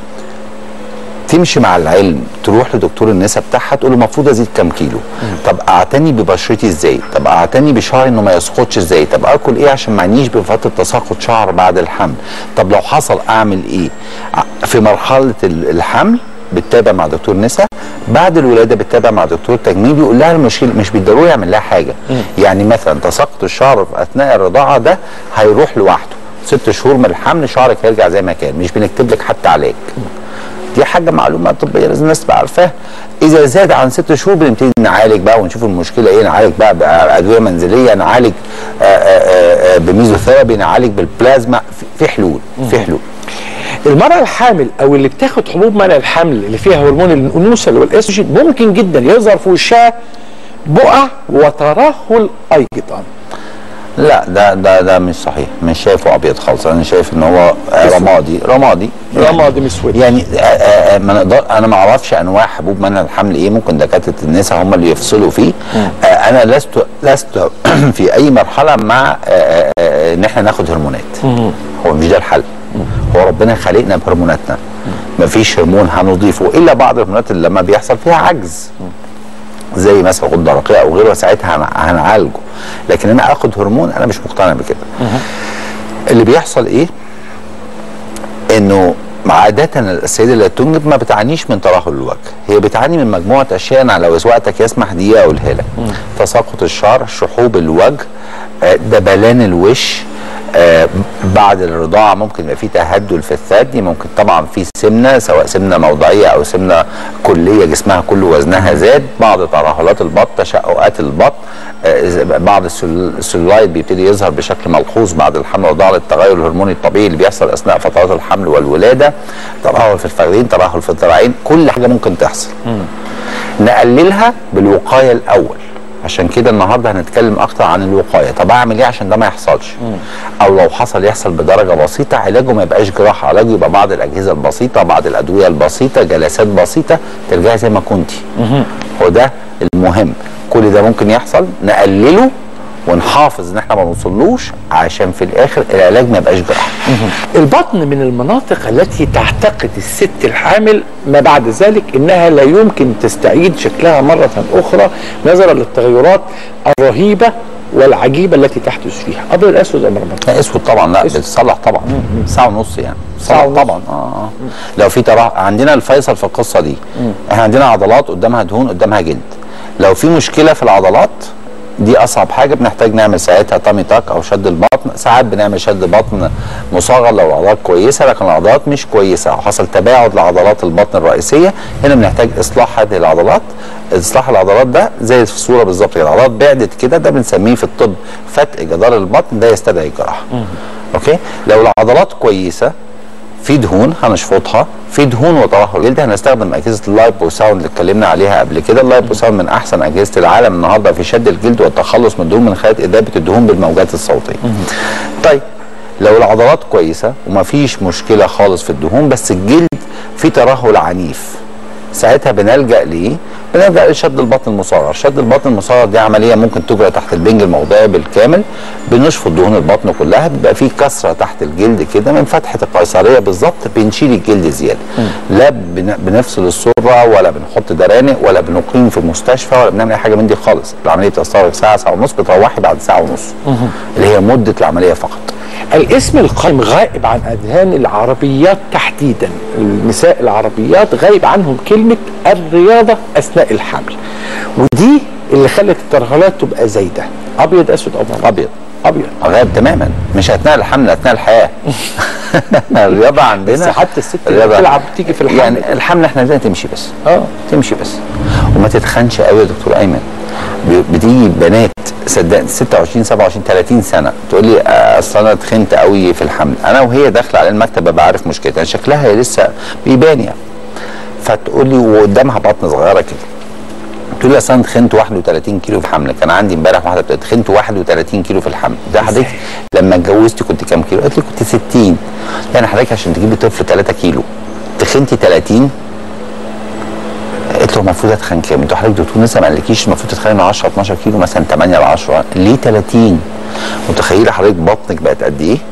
تمشي مع العلم تروح لدكتور النساء بتاعها تقول له المفروض ازيد كام كيلو طب اعتني ببشرتي ازاي طب اعتني بشعري انه ما يسقطش ازاي طب اكل ايه عشان ما اعنيش بفتره تساقط شعر بعد الحمل طب لو حصل اعمل ايه ع- في مرحله ال- الحمل بتتابع مع دكتور نساء بعد الولاده بتتابع مع دكتور تجميل يقول لها المشكله مش بالضروره يعمل لها حاجه يعني مثلا تساقط الشعر في اثناء الرضاعه ده هيروح لوحده ست شهور من الحمل شعرك هيرجع زي ما كان مش بنكتب لك حتى علاج دي حاجه معلومه طبيه لازم الناس تبقى عارفاها اذا زاد عن ست شهور بنبتدي نعالج بقى ونشوف المشكله ايه نعالج بقى بادويه منزليه نعالج آه، آه، آه، بميزوثيرابي نعالج بالبلازما في- في حلول في حلول المرأة الحامل أو اللي بتاخد حبوب منع الحمل اللي فيها هرمون الأنوثة اللي هو الأستروجين ممكن جدا يظهر في وشها بقع وترهل أيضا لا ده ده ده مش صحيح مش شايفه ابيض خالص انا شايف ان هو آه، رمادي رمادي رمادي مسود. يعني آه، آه، آه، ما نقدر انا ما اعرفش انواع حبوب منع الحمل ايه ممكن دكاتره النساء هم اللي يفصلوا فيه آه، انا لست لست في اي مرحله مع آه، آه، ان احنا ناخد هرمونات هو مش ده الحل هو ربنا خلقنا بهرموناتنا مفيش هرمون هنضيفه الا بعض الهرمونات اللي لما بيحصل فيها عجز زي مثلا غده درقيه او غيره ساعتها هن- هنعالجه لكن انا اخد هرمون انا مش مقتنع بكده اللي بيحصل ايه انه عادة السيدة اللي تنجب ما بتعانيش من ترهل الوجه هي بتعاني من مجموعة أشياء أنا لو وقتك يسمح دقيقة أقولها لك تساقط الشعر شحوب الوجه آه، دبلان الوش آه، بعد الرضاعة ممكن يبقى في تهدل في الثدي ممكن طبعا في سمنة سواء سمنة موضعية أو سمنة كلية جسمها كله وزنها زاد بعض ترهلات البطن تشققات البطن آه، بعض السل- السلولايت بيبتدي يظهر بشكل ملحوظ بعد الحمل والرضاعة للتغير الهرموني الطبيعي اللي بيحصل أثناء فترات الحمل والولادة ترهل في الفخذين ترهل في الذراعين كل حاجة ممكن تحصل نقللها بالوقايه الاول عشان كده النهارده هنتكلم اكتر عن الوقايه طب اعمل ايه عشان ده ما يحصلش او لو حصل يحصل بدرجه بسيطه علاجه ما يبقاش جراحه علاجه يبقى بعض الاجهزه البسيطه بعض الادويه البسيطه جلسات بسيطه ترجعي زي ما كنتي هو ده المهم كل ده ممكن يحصل نقلله ونحافظ ان احنا ما نوصلوش عشان في الاخر العلاج ما يبقاش جراحه البطن من المناطق التي تعتقد الست الحامل ما بعد ذلك انها لا يمكن تستعيد شكلها مره اخرى نظرا للتغيرات الرهيبه والعجيبه التي تحدث فيها ابيض اسود ام رمضان لا اسود طبعا لا بتصلح طبعا ساعه ونص يعني ساعة ساعه ونص. طبعا اه اه لو في ترا عندنا الفيصل في القصه دي احنا عندنا عضلات قدامها دهون قدامها جلد لو في مشكله في العضلات دي اصعب حاجه بنحتاج نعمل ساعتها تامي تاك او شد البطن ساعات بنعمل شد بطن مصغر لو العضلات كويسه لكن العضلات مش كويسه او حصل تباعد لعضلات البطن الرئيسيه هنا بنحتاج اصلاح هذه العضلات اصلاح العضلات ده زي في الصوره بالظبط كده العضلات بعدت كده ده بنسميه في الطب فتق جدار البطن ده يستدعي الجراحه اوكي لو العضلات كويسه في دهون هنشفطها في دهون وترهل جلد هنستخدم اجهزه اللايبو ساوند اللي اتكلمنا عليها قبل كده اللايبو ساوند من احسن اجهزه العالم النهارده في شد الجلد والتخلص من الدهون من خلال اذابه الدهون بالموجات الصوتيه طيب لو العضلات كويسه ومفيش مشكله خالص في الدهون بس الجلد فيه ترهل عنيف ساعتها بنلجا لايه؟ بنلجا لشد البطن المصغر، شد البطن المصغر دي عمليه ممكن تجرى تحت البنج الموضعي بالكامل بنشفط دهون البطن كلها بيبقى في كسره تحت الجلد كده من فتحه القيصريه بالظبط بنشيل الجلد زياده. لا بن- بنفصل السره ولا بنحط درانق ولا بنقيم في مستشفى ولا بنعمل اي حاجه من دي خالص، العمليه بتستغرق ساعه ساعه ونص بتروحي بعد ساعه ونص. اللي هي مده العمليه فقط. الاسم القائم غائب عن اذهان العربيات تحديدا النساء العربيات غايب عنهم كلمه الرياضه اثناء الحمل ودي اللي خلت الترهلات تبقى زايده ابيض اسود او مرة. ابيض. ابيض غايب تماما مش اثناء الحمل اثناء الحياه الرياضه عندنا بس حتى الست اللي الرياضة- بتلعب تيجي في الحمل. يعني الحمل احنا عايزينها تمشي بس اه تمشي بس وما تتخنش قوي يا دكتور ايمن ب- بتيجي بنات صدق 26 27 30 سنه تقول لي آه، اصل انا اتخنت قوي في الحمل انا وهي داخله على المكتب ببقى عارف مشكلتها شكلها هي لسه بيبان يعني فتقول لي وقدامها بطن صغيره كده تقول لي اصل انا اتخنت 31 كيلو في الحمل كان عندي امبارح واحده بتقول اتخنت 31 كيلو في الحمل ده حضرتك لما اتجوزتي كنت كام كيلو؟ قالت لي كنت 60 يعني حضرتك عشان تجيبي طفل 3 كيلو تخنتي 30 قلت له المفروض اتخن كام؟ انتوا حضرتك دكتور لسه ما قالكيش المفروض تتخني من 10 12 كيلو مثلا 8 ل 10 ليه 30 متخيله حضرتك بطنك بقت قد ايه؟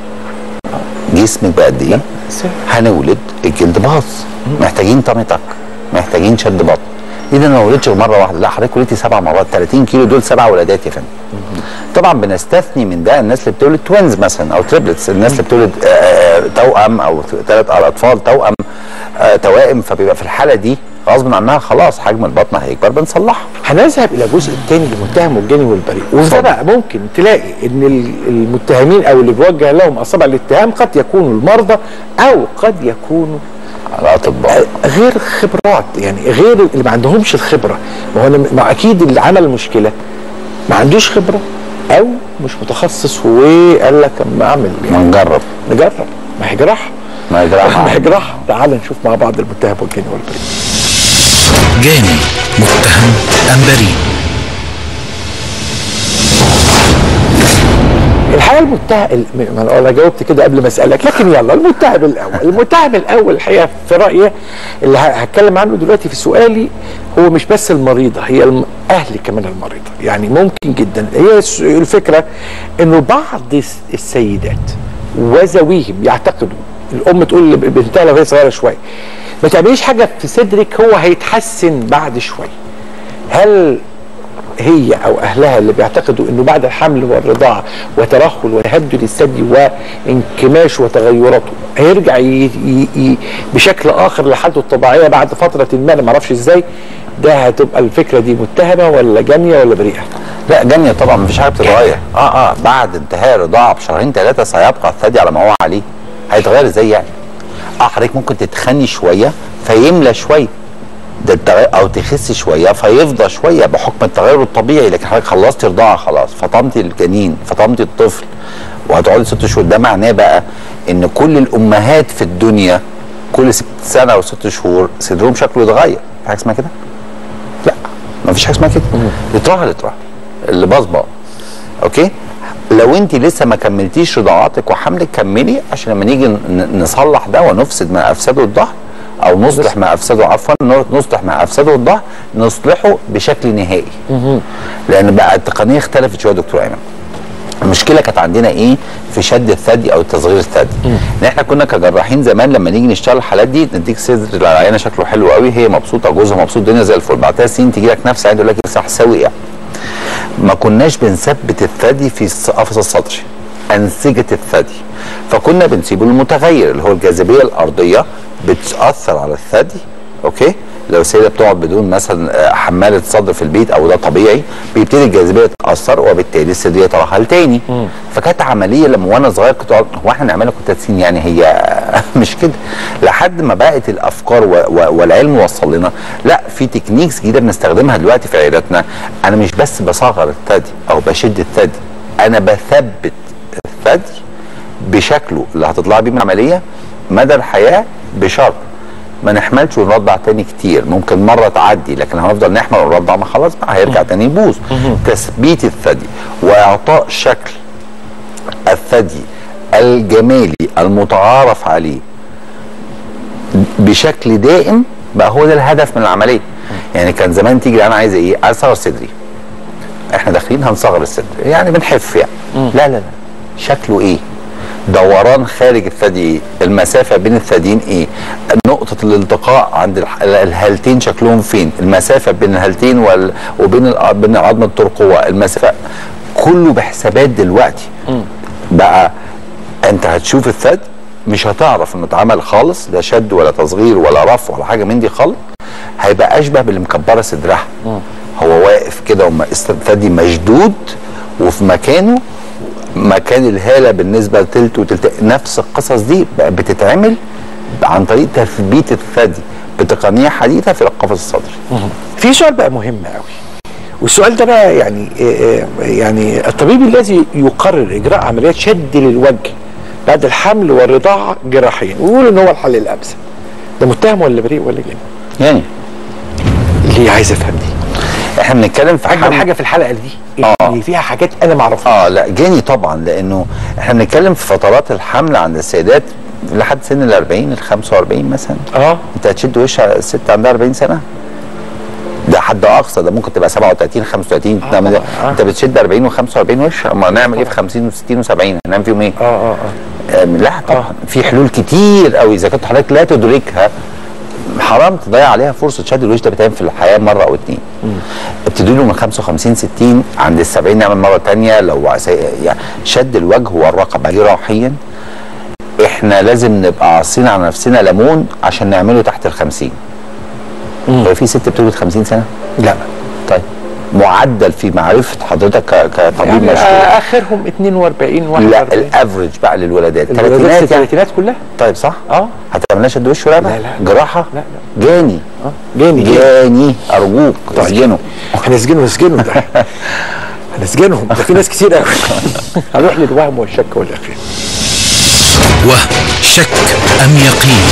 جسمك بقى قد ايه؟ هنولد الجلد باظ محتاجين طمي تك محتاجين شد بطن ايه ده انا ما ولدتش غير مره واحده لا حضرتك ولدتي سبع مرات 30 كيلو دول سبع ولادات يا فندم طبعا بنستثني من ده الناس اللي بتولد توينز مثلا او تريبلتس الناس اللي بتولد آه، توأم او ثلاث اطفال توأم آه، توائم فبيبقى في الحاله دي غصب عنها خلاص حجم البطن هيكبر بنصلحه هنذهب الى الجزء الثاني المتهم والجاني والبريء وده بقى ممكن تلاقي ان ال- المتهمين او اللي بيوجه لهم اصابع الاتهام قد يكونوا المرضى او قد يكونوا الاطباء غير خبرات يعني غير اللي ما عندهمش الخبره ما هو أنا ما اكيد اللي عمل المشكله ما عندوش خبره او مش متخصص وقال لك اما اعمل ما يعني نجرب نجرب ما هي جراحه ما يجرى ما هي جراحه تعال نشوف مع بعض المتهم والجاني والبريء جاني متهم أم بريء الحقيقه المتهم ما انا أنا جاوبت كده قبل ما اسالك لكن يلا المتهم الاول المتهم الاول الحقيقه في رايي اللي ه- هتكلم عنه دلوقتي في سؤالي هو مش بس المريضه هي الم- اهل كمان المريضه يعني ممكن جدا هي الس- الفكره انه بعض الس- السيدات وذويهم يعتقدوا الام تقول لبنتها لو هي صغيره شويه ما تعمليش حاجه في صدرك هو هيتحسن بعد شويه هل هي او اهلها اللي بيعتقدوا انه بعد الحمل والرضاعه وترهل وتهدد الثدي وانكماش وتغيراته هيرجع ي ي ي بشكل اخر لحالته الطبيعيه بعد فتره ما انا ما اعرفش ازاي ده هتبقى الفكره دي متهمه ولا جانيه ولا بريئه؟ لا جانية طبعا مفيش حاجه بتتغير اه اه بعد انتهاء الرضاعه بشهرين ثلاثه سيبقى الثدي على ما هو عليه هيتغير ازاي يعني؟ اه حضرتك ممكن تتخني شويه فيملى شويه ده التغير او تخس شويه فيفضى شويه بحكم التغير الطبيعي لكن حضرتك خلصتي رضاعه خلاص فطمتي الجنين فطمتي الطفل وهتقعدي ست شهور ده معناه بقى ان كل الامهات في الدنيا كل ست سنه او ست شهور صدرهم شكله يتغير في حاجه اسمها كده؟ لا ما فيش حاجه اسمها كده يترهل يترهل اللي باظ باظ اوكي لو انت لسه ما كملتيش رضاعاتك وحملك كملي عشان لما نيجي ن- نصلح ده ونفسد ما افسده الظهر او نصلح ما افسده عفوا ن- نصلح ما افسده الظهر نصلحه بشكل نهائي لان بقى التقنيه اختلفت شويه يا دكتور ايمن المشكله كانت عندنا ايه في شد الثدي او تصغير الثدي ان احنا كنا كجراحين زمان لما نيجي نشتغل الحالات دي نديك صدر العيانه شكله حلو قوي هي مبسوطه جوزها مبسوط الدنيا زي الفل بعد ثلاث سنين تيجي لك نفس عيان يقول لك صح سوي ايه ما كناش بنثبت الثدي في الس- قفص الصدري انسجه الثدي فكنا بنسيبه للمتغير اللي هو الجاذبيه الارضيه بتاثر على الثدي اوكي لو السيده بتقعد بدون مثلا آه، حماله صدر في البيت او ده طبيعي بيبتدي الجاذبيه تاثر وبالتالي الصدر يترهل تاني فكانت عمليه لما وانا صغير كنت أقعد، هو احنا نعملها كنت سنين يعني هي مش كده لحد ما بقت الافكار و- و- والعلم وصل لنا لا في تكنيكس جديده بنستخدمها دلوقتي في عياداتنا انا مش بس بصغر الثدي او بشد الثدي انا بثبت الثدي بشكله اللي هتطلع بيه من العمليه مدى الحياه بشرط ما نحملش ونرضع تاني كتير ممكن مره تعدي لكن هنفضل نحمل ونرضع ما خلاص بقى هيرجع تاني يبوظ تثبيت الثدي واعطاء شكل الثدي الجمالي المتعارف عليه بشكل دائم بقى هو ده الهدف من العمليه يعني كان زمان تيجي انا عايز ايه عايز اصغر صدري احنا داخلين هنصغر الصدر يعني بنحف يعني لا لا لا شكله ايه دوران خارج الثدي ايه المسافه بين الثديين ايه نقطه الالتقاء عند الح- الهالتين شكلهم فين المسافه بين الهالتين وال... وبين ال... بين عظم الترقوه المسافه كله بحسابات دلوقتي بقى انت هتشوف الثدي مش هتعرف انه اتعمل خالص لا شد ولا تصغير ولا رفع ولا حاجه من دي خالص هيبقى اشبه باللي مكبره صدرها هو واقف كده والثدي مشدود وفي مكانه مكان الهاله بالنسبه لتلت وتلت نفس القصص دي بقى بتتعمل عن طريق تثبيت الثدي بتقنيه حديثه في القفص الصدري في سؤال بقى مهم قوي والسؤال ده بقى يعني آه، آه، يعني الطبيب الذي يقرر اجراء عمليات شد للوجه بعد الحمل والرضاعه جراحيا ويقول ان هو الحل الامثل ده متهم ولا بريء ولا جاني؟ يعني ليه عايز افهم دي؟ احنا بنتكلم في اجمل حمل- حاجه في الحلقه دي آه. ان فيها حاجات انا ما اعرفهاش اه لا جاني طبعا لانه احنا بنتكلم في فترات الحمل عند السيدات لحد سن ال 40 ال 45 مثلا اه انت هتشد وش على الست عندها 40 سنه ده حد اقصى ده ممكن تبقى 37 35 آه انما ده- طبعاً، آه. انت بتشد 40 و45 وش اما نعمل ايه في 50 و60 و70 هنعمل فيهم ايه؟ اه اه اه آم، لا طبعا في حلول كتير قوي اذا كنت حضرتك لا تدركها حرام تضيع عليها فرصه شد الوش ده بيتعمل في الحياه مره او اتنين ابتدي له من 55 60 عند ال 70 نعمل مره تانية لو عايز- يعني شد الوجه والرقبه جراحيا احنا لازم نبقى عاصين على نفسنا ليمون عشان نعمله تحت ال 50 هو في ست بتولد 50 سنه؟ لا طيب معدل في معرفه حضرتك ك- كطبيب يعني مشهور آه اخرهم 42 لا 41 الافرج بقى للولادات الولادات ثلاثينات يعني الثلاثينات كلها طيب صح؟ اه هتعملها شد وش ورقبه؟ لا، لا. جراحه؟ لا، جاني اه جاني جاني جاني ارجوك اسجنه هنسجنه نسجنه ده هنسجنهم ده في ناس كتير قوي هنروح للوهم والشك والاخير وهم شك أم يقين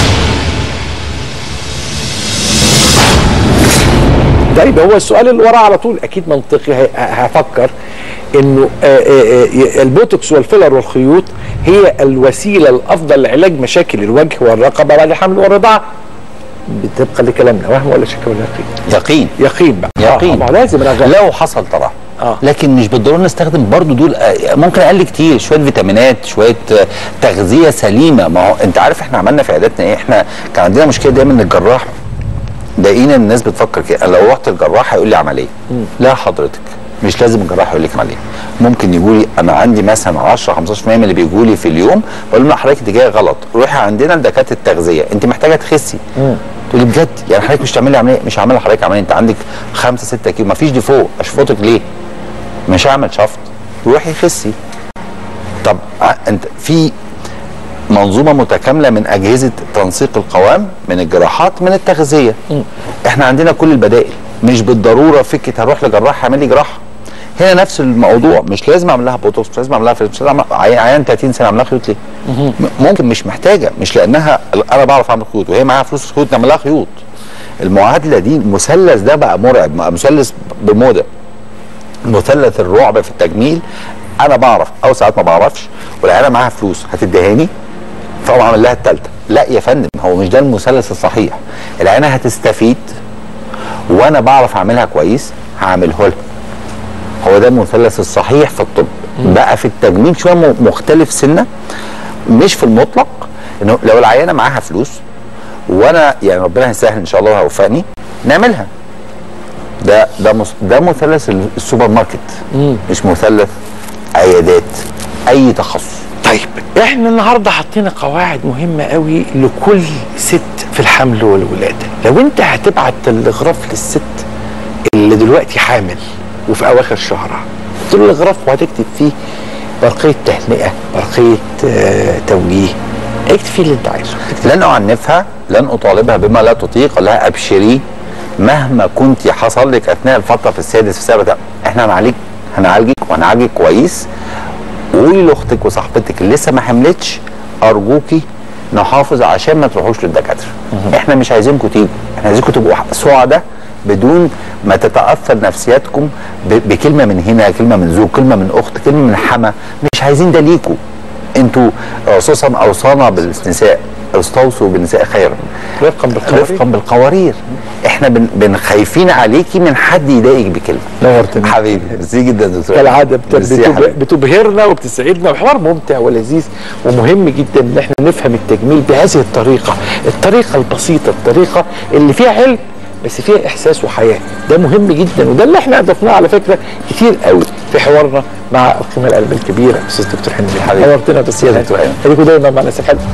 طيب هو السؤال اللي وراه على طول اكيد منطقي ه- هفكر انه آه، آه، آه، البوتوكس والفيلر والخيوط هي الوسيله الافضل لعلاج مشاكل الوجه والرقبه بعد الحمل والرضاعه بتبقى لكلامنا وهم ولا شك ولا يقين يقين يقين بقى يقين. آه طبعا لازم أنا لو حصل طبعا آه. لكن مش بالضروره نستخدم برضو دول آه، ممكن اقل كتير شويه فيتامينات شويه آه، تغذيه سليمه ما هو انت عارف احنا عملنا في عياداتنا ايه احنا كان عندنا مشكله دايما ان الجراح دقيقين الناس بتفكر كده لو رحت الجراح هيقول لي عمليه لا حضرتك مش لازم الجراح يقول لك عمليه ممكن يقول لي انا عندي مثلا 10 15% من اللي بيجوا لي في اليوم بقول لهم لا حضرتك انت جايه غلط روحي عندنا لدكاتره التغذيه انت محتاجه تخسي تقول لي بجد يعني حضرتك مش تعملي عمليه مش هعمل لحضرتك عمليه انت عندك 5 6 كيلو ما فيش ديفو اشفطك ليه مش هعمل شفط روحي خسي طب ع- انت في منظومه متكامله من اجهزه تنسيق القوام من الجراحات من التغذيه احنا عندنا كل البدائل مش بالضروره فكره هروح لجراح يعمل لي جراحه هنا نفس الموضوع مش لازم اعمل لها بوتوكس مش لازم اعمل لها فيلم، مش لازم أعمل- عي- عيان 30 سنه اعمل لها خيوط ليه؟ م- ممكن مش محتاجه مش لانها انا بعرف اعمل خيوط وهي معاها فلوس خيوط نعمل لها خيوط المعادله دي المثلث ده بقى مرعب بقى مثلث بموضه مثلث الرعب في التجميل انا بعرف او ساعات ما بعرفش والعيانه معاها فلوس هتديهاني فاقوم عامل لها الثالثه لا يا فندم هو مش ده المثلث الصحيح العيانه هتستفيد وانا بعرف اعملها كويس هعمله لها هو ده المثلث الصحيح في الطب بقى في التجميل شويه م- مختلف سنه مش في المطلق انه لو العيانه معاها فلوس وانا يعني ربنا هيسهل ان شاء الله وهيوفقني نعملها ده ده مس- ده مثلث ال- السوبر ماركت مش مثلث عيادات اي تخصص طيب احنا النهارده حطينا قواعد مهمه قوي لكل ست في الحمل والولاده لو انت هتبعت تلغراف للست اللي دلوقتي حامل وفي اواخر شهرها تلغراف وهتكتب فيه برقيه تهنئه برقيه آه توجيه اكتب فيه اللي انت عايزه لن اعنفها لن اطالبها بما لا تطيق أقول لها ابشري مهما كنت حصل لك اثناء الفتره في السادس في السابع احنا هنعالجك هنعالجك وهنعالجك كويس قولي لاختك وصاحبتك اللي لسه ما حملتش ارجوكي نحافظ عشان ما تروحوش للدكاتره احنا مش عايزينكم تيجوا احنا عايزينكم تبقوا سعداء بدون ما تتاثر نفسياتكم ب- بكلمه من هنا كلمه من زوج كلمه من اخت كلمه من حما مش عايزين ده ليكوا انتوا خصوصا اوصانا بالنساء استوصوا بالنساء خيرا رفقا بالقوارير. رفقا بالقوارير احنا بن, بن خايفين عليكي من حد يضايقك بكلمه نورتني. حبيبي ميرسي جدا يا دكتور كالعاده بت- ميرسي يا بتب- حبيبي. بتبهرنا وبتسعدنا وحوار ممتع ولذيذ ومهم جدا ان احنا نفهم التجميل بهذه الطريقه الطريقه البسيطه الطريقه اللي فيها علم بس فيها احساس وحياه ده مهم جدا وده اللي احنا اضفناه على فكره كتير قوي في حوارنا مع القيمه القلب الكبيره استاذ دكتور حلمي حبيبي. نورتنا بس يا دكتور أيمن. خليكم دايما مع ناس الحلوه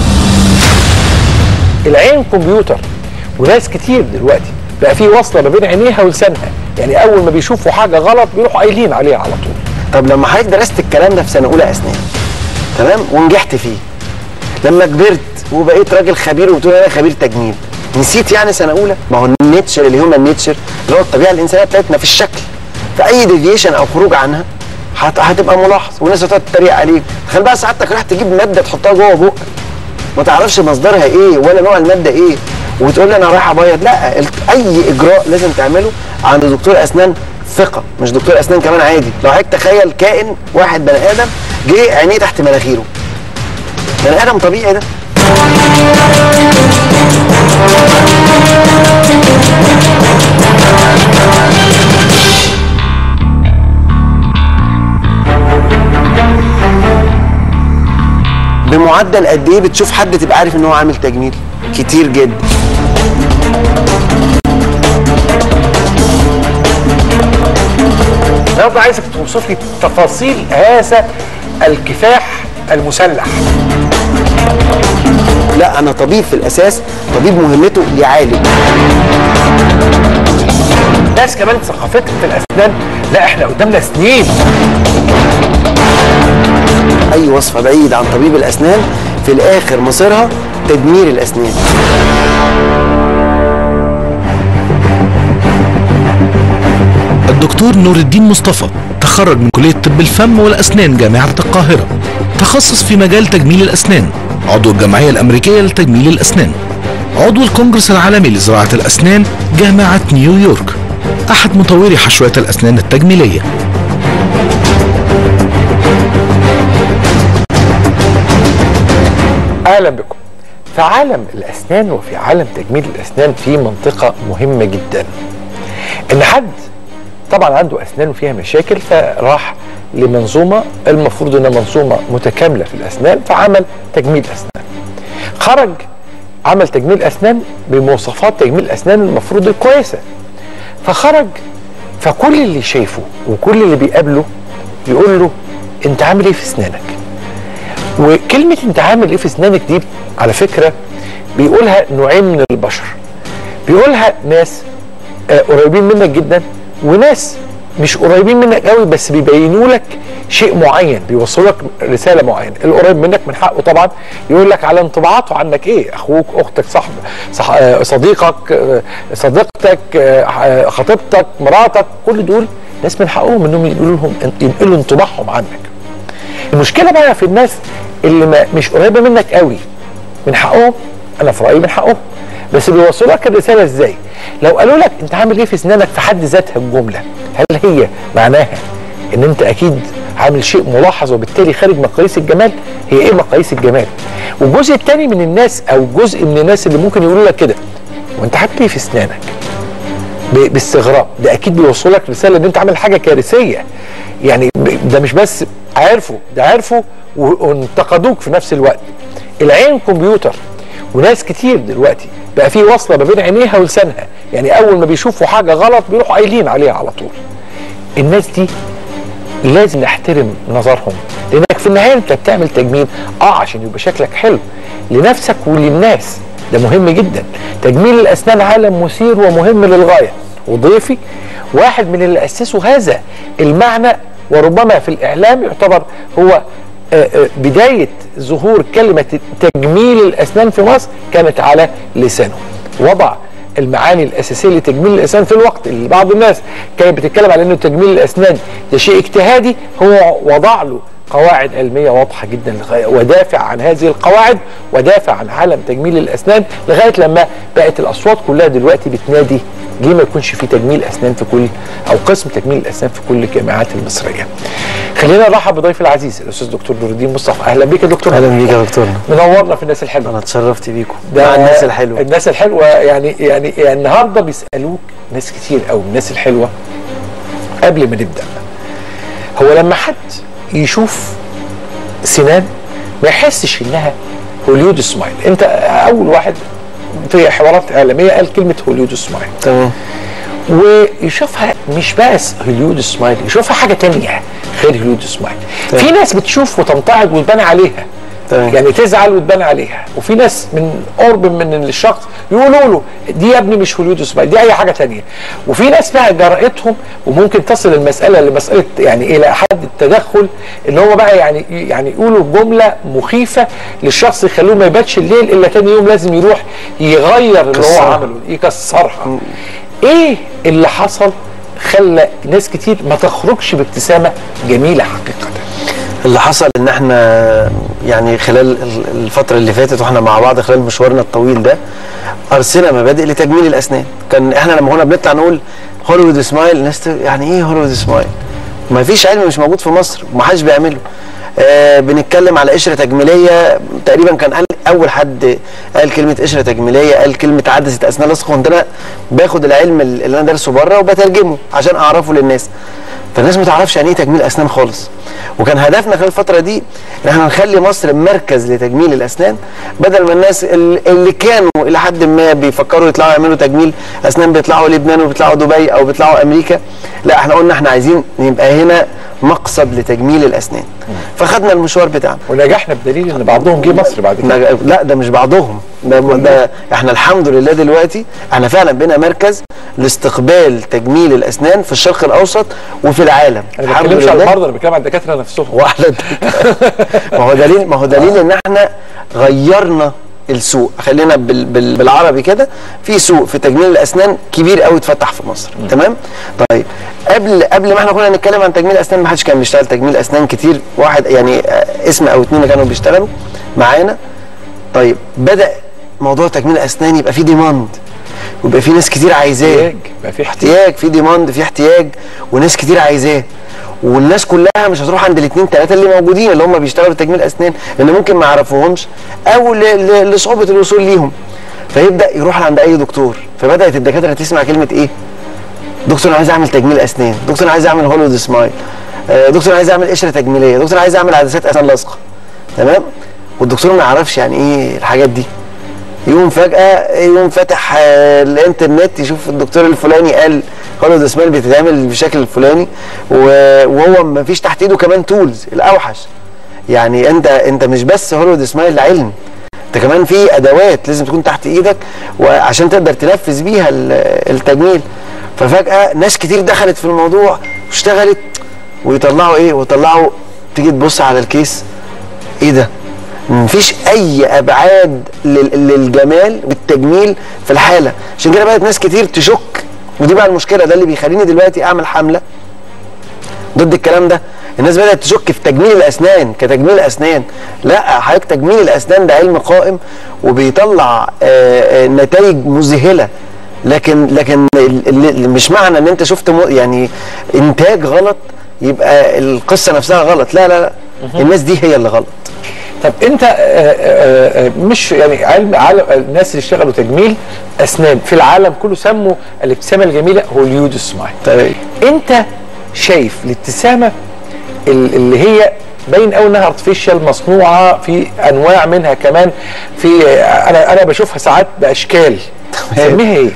العين كمبيوتر وناس كتير دلوقتي بقى في وصله ما بين عينيها ولسانها يعني اول ما بيشوفوا حاجه غلط بيروحوا قايلين عليها على طول طب لما حضرتك درست الكلام ده في سنه اولى اسنان تمام ونجحت فيه لما كبرت وبقيت راجل خبير وبتقول انا خبير تجميل نسيت يعني سنه اولى ما هو النيتشر اللي هو النيتشر اللي هو الطبيعه الانسانيه بتاعتنا في الشكل فاي ديفيشن او خروج عنها هت- هتبقى ملاحظ والناس هتقعد تتريق عليك تخيل بقى سعادتك راح تجيب ماده تحطها جوه بقك ما تعرفش مصدرها ايه ولا نوع الماده ايه وتقول لي انا رايح ابيض لا ال- اي اجراء لازم تعمله عند دكتور اسنان ثقه مش دكتور اسنان كمان عادي لو حضرتك تخيل كائن واحد بني ادم جه عينيه تحت مناخيره بني ادم طبيعي ده بمعدل قد ايه بتشوف حد تبقى عارف ان هو عامل تجميل كتير جدا النهارده عايزك توصف لي تفاصيل هذا الكفاح المسلح لا انا طبيب في الاساس طبيب مهمته يعالج ناس كمان ثقافتها في الاسنان لا احنا قدامنا سنين اي وصفه بعيد عن طبيب الاسنان في الاخر مصيرها تدمير الاسنان الدكتور نور الدين مصطفى تخرج من كلية طب الفم والأسنان جامعة القاهرة تخصص في مجال تجميل الأسنان عضو الجمعية الأمريكية لتجميل الأسنان عضو الكونجرس العالمي لزراعة الأسنان جامعة نيويورك أحد مطوري حشوات الأسنان التجميلية اهلا بكم في عالم الاسنان وفي عالم تجميل الاسنان في منطقه مهمه جدا ان حد طبعا عنده اسنان فيها مشاكل فراح لمنظومه المفروض انها منظومه متكامله في الاسنان فعمل تجميل اسنان خرج عمل تجميل اسنان بمواصفات تجميل اسنان المفروض الكويسه فخرج فكل اللي شايفه وكل اللي بيقابله يقول له انت عامل ايه في اسنانك وكلمه انت عامل ايه في اسنانك دي على فكره بيقولها نوعين من البشر بيقولها ناس آه، قريبين منك جدا وناس مش قريبين منك قوي بس بيبينوا لك شيء معين بيوصلوا لك رساله معينه القريب منك من حقه طبعا يقول لك على انطباعاته عنك ايه اخوك اختك صاحب صح آه، صديقك آه، صديقتك آه، خطيبتك مراتك كل دول ناس من حقهم انهم يقولوا لهم ينقلوا انطباعهم عنك المشكله بقى في الناس اللي ما مش قريبه منك قوي من حقهم انا في رايي من حقهم بس بيوصلوا لك الرساله ازاي لو قالوا لك انت عامل ايه في اسنانك في حد ذاتها الجمله هل هي معناها ان انت اكيد عامل شيء ملاحظ وبالتالي خارج مقاييس الجمال هي ايه مقاييس الجمال والجزء الثاني من الناس او جزء من الناس اللي ممكن يقولوا لك كده وانت عامل ايه في اسنانك ب- باستغراب ده اكيد بيوصل لك رساله ان انت عامل حاجه كارثيه يعني ب- ده مش بس عرفوا ده عرفوا و- وانتقدوك في نفس الوقت العين كمبيوتر وناس كتير دلوقتي بقى في وصله ما بين عينيها ولسانها يعني اول ما بيشوفوا حاجه غلط بيروحوا قايلين عليها على طول الناس دي لازم نحترم نظرهم لانك في النهايه انت بتعمل تجميل اه عشان يبقى شكلك حلو لنفسك وللناس ده مهم جدا تجميل الاسنان عالم مثير ومهم للغايه وضيفي واحد من اللي اسسوا هذا المعنى وربما في الاعلام يعتبر هو آه، آه، بدايه ظهور كلمه تجميل الاسنان في مصر كانت على لسانه وضع المعاني الاساسيه لتجميل الاسنان في الوقت اللي بعض الناس كانت بتتكلم على انه تجميل الاسنان ده شيء اجتهادي هو وضع له قواعد علميه واضحه جدا لغاية- ودافع عن هذه القواعد ودافع عن عالم تجميل الاسنان لغايه لما بقت الاصوات كلها دلوقتي بتنادي ليه ما يكونش في تجميل اسنان في كل او قسم تجميل الاسنان في كل الجامعات المصريه. خلينا نرحب بضيفي العزيز الاستاذ دكتور نور الدين مصطفى اهلا بيك يا دكتور اهلا بيك يا دكتورنا منورنا في الناس الحلوه انا اتشرفت بيكم مع الناس الحلوه الناس الحلوه يعني يعني, يعني النهارده بيسالوك ناس كتير قوي من الناس الحلوه قبل ما نبدا هو لما حد يشوف سنان ما يحسش انها هوليود سمايل انت اول واحد في حوارات اعلاميه قال كلمه هوليود سمايل تمام ويشوفها مش بس هوليود سمايل يشوفها حاجه تانية غير هوليود سمايل في ناس بتشوف وتمتعض وتبان عليها تمام. يعني تزعل وتبان عليها وفي ناس من قرب من الشخص يقولوا له دي يا ابني مش هوليود سمايل دي اي حاجه تانية وفي ناس بقى جرأتهم وممكن تصل المساله لمساله يعني الى حد التدخل ان هو بقى يعني يعني يقولوا جمله مخيفه للشخص يخلوه ما يباتش الليل الا تاني يوم لازم يروح يغير اللي هو يكسرها. عمله يكسرها ايه اللي حصل خلى ناس كتير ما تخرجش بابتسامه جميله حقيقه اللي حصل ان احنا يعني خلال ال- الفتره اللي فاتت واحنا مع بعض خلال مشوارنا الطويل ده ارسلنا مبادئ لتجميل الاسنان كان احنا لما كنا بنطلع نقول هوليوود سمايل الناس ت- يعني ايه هوليوود سمايل ما فيش علم مش موجود في مصر وما حدش بيعمله آه بنتكلم على قشره تجميليه تقريبا كان قال اول حد قال كلمه قشره تجميليه قال كلمه عدسه اسنان لصق كنت انا باخد العلم اللي انا دارسه بره وبترجمه عشان اعرفه للناس فالناس ما تعرفش يعني ايه تجميل اسنان خالص وكان هدفنا خلال الفتره دي ان احنا نخلي مصر مركز لتجميل الاسنان بدل ما الناس ال- اللي كانوا الى حد ما بيفكروا يطلعوا يعملوا تجميل اسنان بيطلعوا لبنان وبيطلعوا دبي او بيطلعوا امريكا لا احنا قلنا احنا عايزين يبقى هنا مقصد لتجميل الاسنان فخدنا المشوار بتاعنا ونجحنا بدليل ان بعضهم جه مصر بعد كده لا- لا ده مش بعضهم ده, ده احنا الحمد لله دلوقتي احنا فعلا بقينا مركز لاستقبال تجميل الاسنان في الشرق الاوسط وفي العالم انا ما بتكلمش على المرضى انا بتكلم على الدكاتره نفسهم وعلى ما هو دليل ما هو دليل ان احنا غيرنا السوق خلينا بال بال بالعربي كده في سوق في تجميل الاسنان كبير قوي اتفتح في مصر تمام طيب قبل قبل ما احنا كنا نتكلم عن تجميل اسنان ما حدش كان بيشتغل تجميل اسنان كتير واحد يعني آه، اسم او اتنين اللي كانوا بيشتغلوا معانا طيب بدا موضوع تجميل الاسنان يبقى فيه ديماند ويبقى في ناس كتير عايزاه احتياج بقى في احتياج احتياج في ديماند في احتياج وناس كتير عايزاه والناس كلها مش هتروح عند الاثنين ثلاثه اللي موجودين اللي هم بيشتغلوا تجميل اسنان لان ممكن ما يعرفوهمش او ل- ل- لصعوبه الوصول ليهم فيبدا يروح عند اي دكتور فبدات الدكاتره تسمع كلمه ايه دكتور انا عايز اعمل تجميل اسنان دكتور انا عايز اعمل هولود سمايل آه، دكتور انا عايز اعمل قشره تجميليه دكتور انا عايز اعمل عدسات اسنان لاصقه تمام والدكتور ما يعرفش يعني ايه الحاجات دي يقوم فجاه يقوم فاتح آه، الانترنت يشوف الدكتور الفلاني قال هولود سمايل بتتعمل بالشكل الفلاني و- وهو ما فيش تحت ايده كمان تولز الاوحش يعني انت انت مش بس هولود سمايل علم انت كمان في ادوات لازم تكون تحت ايدك وعشان تقدر تنفذ بيها ال- التجميل ففجاه ناس كتير دخلت في الموضوع واشتغلت ويطلعوا ايه ويطلعوا تيجي تبص على الكيس ايه ده مفيش اي ابعاد لل- للجمال والتجميل في الحاله عشان كده بدات ناس كتير تشك ودي بقى المشكله ده اللي بيخليني دلوقتي اعمل حمله ضد الكلام ده الناس بدات تشك في تجميل الاسنان كتجميل اسنان لا حضرتك تجميل الاسنان ده علم قائم وبيطلع آه، آه، نتائج مذهله لكن لكن ال- ال- مش معنى ان انت شفت م- يعني انتاج غلط يبقى القصه نفسها غلط لا لا لا الناس دي هي اللي غلط طب انت آه، آه، آه، مش يعني علم عالم الناس اللي اشتغلوا تجميل اسنان في العالم كله سموا الابتسامه الجميله هوليود سمايل طيب. انت شايف الابتسامه ال- اللي هي باين قوي انها ارتفيشال مصنوعه في انواع منها كمان في آه، انا انا بشوفها ساعات باشكال سميها ايه؟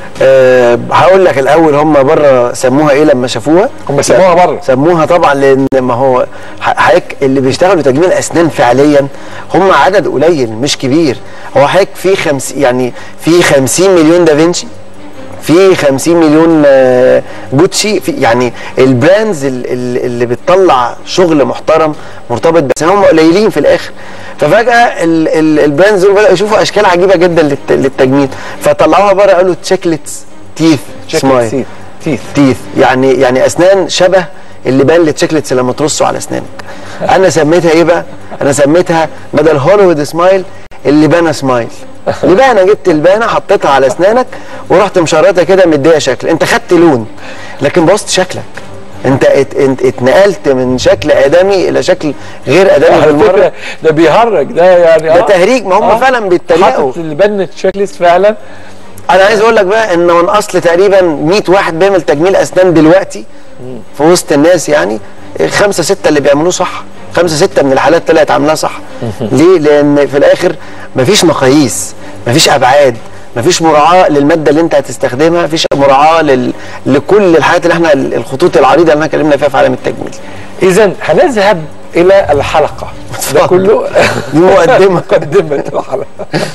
أه هقول لك الاول هم بره سموها ايه لما شافوها هم سموها بره. سموها طبعا لان ما هو ح- حضرتك اللي بيشتغلوا تجميل اسنان فعليا هم عدد قليل مش كبير هو حضرتك في خمس يعني في 50 مليون دافنشي في 50 مليون آه، جوتشي في يعني البراندز ال- ال- اللي بتطلع شغل محترم مرتبط بس هم قليلين في الاخر ففجاه ال- ال- البراندز دول بداوا يشوفوا اشكال عجيبه جدا للت- للتجميل فطلعوها بره قالوا تشيكلتس تيث سمايل تيث تيث يعني يعني اسنان شبه اللي بان للتشيكلتس لما ترصوا على اسنانك انا سميتها ايه بقى انا سميتها بدل هوليوود سمايل اللي بانا سمايل لبانه جبت البانه حطيتها على اسنانك ورحت مشرطها كده مديها شكل انت خدت لون لكن بوظت شكلك انت ات ات اتنقلت من شكل ادمي الى شكل غير ادمي على بالمره فكره ده بيهرج ده يعني ده تهريج ما هم فعلا بيتريقوا حاطط اللي بنت تشيك ليست فعلا انا عايز اقول لك بقى ان من اصل تقريبا 100 واحد بيعمل تجميل اسنان دلوقتي في وسط الناس يعني خمسه سته اللي بيعملوه صح خمسه سته من الحالات طلعت عاملاها صح ليه؟ لان في الاخر مفيش مقاييس مفيش ابعاد مفيش مراعاه للماده اللي انت هتستخدمها مفيش مراعاه لل... لكل الحاجات اللي احنا الخطوط العريضه اللي احنا اتكلمنا فيها في عالم التجميل اذا هنذهب الى الحلقه ده اتفضل. كله دي مقدمة. مقدمه الحلقه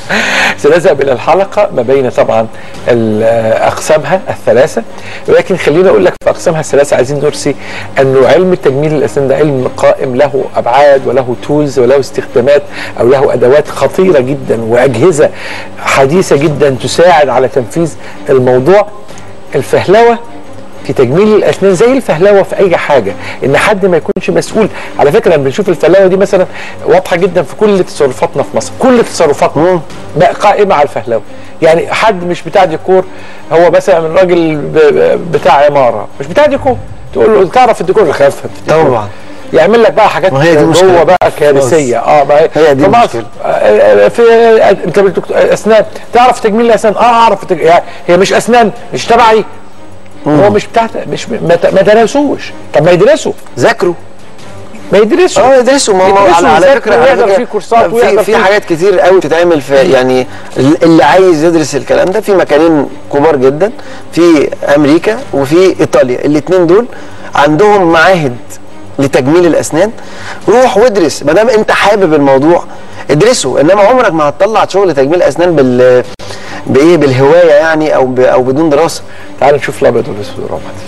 سنذهب الى الحلقه ما بين طبعا ال- اقسامها الثلاثه ولكن خليني اقول لك في اقسامها الثلاثه عايزين نرسي انه علم التجميل الاسنان ده علم قائم له ابعاد وله تولز وله استخدامات او له ادوات خطيره جدا واجهزه حديثه جدا تساعد على تنفيذ الموضوع الفهلوه في تجميل الاسنان زي الفهلوه في اي حاجه ان حد ما يكونش مسؤول على فكره لما بنشوف الفهلوه دي مثلا واضحه جدا في كل تصرفاتنا في مصر كل تصرفاتنا بقى قائمه على الفهلوه يعني حد مش بتاع ديكور هو مثلا من راجل ب- ب- بتاع عماره مش بتاع ديكور تقول له تعرف الديكور خاف في الديكور. طبعا. يعمل لك بقى حاجات ما هي دي مشكلة. جوه بقى كارثيه اه ما هي دي في مصر. المشكلة. آه، آه، في انت بالدكتور- اسنان تعرف تجميل الاسنان اه اعرف تج... يعني هي مش اسنان مش تبعي هو مش بتاعت مش ما ت- ما درسوش طب ما يدرسوا ذاكروا ما يدرسوا اه يدرسوا ما ما يدرسوا على, على ويذاكروا فكره على ويحضر فكرة فيه كورسات في ويحضر في فيه- حاجات كتير قوي بتتعمل في يعني اللي عايز يدرس الكلام ده في مكانين كبار جدا في امريكا وفي ايطاليا الاثنين دول عندهم معاهد لتجميل الاسنان روح وادرس ما دام انت حابب الموضوع ادرسه انما عمرك ما هتطلع شغل تجميل اسنان بال بايه بالهوايه يعني او ب... او بدون دراسه تعال نشوف الابيض والاسود والرمادي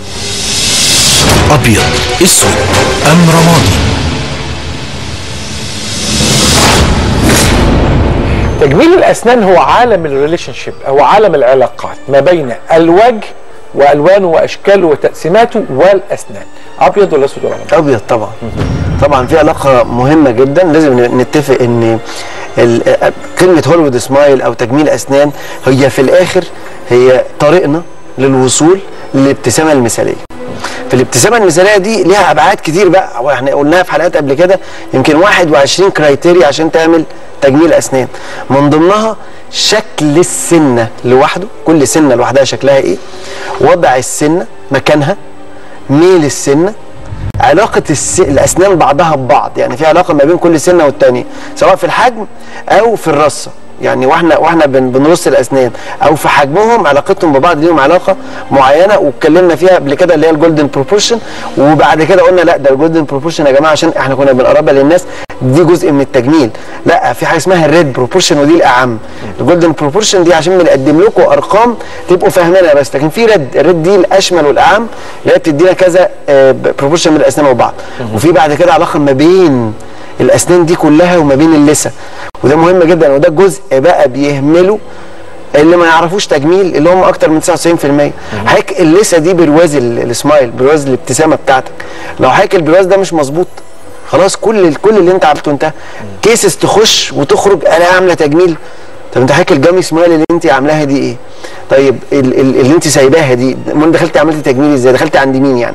أبيض أسود أم رمادي تجميل الاسنان هو عالم الريليشن شيب هو عالم العلاقات ما بين الوجه والوانه واشكاله وتقسيماته والاسنان ابيض ولا اسود ولا رمادي ابيض طبعا طبعا في علاقه مهمه جدا لازم نتفق ان ال- كلمه هوليوود سمايل او تجميل اسنان هي في الاخر هي طريقنا للوصول للابتسامه المثاليه في الابتسامه المثاليه دي ليها ابعاد كتير بقى واحنا قلناها في حلقات قبل كده يمكن 21 كرايتيريا عشان تعمل تجميل اسنان من ضمنها شكل السنه لوحده كل سنه لوحدها شكلها ايه وضع السنه مكانها ميل السنه علاقة الس... الأسنان بعضها ببعض يعني في علاقة ما بين كل سنة والتانية سواء في الحجم أو في الرصة يعني واحنا واحنا بن... بنرص الاسنان او في حجمهم علاقتهم ببعض ليهم علاقه معينه واتكلمنا فيها قبل كده اللي هي الجولدن بروبورشن وبعد كده قلنا لا ده الجولدن بروبورشن يا جماعه عشان احنا كنا بنقربها للناس دي جزء من التجميل لا في حاجه اسمها الريد بروبورشن ودي الاعم الجولدن بروبورشن دي عشان بنقدم لكم ارقام تبقوا فاهمينها بس لكن في ريد الريد دي الاشمل والاعم اللي هي بتدينا كذا بروبورشن من الاسنان وبعض وفي بعد كده علاقه ما بين الاسنان دي كلها وما بين اللثه وده مهم جدا وده جزء بقى بيهمله اللي ما يعرفوش تجميل اللي هم اكتر من 99% حضرتك اللثه دي برواز ال- السمايل برواز الابتسامه بتاعتك لو حضرتك البرواز ده مش مظبوط خلاص كل كل اللي انت عملته انتهى كيسز تخش وتخرج انا عامله تجميل طب انت حضرتك الجامي سمايل اللي انت عاملاها دي ايه؟ طيب ال- ال- اللي انت سايباها دي امال دخلتي عملتي تجميل ازاي؟ دخلتي عند مين يعني؟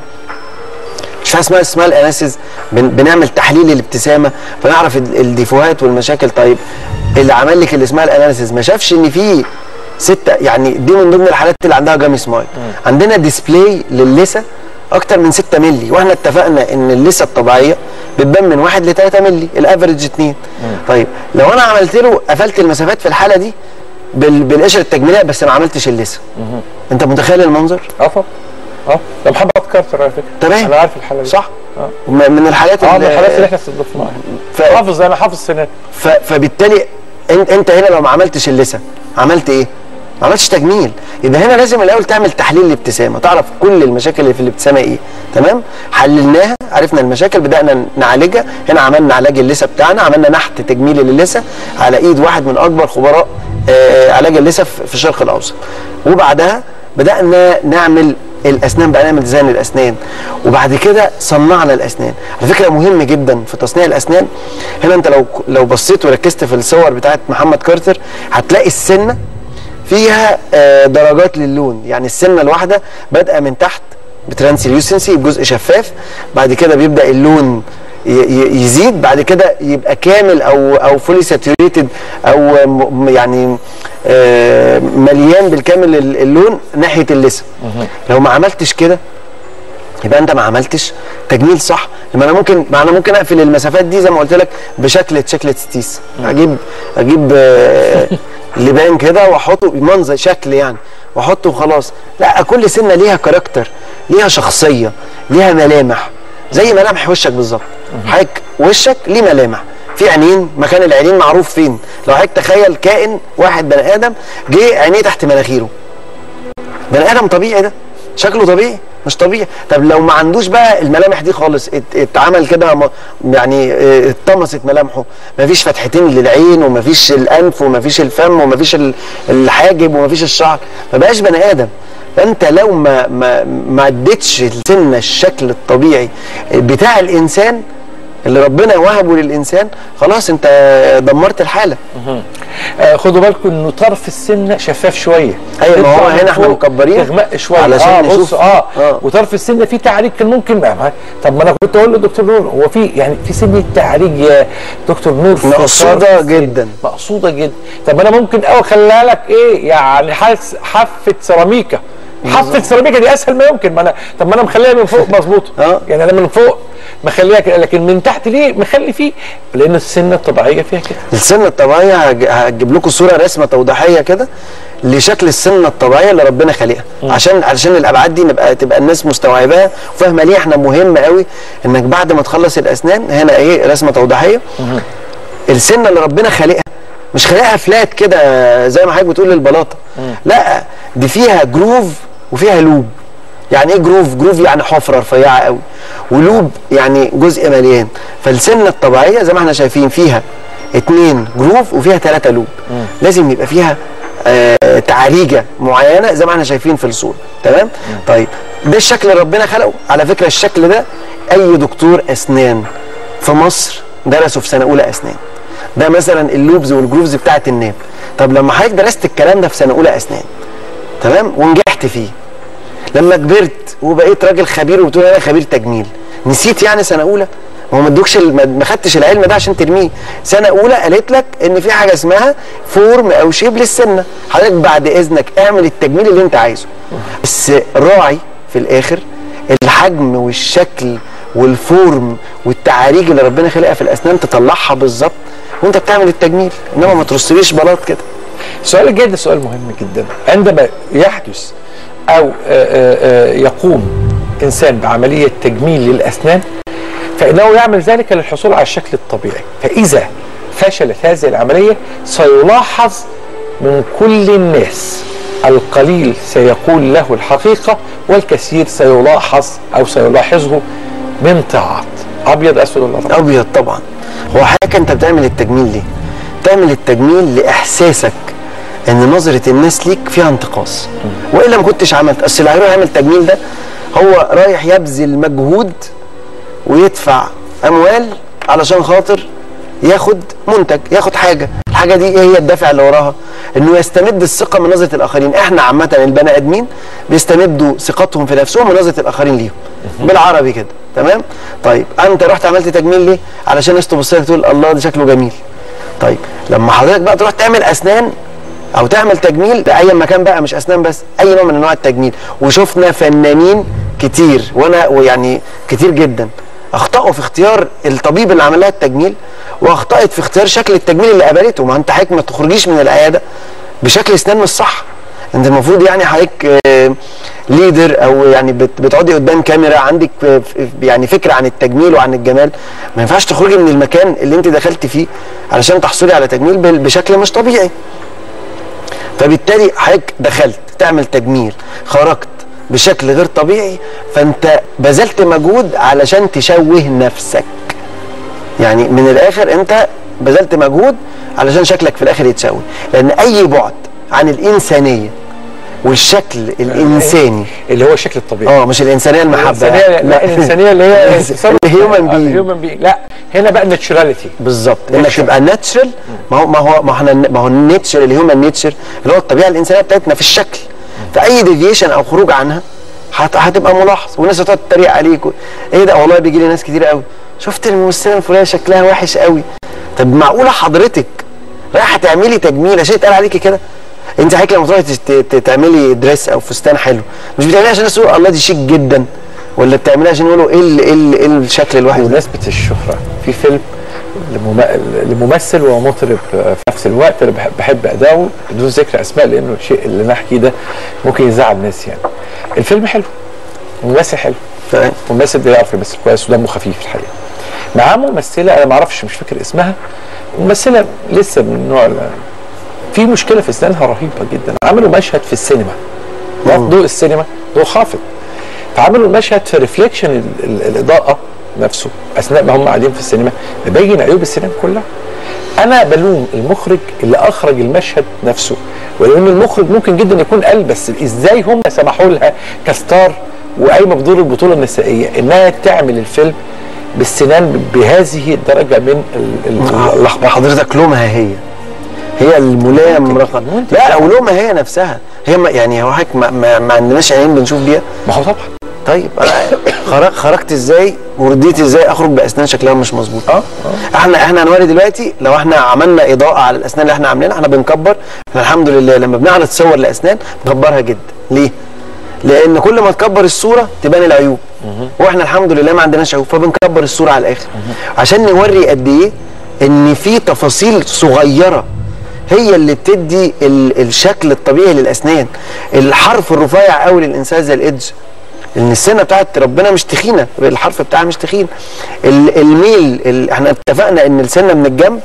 مش حاجه اسمها اسمها الاناسيز بن بنعمل تحليل الابتسامه فنعرف ال- الديفوهات والمشاكل طيب اللي عمل لك اللي اسمها الاناليسيز ما شافش ان في ستة يعني دي من ضمن الحالات اللي عندها جامي سمايل عندنا ديسبلاي للثه اكتر من 6 مللي واحنا اتفقنا ان اللثه الطبيعيه بتبان من 1 ل 3 مللي الافرج 2 طيب لو انا عملت له قفلت المسافات في الحاله دي بال- بالقشره التجميليه بس ما عملتش اللثه انت متخيل المنظر اه طبعا اه ده محمد كارتر على فكره تمام. انا عارف الحاله دي صح اه م- من الحالات اه من اللي- الحالات اللي احنا استضفناها ف- حافظ انا حافظ سنات ف... فبالتالي انت انت هنا لو ما عملتش اللثه عملت ايه؟ ما عملتش تجميل يبقى هنا لازم الاول تعمل تحليل الابتسامه تعرف كل المشاكل اللي في الابتسامه ايه تمام حللناها عرفنا المشاكل بدانا نعالجها هنا عملنا علاج اللثه بتاعنا عملنا نحت تجميل للثه على ايد واحد من اكبر خبراء آه علاج اللثه في في الشرق الاوسط وبعدها بدانا نعمل الاسنان بقى نعمل ديزاين الاسنان وبعد كده صنعنا الاسنان على فكره مهم جدا في تصنيع الاسنان هنا انت لو لو بصيت وركزت في الصور بتاعت محمد كارتر هتلاقي السنه فيها آه، درجات للون يعني السنه الواحده بادئه من تحت بترانسليوسنسي بجزء شفاف بعد كده بيبدا اللون ي- ي- يزيد بعد كده يبقى كامل او او فولي ساتوريتد او م- يعني آه، مليان بالكامل ال- اللون ناحيه اللثه لو ما عملتش كده يبقى انت ما عملتش تجميل صح ما انا ممكن ما انا ممكن اقفل المسافات دي زي ما قلت لك بشكل شكل ستيس اجيب اجيب آه، لبان كده واحطه منظر شكل يعني واحطه وخلاص لا كل سنه ليها كاركتر ليها شخصيه ليها ملامح زي ملامح وشك بالظبط حضرتك وشك ليه ملامح في عينين مكان العينين معروف فين لو حضرتك تخيل كائن واحد بني ادم جه عينيه تحت مناخيره بني ادم طبيعي ده شكله طبيعي مش طبيعي طب لو ما عندوش بقى الملامح دي خالص ات- اتعمل كده م- يعني اه، اتطمست ملامحه مفيش فتحتين للعين ومفيش الانف ومفيش الفم ومفيش ال- الحاجب ومفيش الشعر ما بقاش بني ادم فانت لو ما ما ما اديتش السنه الشكل الطبيعي بتاع الانسان اللي ربنا وهبه للانسان خلاص انت دمرت الحاله آه خدوا بالكم انه طرف السنه شفاف شويه أيوة، ما هو تطلع من هنا احنا فوق مكبرين تغمق شويه علشان اه نشوف. بص اه, آه. وطرف السنه فيه تعريج كان ممكن ما طب ما انا كنت اقول للدكتور نور هو في يعني في سنه تعريج يا دكتور نور في مقصودة طرف السن. جدا. مقصوده جدا طب انا ممكن او اخليها لك ايه يعني حس حافه سيراميكا حافه سيراميكا دي اسهل ما يمكن ما انا طب ما انا مخليها من فوق مظبوطه آه. يعني انا من فوق مخليها كده لكن من تحت ليه مخلي فيه لان السنه الطبيعيه فيها كده السنه الطبيعيه هج- هجيب لكم صوره رسمه توضيحيه كده لشكل السنه الطبيعيه اللي ربنا خالقها عشان علشان الابعاد دي نبقى تبقى الناس مستوعباها وفاهمه ليه احنا مهم قوي انك بعد ما تخلص الاسنان هنا ايه رسمه توضيحيه السنه اللي ربنا خالقها مش خالقها فلات كده زي ما حضرتك بتقول للبلاطه لا دي فيها جروف وفيها لوب يعني ايه جروف جروف يعني حفره رفيعه قوي ولوب يعني جزء مليان فالسنه الطبيعيه زي ما احنا شايفين فيها اتنين جروف وفيها ثلاثه لوب لازم يبقى فيها آه تعريجه معينه زي ما احنا شايفين في الصوره تمام طيب ده الشكل اللي ربنا خلقه على فكره الشكل ده اي دكتور اسنان في مصر درسه في سنه اولى اسنان ده مثلا اللوبز والجروفز بتاعت الناب طب لما حضرتك درست الكلام ده في سنه اولى اسنان تمام ونجحت فيه لما كبرت وبقيت راجل خبير وبتقول انا خبير تجميل نسيت يعني سنه اولى ما هو ما ادوكش ال- ما ما خدتش العلم ده عشان ترميه سنه اولى قالت لك ان في حاجه اسمها فورم او شيب للسنه حضرتك بعد اذنك اعمل التجميل اللي انت عايزه بس راعي في الاخر الحجم والشكل والفورم والتعاريج اللي ربنا خلقها في الاسنان تطلعها بالظبط وانت بتعمل التجميل انما ما ترصليش بلاط كده السؤال الجاي ده سؤال مهم جدا عندما يحدث او آه، آه، آه، يقوم انسان بعمليه تجميل للاسنان فانه يعمل ذلك للحصول على الشكل الطبيعي فاذا فشلت هذه العمليه سيلاحظ من كل الناس القليل سيقول له الحقيقه والكثير سيلاحظ او سيلاحظه من طاعات ابيض اسود ولا ابيض ابيض طبعا هو حضرتك انت بتعمل التجميل ليه بتعمل التجميل لاحساسك ان نظره الناس ليك فيها انتقاص والا ما كنتش عملت اصل اللي هيروح يعمل تجميل ده هو رايح يبذل مجهود ويدفع اموال علشان خاطر ياخد منتج ياخد حاجه الحاجه دي ايه هي الدافع اللي وراها انه يستمد الثقه من نظره الاخرين احنا عامه البني ادمين بيستمدوا ثقتهم في نفسهم من نظره الاخرين ليهم بالعربي كده تمام طيب انت رحت عملت تجميل ليه علشان الناس تبص لك تقول الله ده شكله جميل طيب لما حضرتك بقى تروح تعمل اسنان او تعمل تجميل لاي مكان بقى مش اسنان بس اي نوع من انواع التجميل وشفنا فنانين كتير وانا ويعني كتير جدا اخطاوا في اختيار الطبيب اللي عمل لها التجميل واخطات في اختيار شكل التجميل اللي قابلته ما انت حضرتك ما تخرجيش من العياده بشكل اسنان مش صح انت المفروض يعني حضرتك آه، ليدر او يعني بت- بتقعدي قدام كاميرا عندك آه، ف- يعني فكره عن التجميل وعن الجمال ما ينفعش تخرجي من المكان اللي انت دخلت فيه علشان تحصلي على تجميل بال- بشكل مش طبيعي فبالتالي حضرتك دخلت تعمل تجميل خرجت بشكل غير طبيعي فانت بذلت مجهود علشان تشوه نفسك يعني من الاخر انت بذلت مجهود علشان شكلك في الاخر يتساوي لان اي بعد عن الانسانيه والشكل الانساني اللي هو الشكل الطبيعي اه مش الانسانيه المحبه الانسانيه لا الانسانيه اللي هي الهيومن بينج الهيومن بينج لا هنا بقى الناتشراليتي بالظبط انك تبقى ناتشرال ما هو ما هو ما احنا ما هو النيتشر اللي هو النيتشر اللي هو الطبيعه الانسانيه بتاعتنا في الشكل فاي ديفيشن او خروج عنها هت- هتبقى ملاحظ والناس هتقعد تتريق عليك و... ايه ده والله بيجي لي ناس كتير قوي شفت الممثله الفلانيه شكلها وحش قوي طب معقوله حضرتك رايحه تعملي تجميل عشان يتقال عليكي كده انت حضرتك لما تروحي تت- ت- تعملي دريس او فستان حلو مش بتعمليها عشان الناس تقول الله دي شيك جدا ولا بتعمليها عشان يقولوا ايه ال- ايه ال- ايه الشكل الوحش ده بمناسبه الشهره في فيلم لمم- لممثل ومطرب في نفس الوقت انا بحب, بحب اداؤه بدون ذكر اسماء لانه الشيء اللي انا احكيه ده ممكن يزعل الناس يعني الفيلم حلو ممثل حلو فاهم؟ الممثل ده يعرف يمثل كويس ودمه خفيف الحقيقه معاه ممثله انا ما اعرفش مش فاكر اسمها ممثله لسه من النوع ال- في مشكله في اسنانها رهيبه جدا عملوا مشهد في السينما ضوء السينما ضوء خافت فعملوا المشهد في ريفليكشن ال- ال- الاضاءه نفسه اثناء ما هم قاعدين في السينما بيبين عيوب السينما كلها انا بلوم المخرج اللي اخرج المشهد نفسه ولان المخرج ممكن جدا يكون قال بس ازاي هم سمحوا لها كستار وقايمه بدور البطوله النسائيه انها تعمل الفيلم بالسنان بهذه الدرجه من ال- ال- اللخبطه حضرتك لومها هي هي الملام رقم لا او لومها هي نفسها هي ما يعني هو حضرتك ما, ما, ما عندناش عينين بنشوف بيها ما هو طبعا طيب انا خرج خرجت ازاي ورديت ازاي اخرج باسنان شكلها مش مظبوط اه احنا احنا هنوري دلوقتي لو احنا عملنا اضاءه على الاسنان اللي احنا عاملينها احنا بنكبر احنا الحمد لله لما بنعرض صور لاسنان بنكبرها جدا ليه؟ لان كل ما تكبر الصوره تبان العيوب واحنا الحمد لله ما عندناش عيوب فبنكبر الصوره على الاخر عشان نوري قد ايه ان في تفاصيل صغيره هي اللي بتدي ال- الشكل الطبيعي للاسنان الحرف الرفيع قوي للانسان زي الادج ان السنه بتاعت ربنا مش تخينه الحرف بتاعها مش تخين ال- الميل ال- احنا اتفقنا ان السنه من الجنب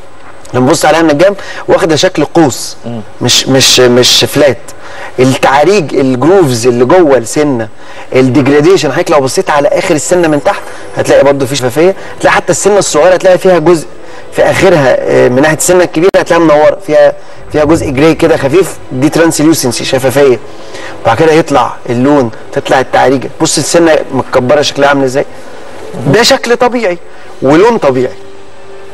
لما نبص عليها من الجنب واخده شكل قوس مش مش مش فلات التعاريج الجروفز اللي جوه السنه الديجراديشن حضرتك لو بصيت على اخر السنه من تحت هتلاقي برضو في شفافيه هتلاقي حتى السنه الصغيره هتلاقي فيها جزء في اخرها آه، من ناحيه السنه الكبيره هتلاقيها منوره فيها فيها جزء جراي كده خفيف دي ترانسليوسنسي شفافيه وبعد كده يطلع اللون تطلع التعريجه بص السنه متكبره شكلها عامل ازاي ده شكل طبيعي ولون طبيعي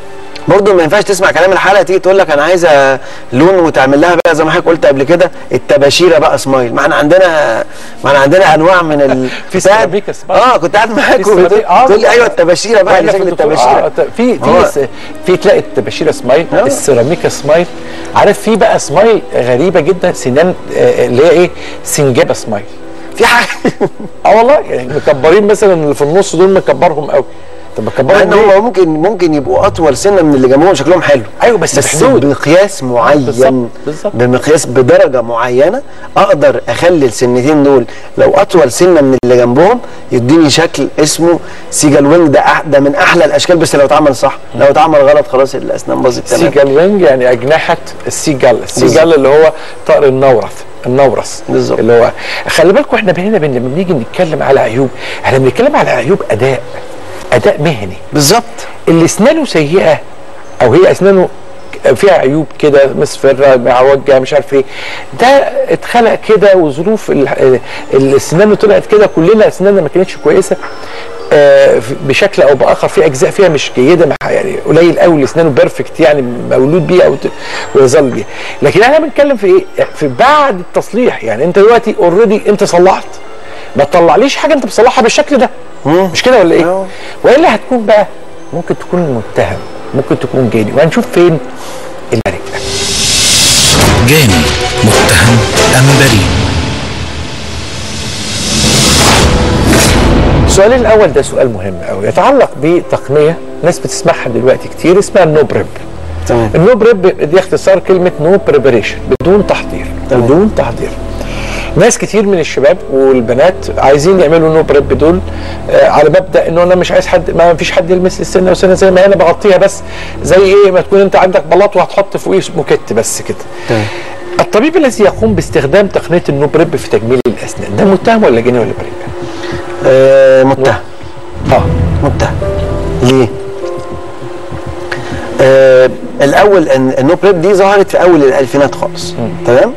برضه ما ينفعش تسمع كلام الحلقه تيجي تقول لك انا عايزه لون وتعمل لها بقى زي ما حضرتك قلت قبل كده التباشيره بقى سمايل ما احنا عندنا ما احنا عندنا انواع من ال في كنت قاعد- سيراميكا سمايل. اه كنت قاعد معاك في سيراميكا- آه تقول لي والله. ايوه التباشيره بقى وإحنا اللي في شكل الدكتور- التباشيره آه، في هو- في س- في تلاقي التباشيره سمايل آه. السيراميكا سمايل عارف في بقى سمايل غريبه جدا سنان آه، اللي هي ايه سنجابه سمايل في حاجه اه والله يعني مكبرين مثلا اللي في النص دول مكبرهم قوي طب مع مكبرهم ان ليه؟ هم ممكن ممكن يبقوا اطول سنه من اللي جنبهم شكلهم حلو ايوه بس بس بحدود بمقياس معين بالظبط، بالظبط. بمقياس بدرجه معينه اقدر اخلي السنتين دول لو اطول سنه من اللي جنبهم يديني شكل اسمه سيجال وينج ده أح ده من احلى الاشكال بس لو اتعمل صح لو اتعمل غلط خلاص الاسنان باظت تمام سيجال وينج يعني اجنحه السيجال السيجال اللي هو طائر النورث النورس بالظبط. اللي هو خلي بالكم احنا هنا بن- لما بنيجي نتكلم على عيوب احنا بنتكلم على عيوب اداء اداء مهني بالظبط اللي اسنانه سيئه او هي اسنانه فيها عيوب كده مصفرة معوجة مش عارف ايه ده اتخلق كده وظروف ال- ال- الاسنان اللي طلعت كده كلنا اسناننا ما كانتش كويسه آه، في- بشكل او باخر في اجزاء فيها مش جيده مع يعني قليل قوي اللي اسنانه بيرفكت يعني مولود بيها او ت- ويظل بيها لكن احنا بنتكلم في ايه؟ في بعد التصليح يعني انت دلوقتي اوريدي انت صلحت ما تطلعليش حاجه انت بتصلحها بالشكل ده مش كده ولا ايه؟ آه. والا هتكون بقى ممكن تكون متهم ممكن تكون جاني وهنشوف فين الملك ده جاني متهم أم بريء السؤال الاول ده سؤال مهم قوي يتعلق بتقنيه ناس بتسمعها دلوقتي كتير اسمها النوبريب تمام النوبريب دي اختصار كلمه نو بريبريشن بدون تحضير تمام. بدون تحضير ناس كتير من الشباب والبنات عايزين يعملوا نو بريب دول آه على مبدا انه انا مش عايز حد ما فيش حد يلمس لي السنه وسنه زي ما انا بغطيها بس زي ايه ما تكون انت عندك بلاط وهتحط فوقيه موكيت بس كده تمام. الطبيب الذي يقوم باستخدام تقنيه النو بريب في تجميل الاسنان ده متهم ولا جاني ولا بريء؟ آه متهم اه متهم ليه؟ آه الاول ان النو بريب دي ظهرت في اول الالفينات خالص تمام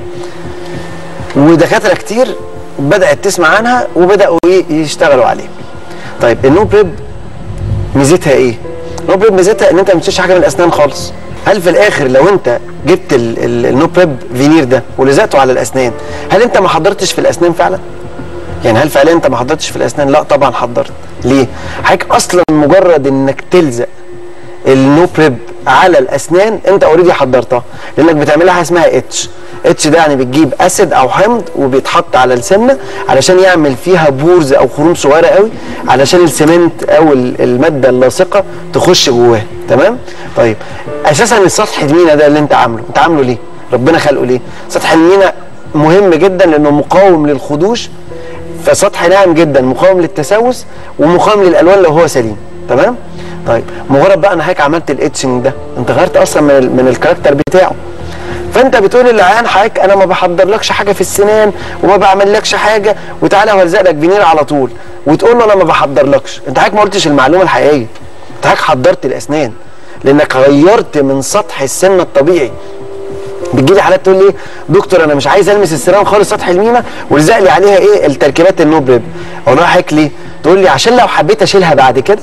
ودكاتره كتير بدات تسمع عنها وبداوا ايه يشتغلوا عليه طيب النو بريب ميزتها ايه النو بريب ميزتها ان انت ما بتشيلش حاجه من الاسنان خالص هل في الاخر لو انت جبت ال- ال- النو بريب فينير ده ولزقته على الاسنان هل انت ما حضرتش في الاسنان فعلا يعني هل فعلا انت ما حضرتش في الاسنان لا طبعا حضرت ليه حضرتك اصلا مجرد انك تلزق النو بريب على الاسنان انت اوريدي حضرتها لانك بتعملها حاجه اسمها اتش اتش ده يعني بتجيب اسيد او حمض وبيتحط على السنه علشان يعمل فيها بورز او خروم صغيره قوي علشان السمنت او ال- الماده اللاصقه تخش جواها تمام طيب اساسا السطح المينا ده اللي انت عامله انت عامله ليه ربنا خلقه ليه سطح المينا مهم جدا لانه مقاوم للخدوش فسطح ناعم جدا مقاوم للتسوس ومقاوم للالوان لو هو سليم تمام طيب مجرد بقى انا حضرتك عملت الاتشنج ده انت غيرت اصلا من ال- من الكاركتر بتاعه فانت بتقول للعيان حضرتك انا ما بحضرلكش حاجه في السنان وما بعملكش حاجه وتعالى وهلزق لك فينير على طول وتقول له انا ما بحضرلكش انت حضرتك ما قلتش المعلومه الحقيقيه انت حضرتك حضرت الاسنان لانك غيرت من سطح السن الطبيعي بتجي لي حالات تقول لي دكتور انا مش عايز المس السنان خالص سطح المينا والزق لي عليها ايه التركيبات النوب ريب اقول لها حضرتك ليه؟ تقول لي عشان لو حبيت اشيلها بعد كده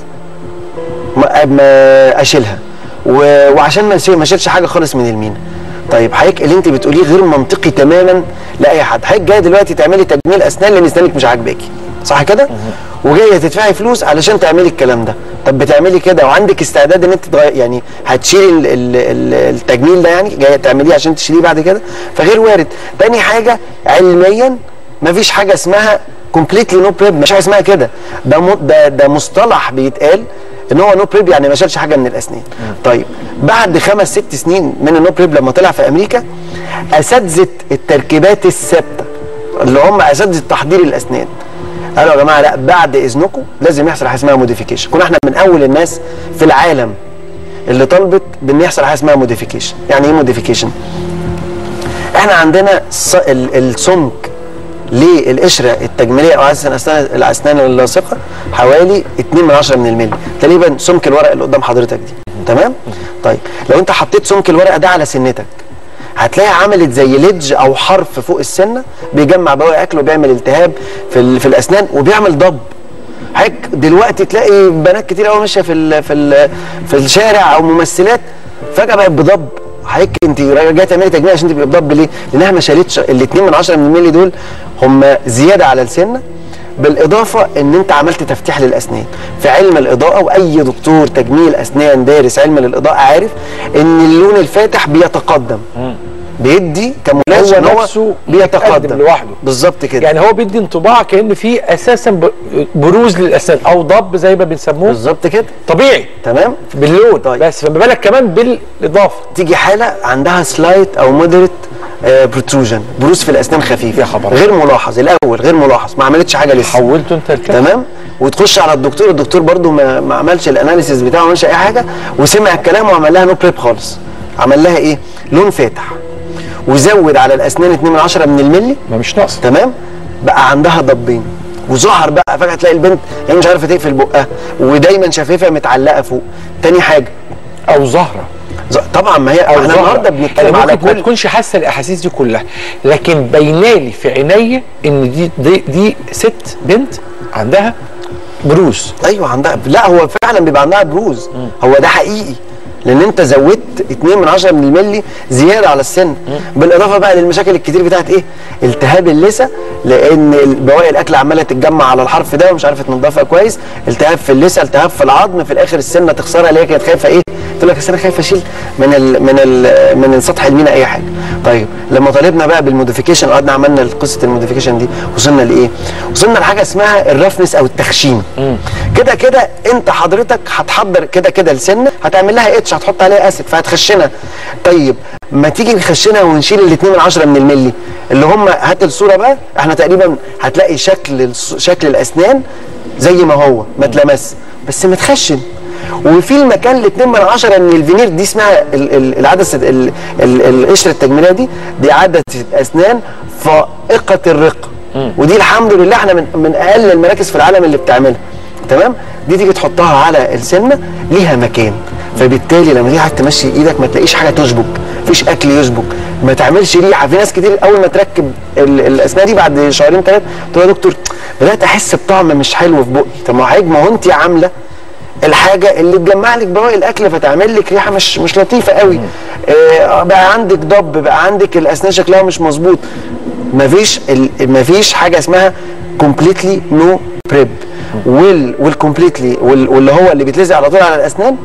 ما ما اشيلها و... وعشان ما أشيل- ما اشيلش حاجه خالص من المينا طيب حضرتك اللي انت بتقوليه غير منطقي تماما لاي حد حضرتك جايه دلوقتي تعملي تجميل اسنان لان اسنانك مش عاجباكي صح كده وجايه تدفعي فلوس علشان تعملي الكلام ده طب بتعملي كده وعندك استعداد ان انت تغير يعني هتشيلي ال- ال- ال- التجميل ده يعني جايه تعمليه عشان تشيليه بعد كده فغير وارد تاني حاجه علميا مفيش حاجه اسمها كومبليتلي نو بريب مش حاجه اسمها كده ده م- ده ده مصطلح بيتقال ان هو نو بريب يعني ما شالش حاجه من الاسنان طيب بعد خمس ست سنين من النو بريب لما طلع في امريكا اساتذه التركيبات الثابته اللي هم اساتذه تحضير الاسنان قالوا يا جماعه لا بعد اذنكم لازم يحصل حاجه اسمها موديفيكيشن كنا احنا من اول الناس في العالم اللي طلبت بان يحصل حاجه اسمها موديفيكيشن يعني ايه موديفيكيشن احنا عندنا الص- ال- السمك للقشره التجميليه او اساسا الاسنان الاسنان اللاصقه حوالي 2 من 10 من الملي تقريبا سمك الورقه اللي قدام حضرتك دي تمام طيب لو انت حطيت سمك الورقه ده على سنتك هتلاقي عملت زي ليدج او حرف فوق السنه بيجمع بواقي اكل وبيعمل التهاب في ال- في الاسنان وبيعمل ضب حضرتك دلوقتي تلاقي بنات كتير قوي ماشيه في ال في ال في الشارع او ممثلات فجاه بقت بضب حضرتك انت جايه تعملي تجميع عشان تبقي بضب ليه؟ لانها ما شالتش ال 2 من 10 من الملي دول هم زياده على السنه بالاضافه ان انت عملت تفتيح للاسنان في علم الاضاءه واي دكتور تجميل اسنان دارس علم الاضاءه عارف ان اللون الفاتح بيتقدم بيدي كملاش هو ان هو نفسه بيتقدم بيتقدم لوحده. بالظبط كده يعني هو بيدي انطباع كان في اساسا ب- بروز للاسنان او ضب زي ما بنسموه بالظبط كده طبيعي تمام باللون طيب. بس فما بالك كمان بالاضافه تيجي حاله عندها سلايت او مودريت بروتروجن بروز في الاسنان خفيف يا خبر. غير ملاحظ الاول غير ملاحظ ما عملتش حاجه لسه حولته انت الكلام تمام وتخش على الدكتور الدكتور برضو ما, ما عملش الاناليسيس بتاعه ما عملش اي حاجه وسمع الكلام وعمل لها نو بريب خالص عمل لها ايه لون فاتح وزود على الاسنان 2 من 10 من الملي ما مش ناقص تمام بقى عندها ضبين وظهر بقى فجاه تلاقي البنت هي مش عارفه تقفل بقها ودايما شفايفها متعلقه فوق تاني حاجه او زهره ز- طبعا ما هي او احنا زهرة. النهارده يعني بنتكلم على ممكن ما كل تكونش حاسه الاحاسيس دي كلها لكن باينالي في عينيا ان دي دي, دي ست بنت عندها بروز ايوه عندها لا هو فعلا بيبقى عندها بروز هو ده حقيقي لان انت زودت 2 من 10 من الملي زياده على السن بالاضافه بقى للمشاكل الكتير بتاعت ايه التهاب اللثه لان بواقي الاكل عماله تتجمع على الحرف ده ومش عارفه تنضفها كويس التهاب في اللثه التهاب في العظم في الاخر السنه تخسرها اللي هي كانت خايفه ايه تقول لك أصل انا خايفه اشيل من ال من ال من سطح المينا اي حاجه طيب لما طالبنا بقى بالموديفيكيشن قعدنا عملنا قصه الموديفيكيشن دي وصلنا لايه وصلنا لحاجه اسمها الرفنس او التخشين كده كده انت حضرتك هتحضر كده كده السنه هتعمل لها اتش هتحط عليها اسيد فهتخشنها طيب ما تيجي نخشنها ونشيل ال 2 من 10 من الملي اللي هم هات الصوره بقى احنا تقريبا هتلاقي شكل الص- شكل الاسنان زي ما هو ما اتلمس بس متخشن وفي المكان ال 2 من 10 من الفينير دي اسمها ال- ال- العدسه ال- ال- القشره التجميليه دي دي عدسه اسنان فائقه الرقه ودي الحمد لله احنا من من اقل المراكز في العالم اللي بتعملها تمام دي تيجي تحطها على السنه ليها مكان فبالتالي لما تيجي حضرتك تمشي ايدك ما تلاقيش حاجه تشبك مفيش اكل يشبك ما تعملش ريحه في ناس كتير اول ما تركب ال- الاسنان دي بعد شهرين ثلاثه تقول يا دكتور بدات احس بطعم مش حلو في بقي طب ما هو حضرتك ما هو انت عامله الحاجه اللي تجمع لك بواقي الاكل فتعمل لك ريحه مش مش لطيفه قوي آه بقى عندك ضب بقى عندك الاسنان شكلها مش مظبوط مفيش ال- مفيش حاجه اسمها كومبليتلي نو بريب وال والكومبليتلي وال واللي هو اللي بيتلزق على طول على الاسنان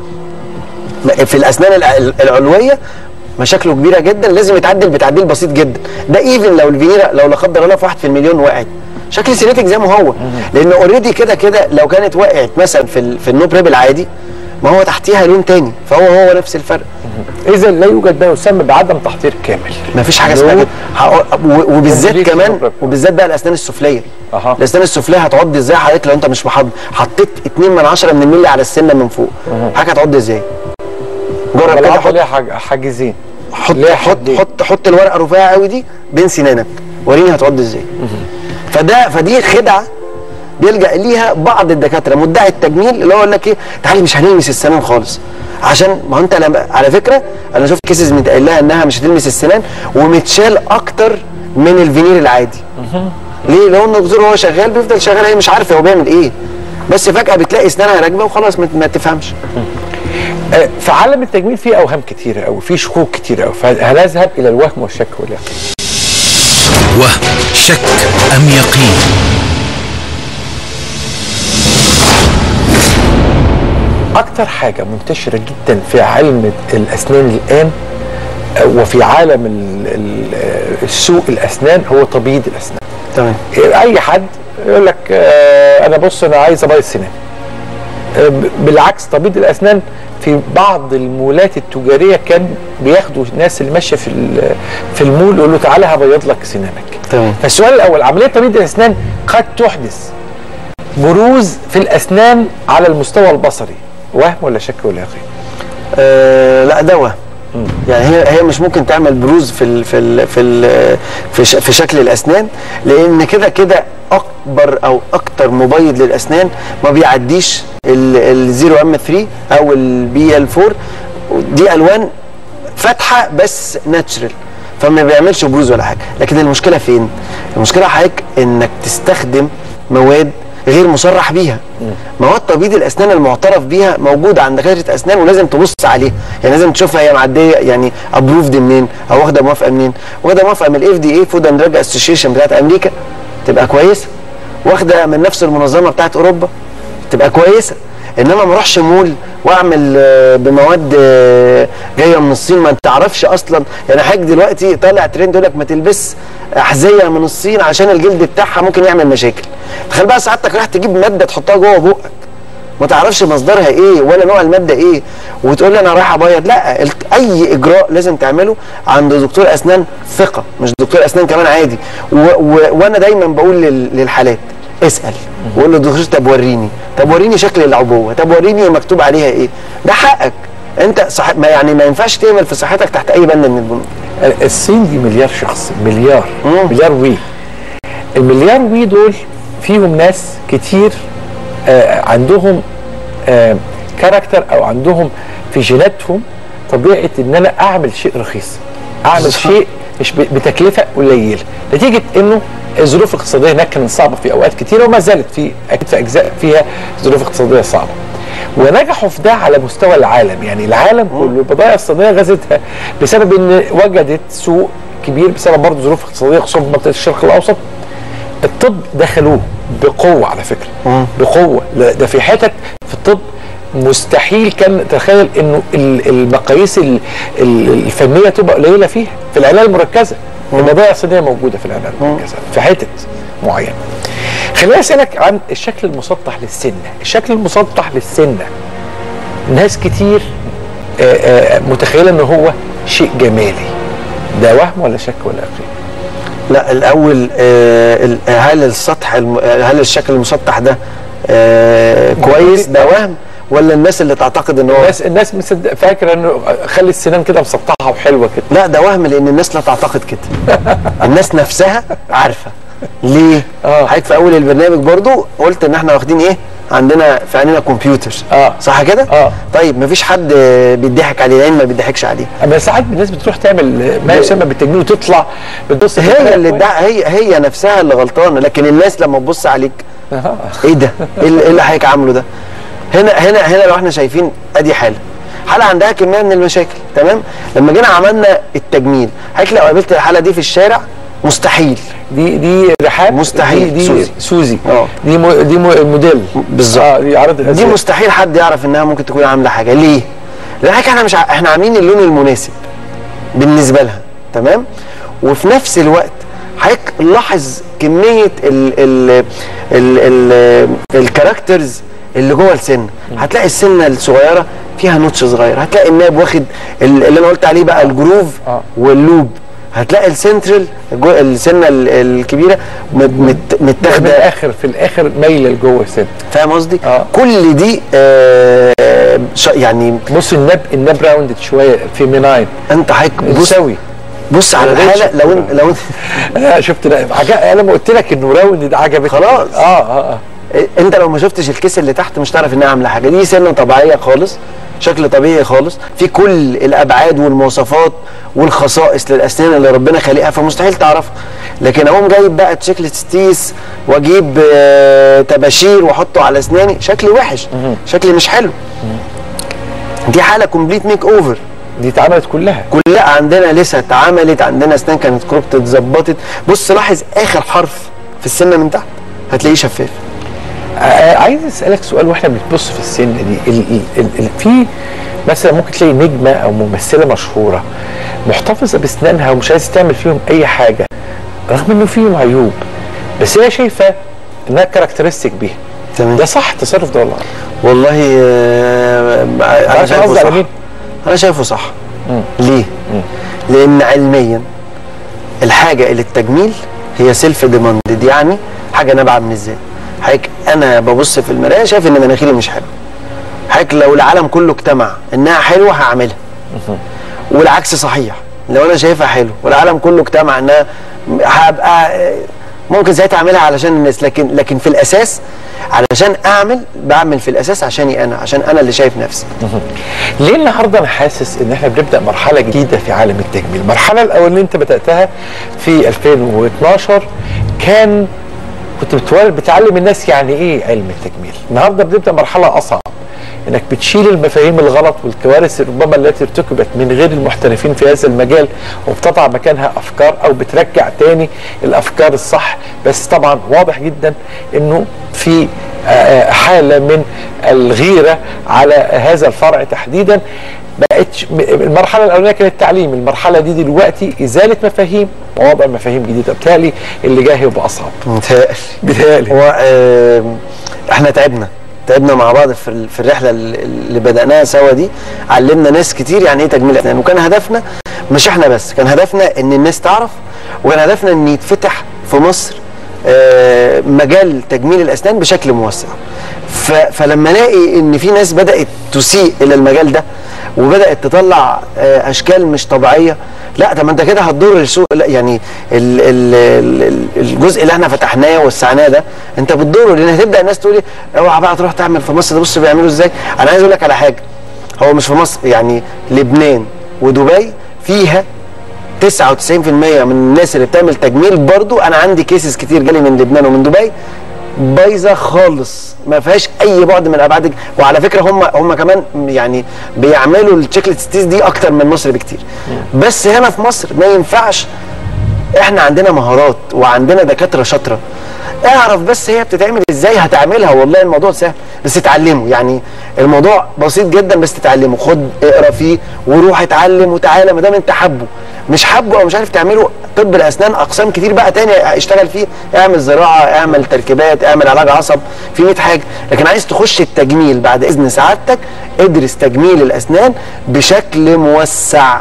في الاسنان الع- العلويه مشاكله كبيره جدا لازم يتعدل بتعديل بسيط جدا ده ايفن لو الفينيرا لو لا قدر الله في واحد في المليون وقعت شكل سينيتك زي ما هو لان اوريدي كده كده لو كانت وقعت مثلا في ال- في النو بريب العادي ما هو تحتيها لون تاني فهو هو نفس الفرق اذا لا يوجد ما يسمى بعدم تحضير كامل ما فيش حاجه اسمها كده هقول- و- وبالذات Completely كمان no problem. وبالذات بقى الاسنان السفليه أها. الاسنان السفليه هتعض ازاي حضرتك لو انت مش محضر حطيت 2 من 10 من الملي على السنه من فوق حضرتك هتعض ازاي جرب كده العضله حط ليها حاج- حاجزين حط ليه حط حدين؟ حط حط الورقه رفيعه قوي دي بين سنانك وريني هتعض ازاي فده فدي خدعه بيلجا ليها بعض الدكاتره مدعي التجميل اللي هو يقول لك ايه تعالي مش هنلمس السنان خالص عشان ما هو انت لما على فكره انا شفت كيسز متقال لها انها مش هتلمس السنان ومتشال اكتر من الفينير العادي ليه لو ان الدكتور وهو شغال بيفضل شغال هي مش عارفه هو بيعمل ايه بس فجاه بتلاقي اسنانها راكبه وخلاص ما ما تفهمش آه، في عالم التجميل في اوهام كتيره قوي في شكوك كتيره قوي فهنذهب الى الوهم والشك واليقين وهم شك أم يقين اكتر حاجه منتشره جدا في علم الاسنان الان آه، وفي عالم ال- ال- آه، السوق الاسنان هو تبييض الاسنان تمام اي حد يقول لك آه، انا بص انا عايز ابيض سنان آه، ب- بالعكس تبييض الاسنان في بعض المولات التجاريه كان بياخدوا الناس اللي ماشيه في ال- في المول يقول له تعالى هبيض لك سنانك تمام فالسؤال الاول عمليه تبييض الاسنان قد تحدث بروز في الاسنان على المستوى البصري وهم ولا شك ولا يقين آه لا ده وهم يعني هي هي مش ممكن تعمل بروز في ال في ال في ال في, ش في شكل الاسنان لان كده كده اكبر او اكتر مبيض للاسنان ما بيعديش الزيرو ام 3 او البي ال 4 دي الوان فاتحه بس ناتشرال فما بيعملش بروز ولا حاجه لكن المشكله فين المشكله حضرتك انك تستخدم مواد غير مصرح بيها مواد تبييض الاسنان المعترف بيها موجوده عند دكاتره اسنان ولازم تبص عليها يعني لازم تشوفها هي معديه يعني ابروفد منين او واخده موافقه منين واخده موافقه من الاف دي اي فود اند دراج اسوشيشن بتاعت امريكا تبقى كويسه واخده من نفس المنظمه بتاعت اوروبا تبقى كويسه انما ما اروحش مول واعمل آه، بمواد آه، جايه من الصين ما تعرفش اصلا يعني حاجه دلوقتي طالع ترند يقول لك ما تلبس احذيه من الصين عشان الجلد بتاعها ممكن يعمل مشاكل تخيل بقى سعادتك رايح تجيب ماده تحطها جوه بقك ما تعرفش مصدرها ايه ولا نوع الماده ايه وتقول لي انا رايح ابيض لا الت- اي اجراء لازم تعمله عند دكتور اسنان ثقه مش دكتور اسنان كمان عادي و و وانا دايما بقول لل للحالات اسال وقول له دكتور طب وريني طب وريني شكل العبوه طب وريني مكتوب عليها ايه ده حقك انت صح ما يعني ما ينفعش تعمل في صحتك تحت اي بند من البنود الصين دي مليار شخص مليار مم. مليار وي المليار وي دول فيهم ناس كتير آه عندهم آه كاركتر او عندهم في جيناتهم طبيعه ان انا اعمل شيء رخيص اعمل صح. شيء مش ب- بتكلفه قليله نتيجه انه الظروف الاقتصاديه هناك كانت صعبه في اوقات كتيره وما زالت في اكيد في اجزاء فيها ظروف اقتصاديه صعبه ونجحوا في ده على مستوى العالم يعني العالم كله البضائع الصينيه غزتها بسبب ان وجدت سوق كبير بسبب برضه ظروف اقتصاديه خصوصا في منطقه الشرق الاوسط الطب دخلوه بقوه على فكره بقوه لا، ده في حتت في الطب مستحيل كان تخيل انه ال- المقاييس ال- ال- الفنيه تبقى قليله فيها في العنايه المركزه البضائع الصينيه موجوده في العنايه المركزه في حتت معينه خليني اسالك عن الشكل المسطح للسنه الشكل المسطح للسنه ناس كتير آه، آه، متخيله ان هو شيء جمالي ده وهم ولا شك ولا يقين لا الاول آه ال- هل السطح الم- آه، هل الشكل المسطح ده آه كويس ده وهم ولا الناس اللي تعتقد ان هو الناس الناس مصدق فاكره انه خلي السنان كده مسطحه وحلوه كده لا ده وهم لان الناس لا تعتقد كده الناس نفسها عارفه ليه آه. حضرتك في اول البرنامج برضو قلت ان احنا واخدين ايه عندنا في عينينا كمبيوتر آه. صح كده آه. طيب مفيش حد آه، بيضحك عليه لان ما بيضحكش عليه اما ساعات الناس بتروح تعمل ما يسمى بالتجميل وتطلع بتبص في هي الحلقة اللي كويس. ادعى هي هي نفسها اللي غلطانه لكن الناس لما تبص عليك آه. ايه ده؟ ايه اللي, إيه اللي حضرتك عامله ده؟ هنا هنا هنا لو احنا شايفين ادي حاله حاله عندها كميه من المشاكل تمام؟ لما جينا عملنا التجميل حضرتك لو قابلت الحاله دي في الشارع مستحيل دي دي رحاب مستحيل. دي, دي سوزي. سوزي آه. دي مو دي مو موديل بالظبط. آه دي عرض دي الأزياء. مستحيل حد يعرف انها ممكن تكون عامله حاجه ليه؟ لان حضرتك احنا مش ع... احنا عاملين اللون المناسب بالنسبه لها تمام؟ وفي نفس الوقت حضرتك لاحظ كميه ال ال ال ال الكاركترز اللي جوه السن هتلاقي السنه الصغيره فيها نوتش صغير هتلاقي الناب واخد ال- اللي انا قلت عليه بقى الجروف آه. واللوب هتلاقي السنترال الجو- السنه ال- الكبيره مت- مت- من متاخده الاخر في الاخر مايله لجوه السن فاهم قصدي؟ آه. كل دي آه ش- يعني بص الناب الناب راوندد شويه فيميناين انت حضرتك بص سوي بص على ما لقيتش الحاله لو انت لو انت انا شفت لا عجب انا لما قلت لك انه راوندد عجبتني خلاص. اه اه اه انت لو ما شفتش الكيس اللي تحت مش تعرف انها عامله حاجه دي سنه طبيعيه خالص شكل طبيعي خالص في كل الابعاد والمواصفات والخصائص للاسنان اللي ربنا خالقها فمستحيل تعرفها لكن اقوم جايب بقى شكل ستيس واجيب آه، تباشير واحطه على اسناني شكلي وحش شكلي مش حلو دي حاله كومبليت ميك اوفر دي اتعملت كلها كلها عندنا لسه اتعملت عندنا اسنان كانت كروبت اتظبطت بص لاحظ اخر حرف في السنه من تحت هتلاقيه شفاف آه، عايز اسالك سؤال واحنا بنبص في السن دي ال ال ال ال في مثلا ممكن تلاقي نجمه او ممثله مشهوره محتفظه باسنانها ومش عايزه تعمل فيهم اي حاجه رغم انه فيهم عيوب بس هي شايفه انها كاركترستيك بيها تمام ده صح التصرف ده ولا غلط؟ والله آه، انا عارف شايفه قصدي على صح مين؟ انا شايفه صح ليه لان علميا الحاجه اللي التجميل هي سيلف ديماندد يعني حاجه نابعه من الذات حضرتك انا ببص في المرايه شايف ان مناخيري مش حلوه حضرتك لو العالم كله اجتمع انها حلوه هعملها والعكس صحيح لو انا شايفها حلو والعالم كله اجتمع انها هبقى آه، ممكن ساعتها اعملها علشان الناس لكن لكن في الاساس علشان اعمل بعمل في الاساس عشاني انا عشان انا اللي شايف نفسي ليه النهارده انا حاسس ان احنا بنبدا مرحله جديده في عالم التجميل المرحله الاولانيه انت بداتها في 2012 كان كنت بتورد بتعلم الناس يعني ايه علم التجميل النهارده بنبدا مرحله اصعب انك بتشيل المفاهيم الغلط والكوارث ربما التي ارتكبت من غير المحترفين في هذا المجال وبتضع مكانها افكار او بترجع تاني الافكار الصح بس طبعا واضح جدا انه في آه، آه، حاله من الغيره على هذا الفرع تحديدا بقت المرحله الاولانيه كانت التعليم المرحله دي دلوقتي ازاله مفاهيم ووضع مفاهيم جديده بالتالي اللي جاي هيبقى اصعب متهيألي بيتهيألي هو آه، احنا تعبنا تعبنا مع بعض في ال- في الرحله اللي اللي بدأناها سوا دي علمنا ناس كتير يعني ايه تجميل اسنان وكان هدفنا مش احنا بس كان هدفنا ان الناس تعرف وكان هدفنا ان يتفتح في مصر آه، مجال تجميل الاسنان بشكل موسع ف- فلما الاقي ان في ناس بدات تسيء الى المجال ده وبدات تطلع آه، اشكال مش طبيعيه لا طب ما انت كده هتضر السوق لا يعني ال ال ال الجزء اللي احنا فتحناه ووسعناه ده انت بتضره لان هتبدا الناس تقول لي اوعى بقى تروح تعمل في مصر ده بص بيعملوا ازاي انا عايز اقول لك على حاجه هو مش في مصر يعني لبنان ودبي فيها 99% من الناس اللي بتعمل تجميل برضو انا عندي كيسز كتير جالي من لبنان ومن دبي بايظه خالص ما فيهاش اي بعد من الابعاد الج- وعلى فكره هم هم كمان يعني بيعملوا التشيكلت ستيز دي اكتر من مصر بكتير بس هنا في مصر ما ينفعش احنا عندنا مهارات وعندنا دكاتره شاطره اعرف بس هي بتتعمل ازاي هتعملها والله الموضوع سهل بس اتعلمه يعني الموضوع بسيط جدا بس تتعلمه خد اقرا فيه وروح اتعلم وتعالى ما دام انت حبه مش حبه او مش عارف تعمله طب الاسنان اقسام كتير بقى تاني اشتغل فيه اعمل زراعه اعمل تركيبات اعمل علاج عصب في 100 حاجه لكن عايز تخش التجميل بعد اذن سعادتك ادرس تجميل الاسنان بشكل موسع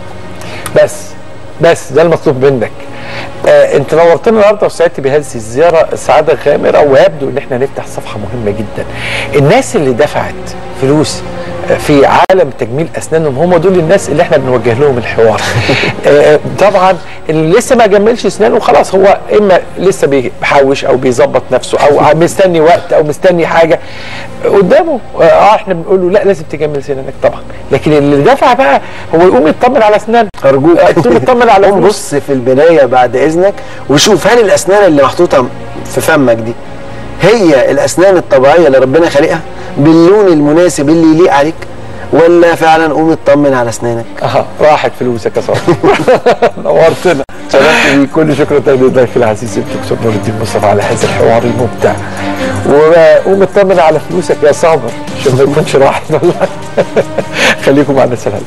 بس بس ده المطلوب منك آه انت نورتنا النهارده وسعدت بهذه الزياره سعاده غامره ويبدو ان احنا نفتح صفحه مهمه جدا الناس اللي دفعت فلوس آه، في عالم تجميل اسنانهم هم دول الناس اللي احنا بنوجه لهم الحوار آه، طبعا اللي لسه ما جملش اسنانه خلاص هو اما لسه بيحوش او بيظبط نفسه او مستني وقت او مستني حاجه قدامه اه احنا بنقول له لا لازم تجمل سنانك طبعا لكن اللي دفع بقى هو يقوم يطمن على اسنانه ارجوك آه، تقوم يطمن على قوم فلوس. بص في البدايه بعد اذنك وشوف هل الاسنان اللي محطوطه في فمك دي هي الاسنان الطبيعيه اللي ربنا خالقها باللون المناسب اللي يليق عليك ولا فعلا قوم اطمن على اسنانك اها راحت فلوسك يا صاحبي نورتنا شرفت بيك كل شكر تقدير ضيفي العزيز الدكتور نور الدين مصطفى على هذا الحوار الممتع وقوم اطمن على فلوسك يا صابر عشان ما يكونش راحت والله خليكم معنا سلام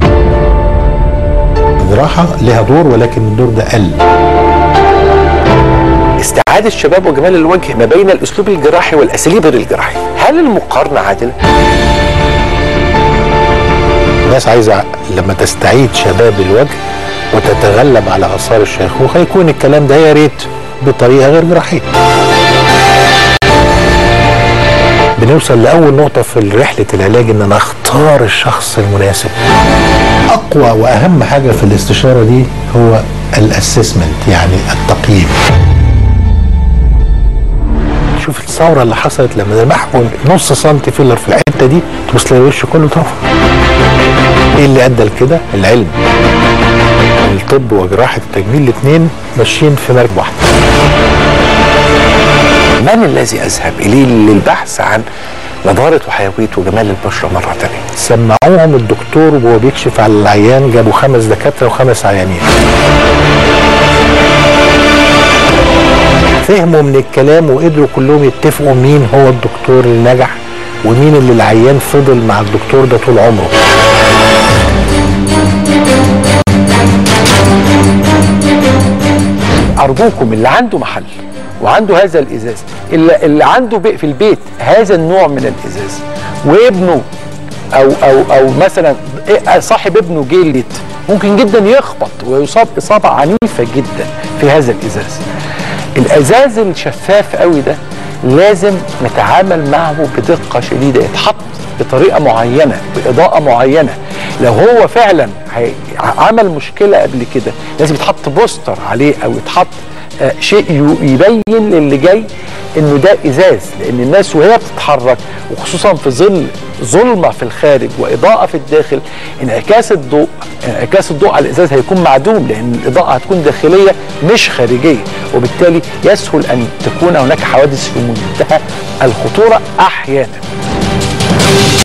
الجراحة لها دور ولكن الدور ده قل استعادة الشباب وجمال الوجه ما بين الاسلوب الجراحي والاساليب غير الجراحيه هل المقارنه عادله الناس عايزة لما تستعيد شباب الوجه وتتغلب على آثار الشيخوخة يكون الكلام ده يا ريت بطريقة غير جراحية بنوصل لأول نقطة في رحلة العلاج إن أنا أختار الشخص المناسب أقوى وأهم حاجة في الاستشارة دي هو الاسسمنت يعني التقييم شوف الثوره اللي حصلت لما لمحوا نص سنتي فيلر في الحته دي تبص تلاقي الوش كله طفى ايه اللي ادى لكده العلم الطب وجراحه التجميل الاثنين ماشيين في مركب واحده من الذي اذهب اليه للبحث عن نضاره وحيويه وجمال البشره مره ثانيه سمعوهم الدكتور وهو بيكشف على العيان جابوا خمس دكاتره وخمس عيانين فهموا من الكلام وقدروا كلهم يتفقوا مين هو الدكتور اللي نجح ومين اللي العيان فضل مع الدكتور ده طول عمره ارجوكم اللي عنده محل وعنده هذا الازاز اللي, اللي عنده بي- في البيت هذا النوع من الازاز وابنه او او او مثلا إيه صاحب ابنه جلد ممكن جدا يخبط ويصاب اصابه عنيفه جدا في هذا الازاز الازاز الشفاف قوي ده لازم نتعامل معه بدقه شديده يتحط بطريقه معينه باضاءه معينه لو هو فعلا هي- عمل مشكله قبل كده لازم يتحط بوستر عليه او يتحط آه، شيء ي- يبين للي جاي انه ده ازاز لان الناس وهي بتتحرك وخصوصا في ظل ظلمه في الخارج واضاءه في الداخل انعكاس الضوء انعكاس الضوء على الازاز هيكون معدوم لان الاضاءه هتكون داخليه مش خارجيه وبالتالي يسهل ان تكون هناك حوادث في منتهى الخطوره احيانا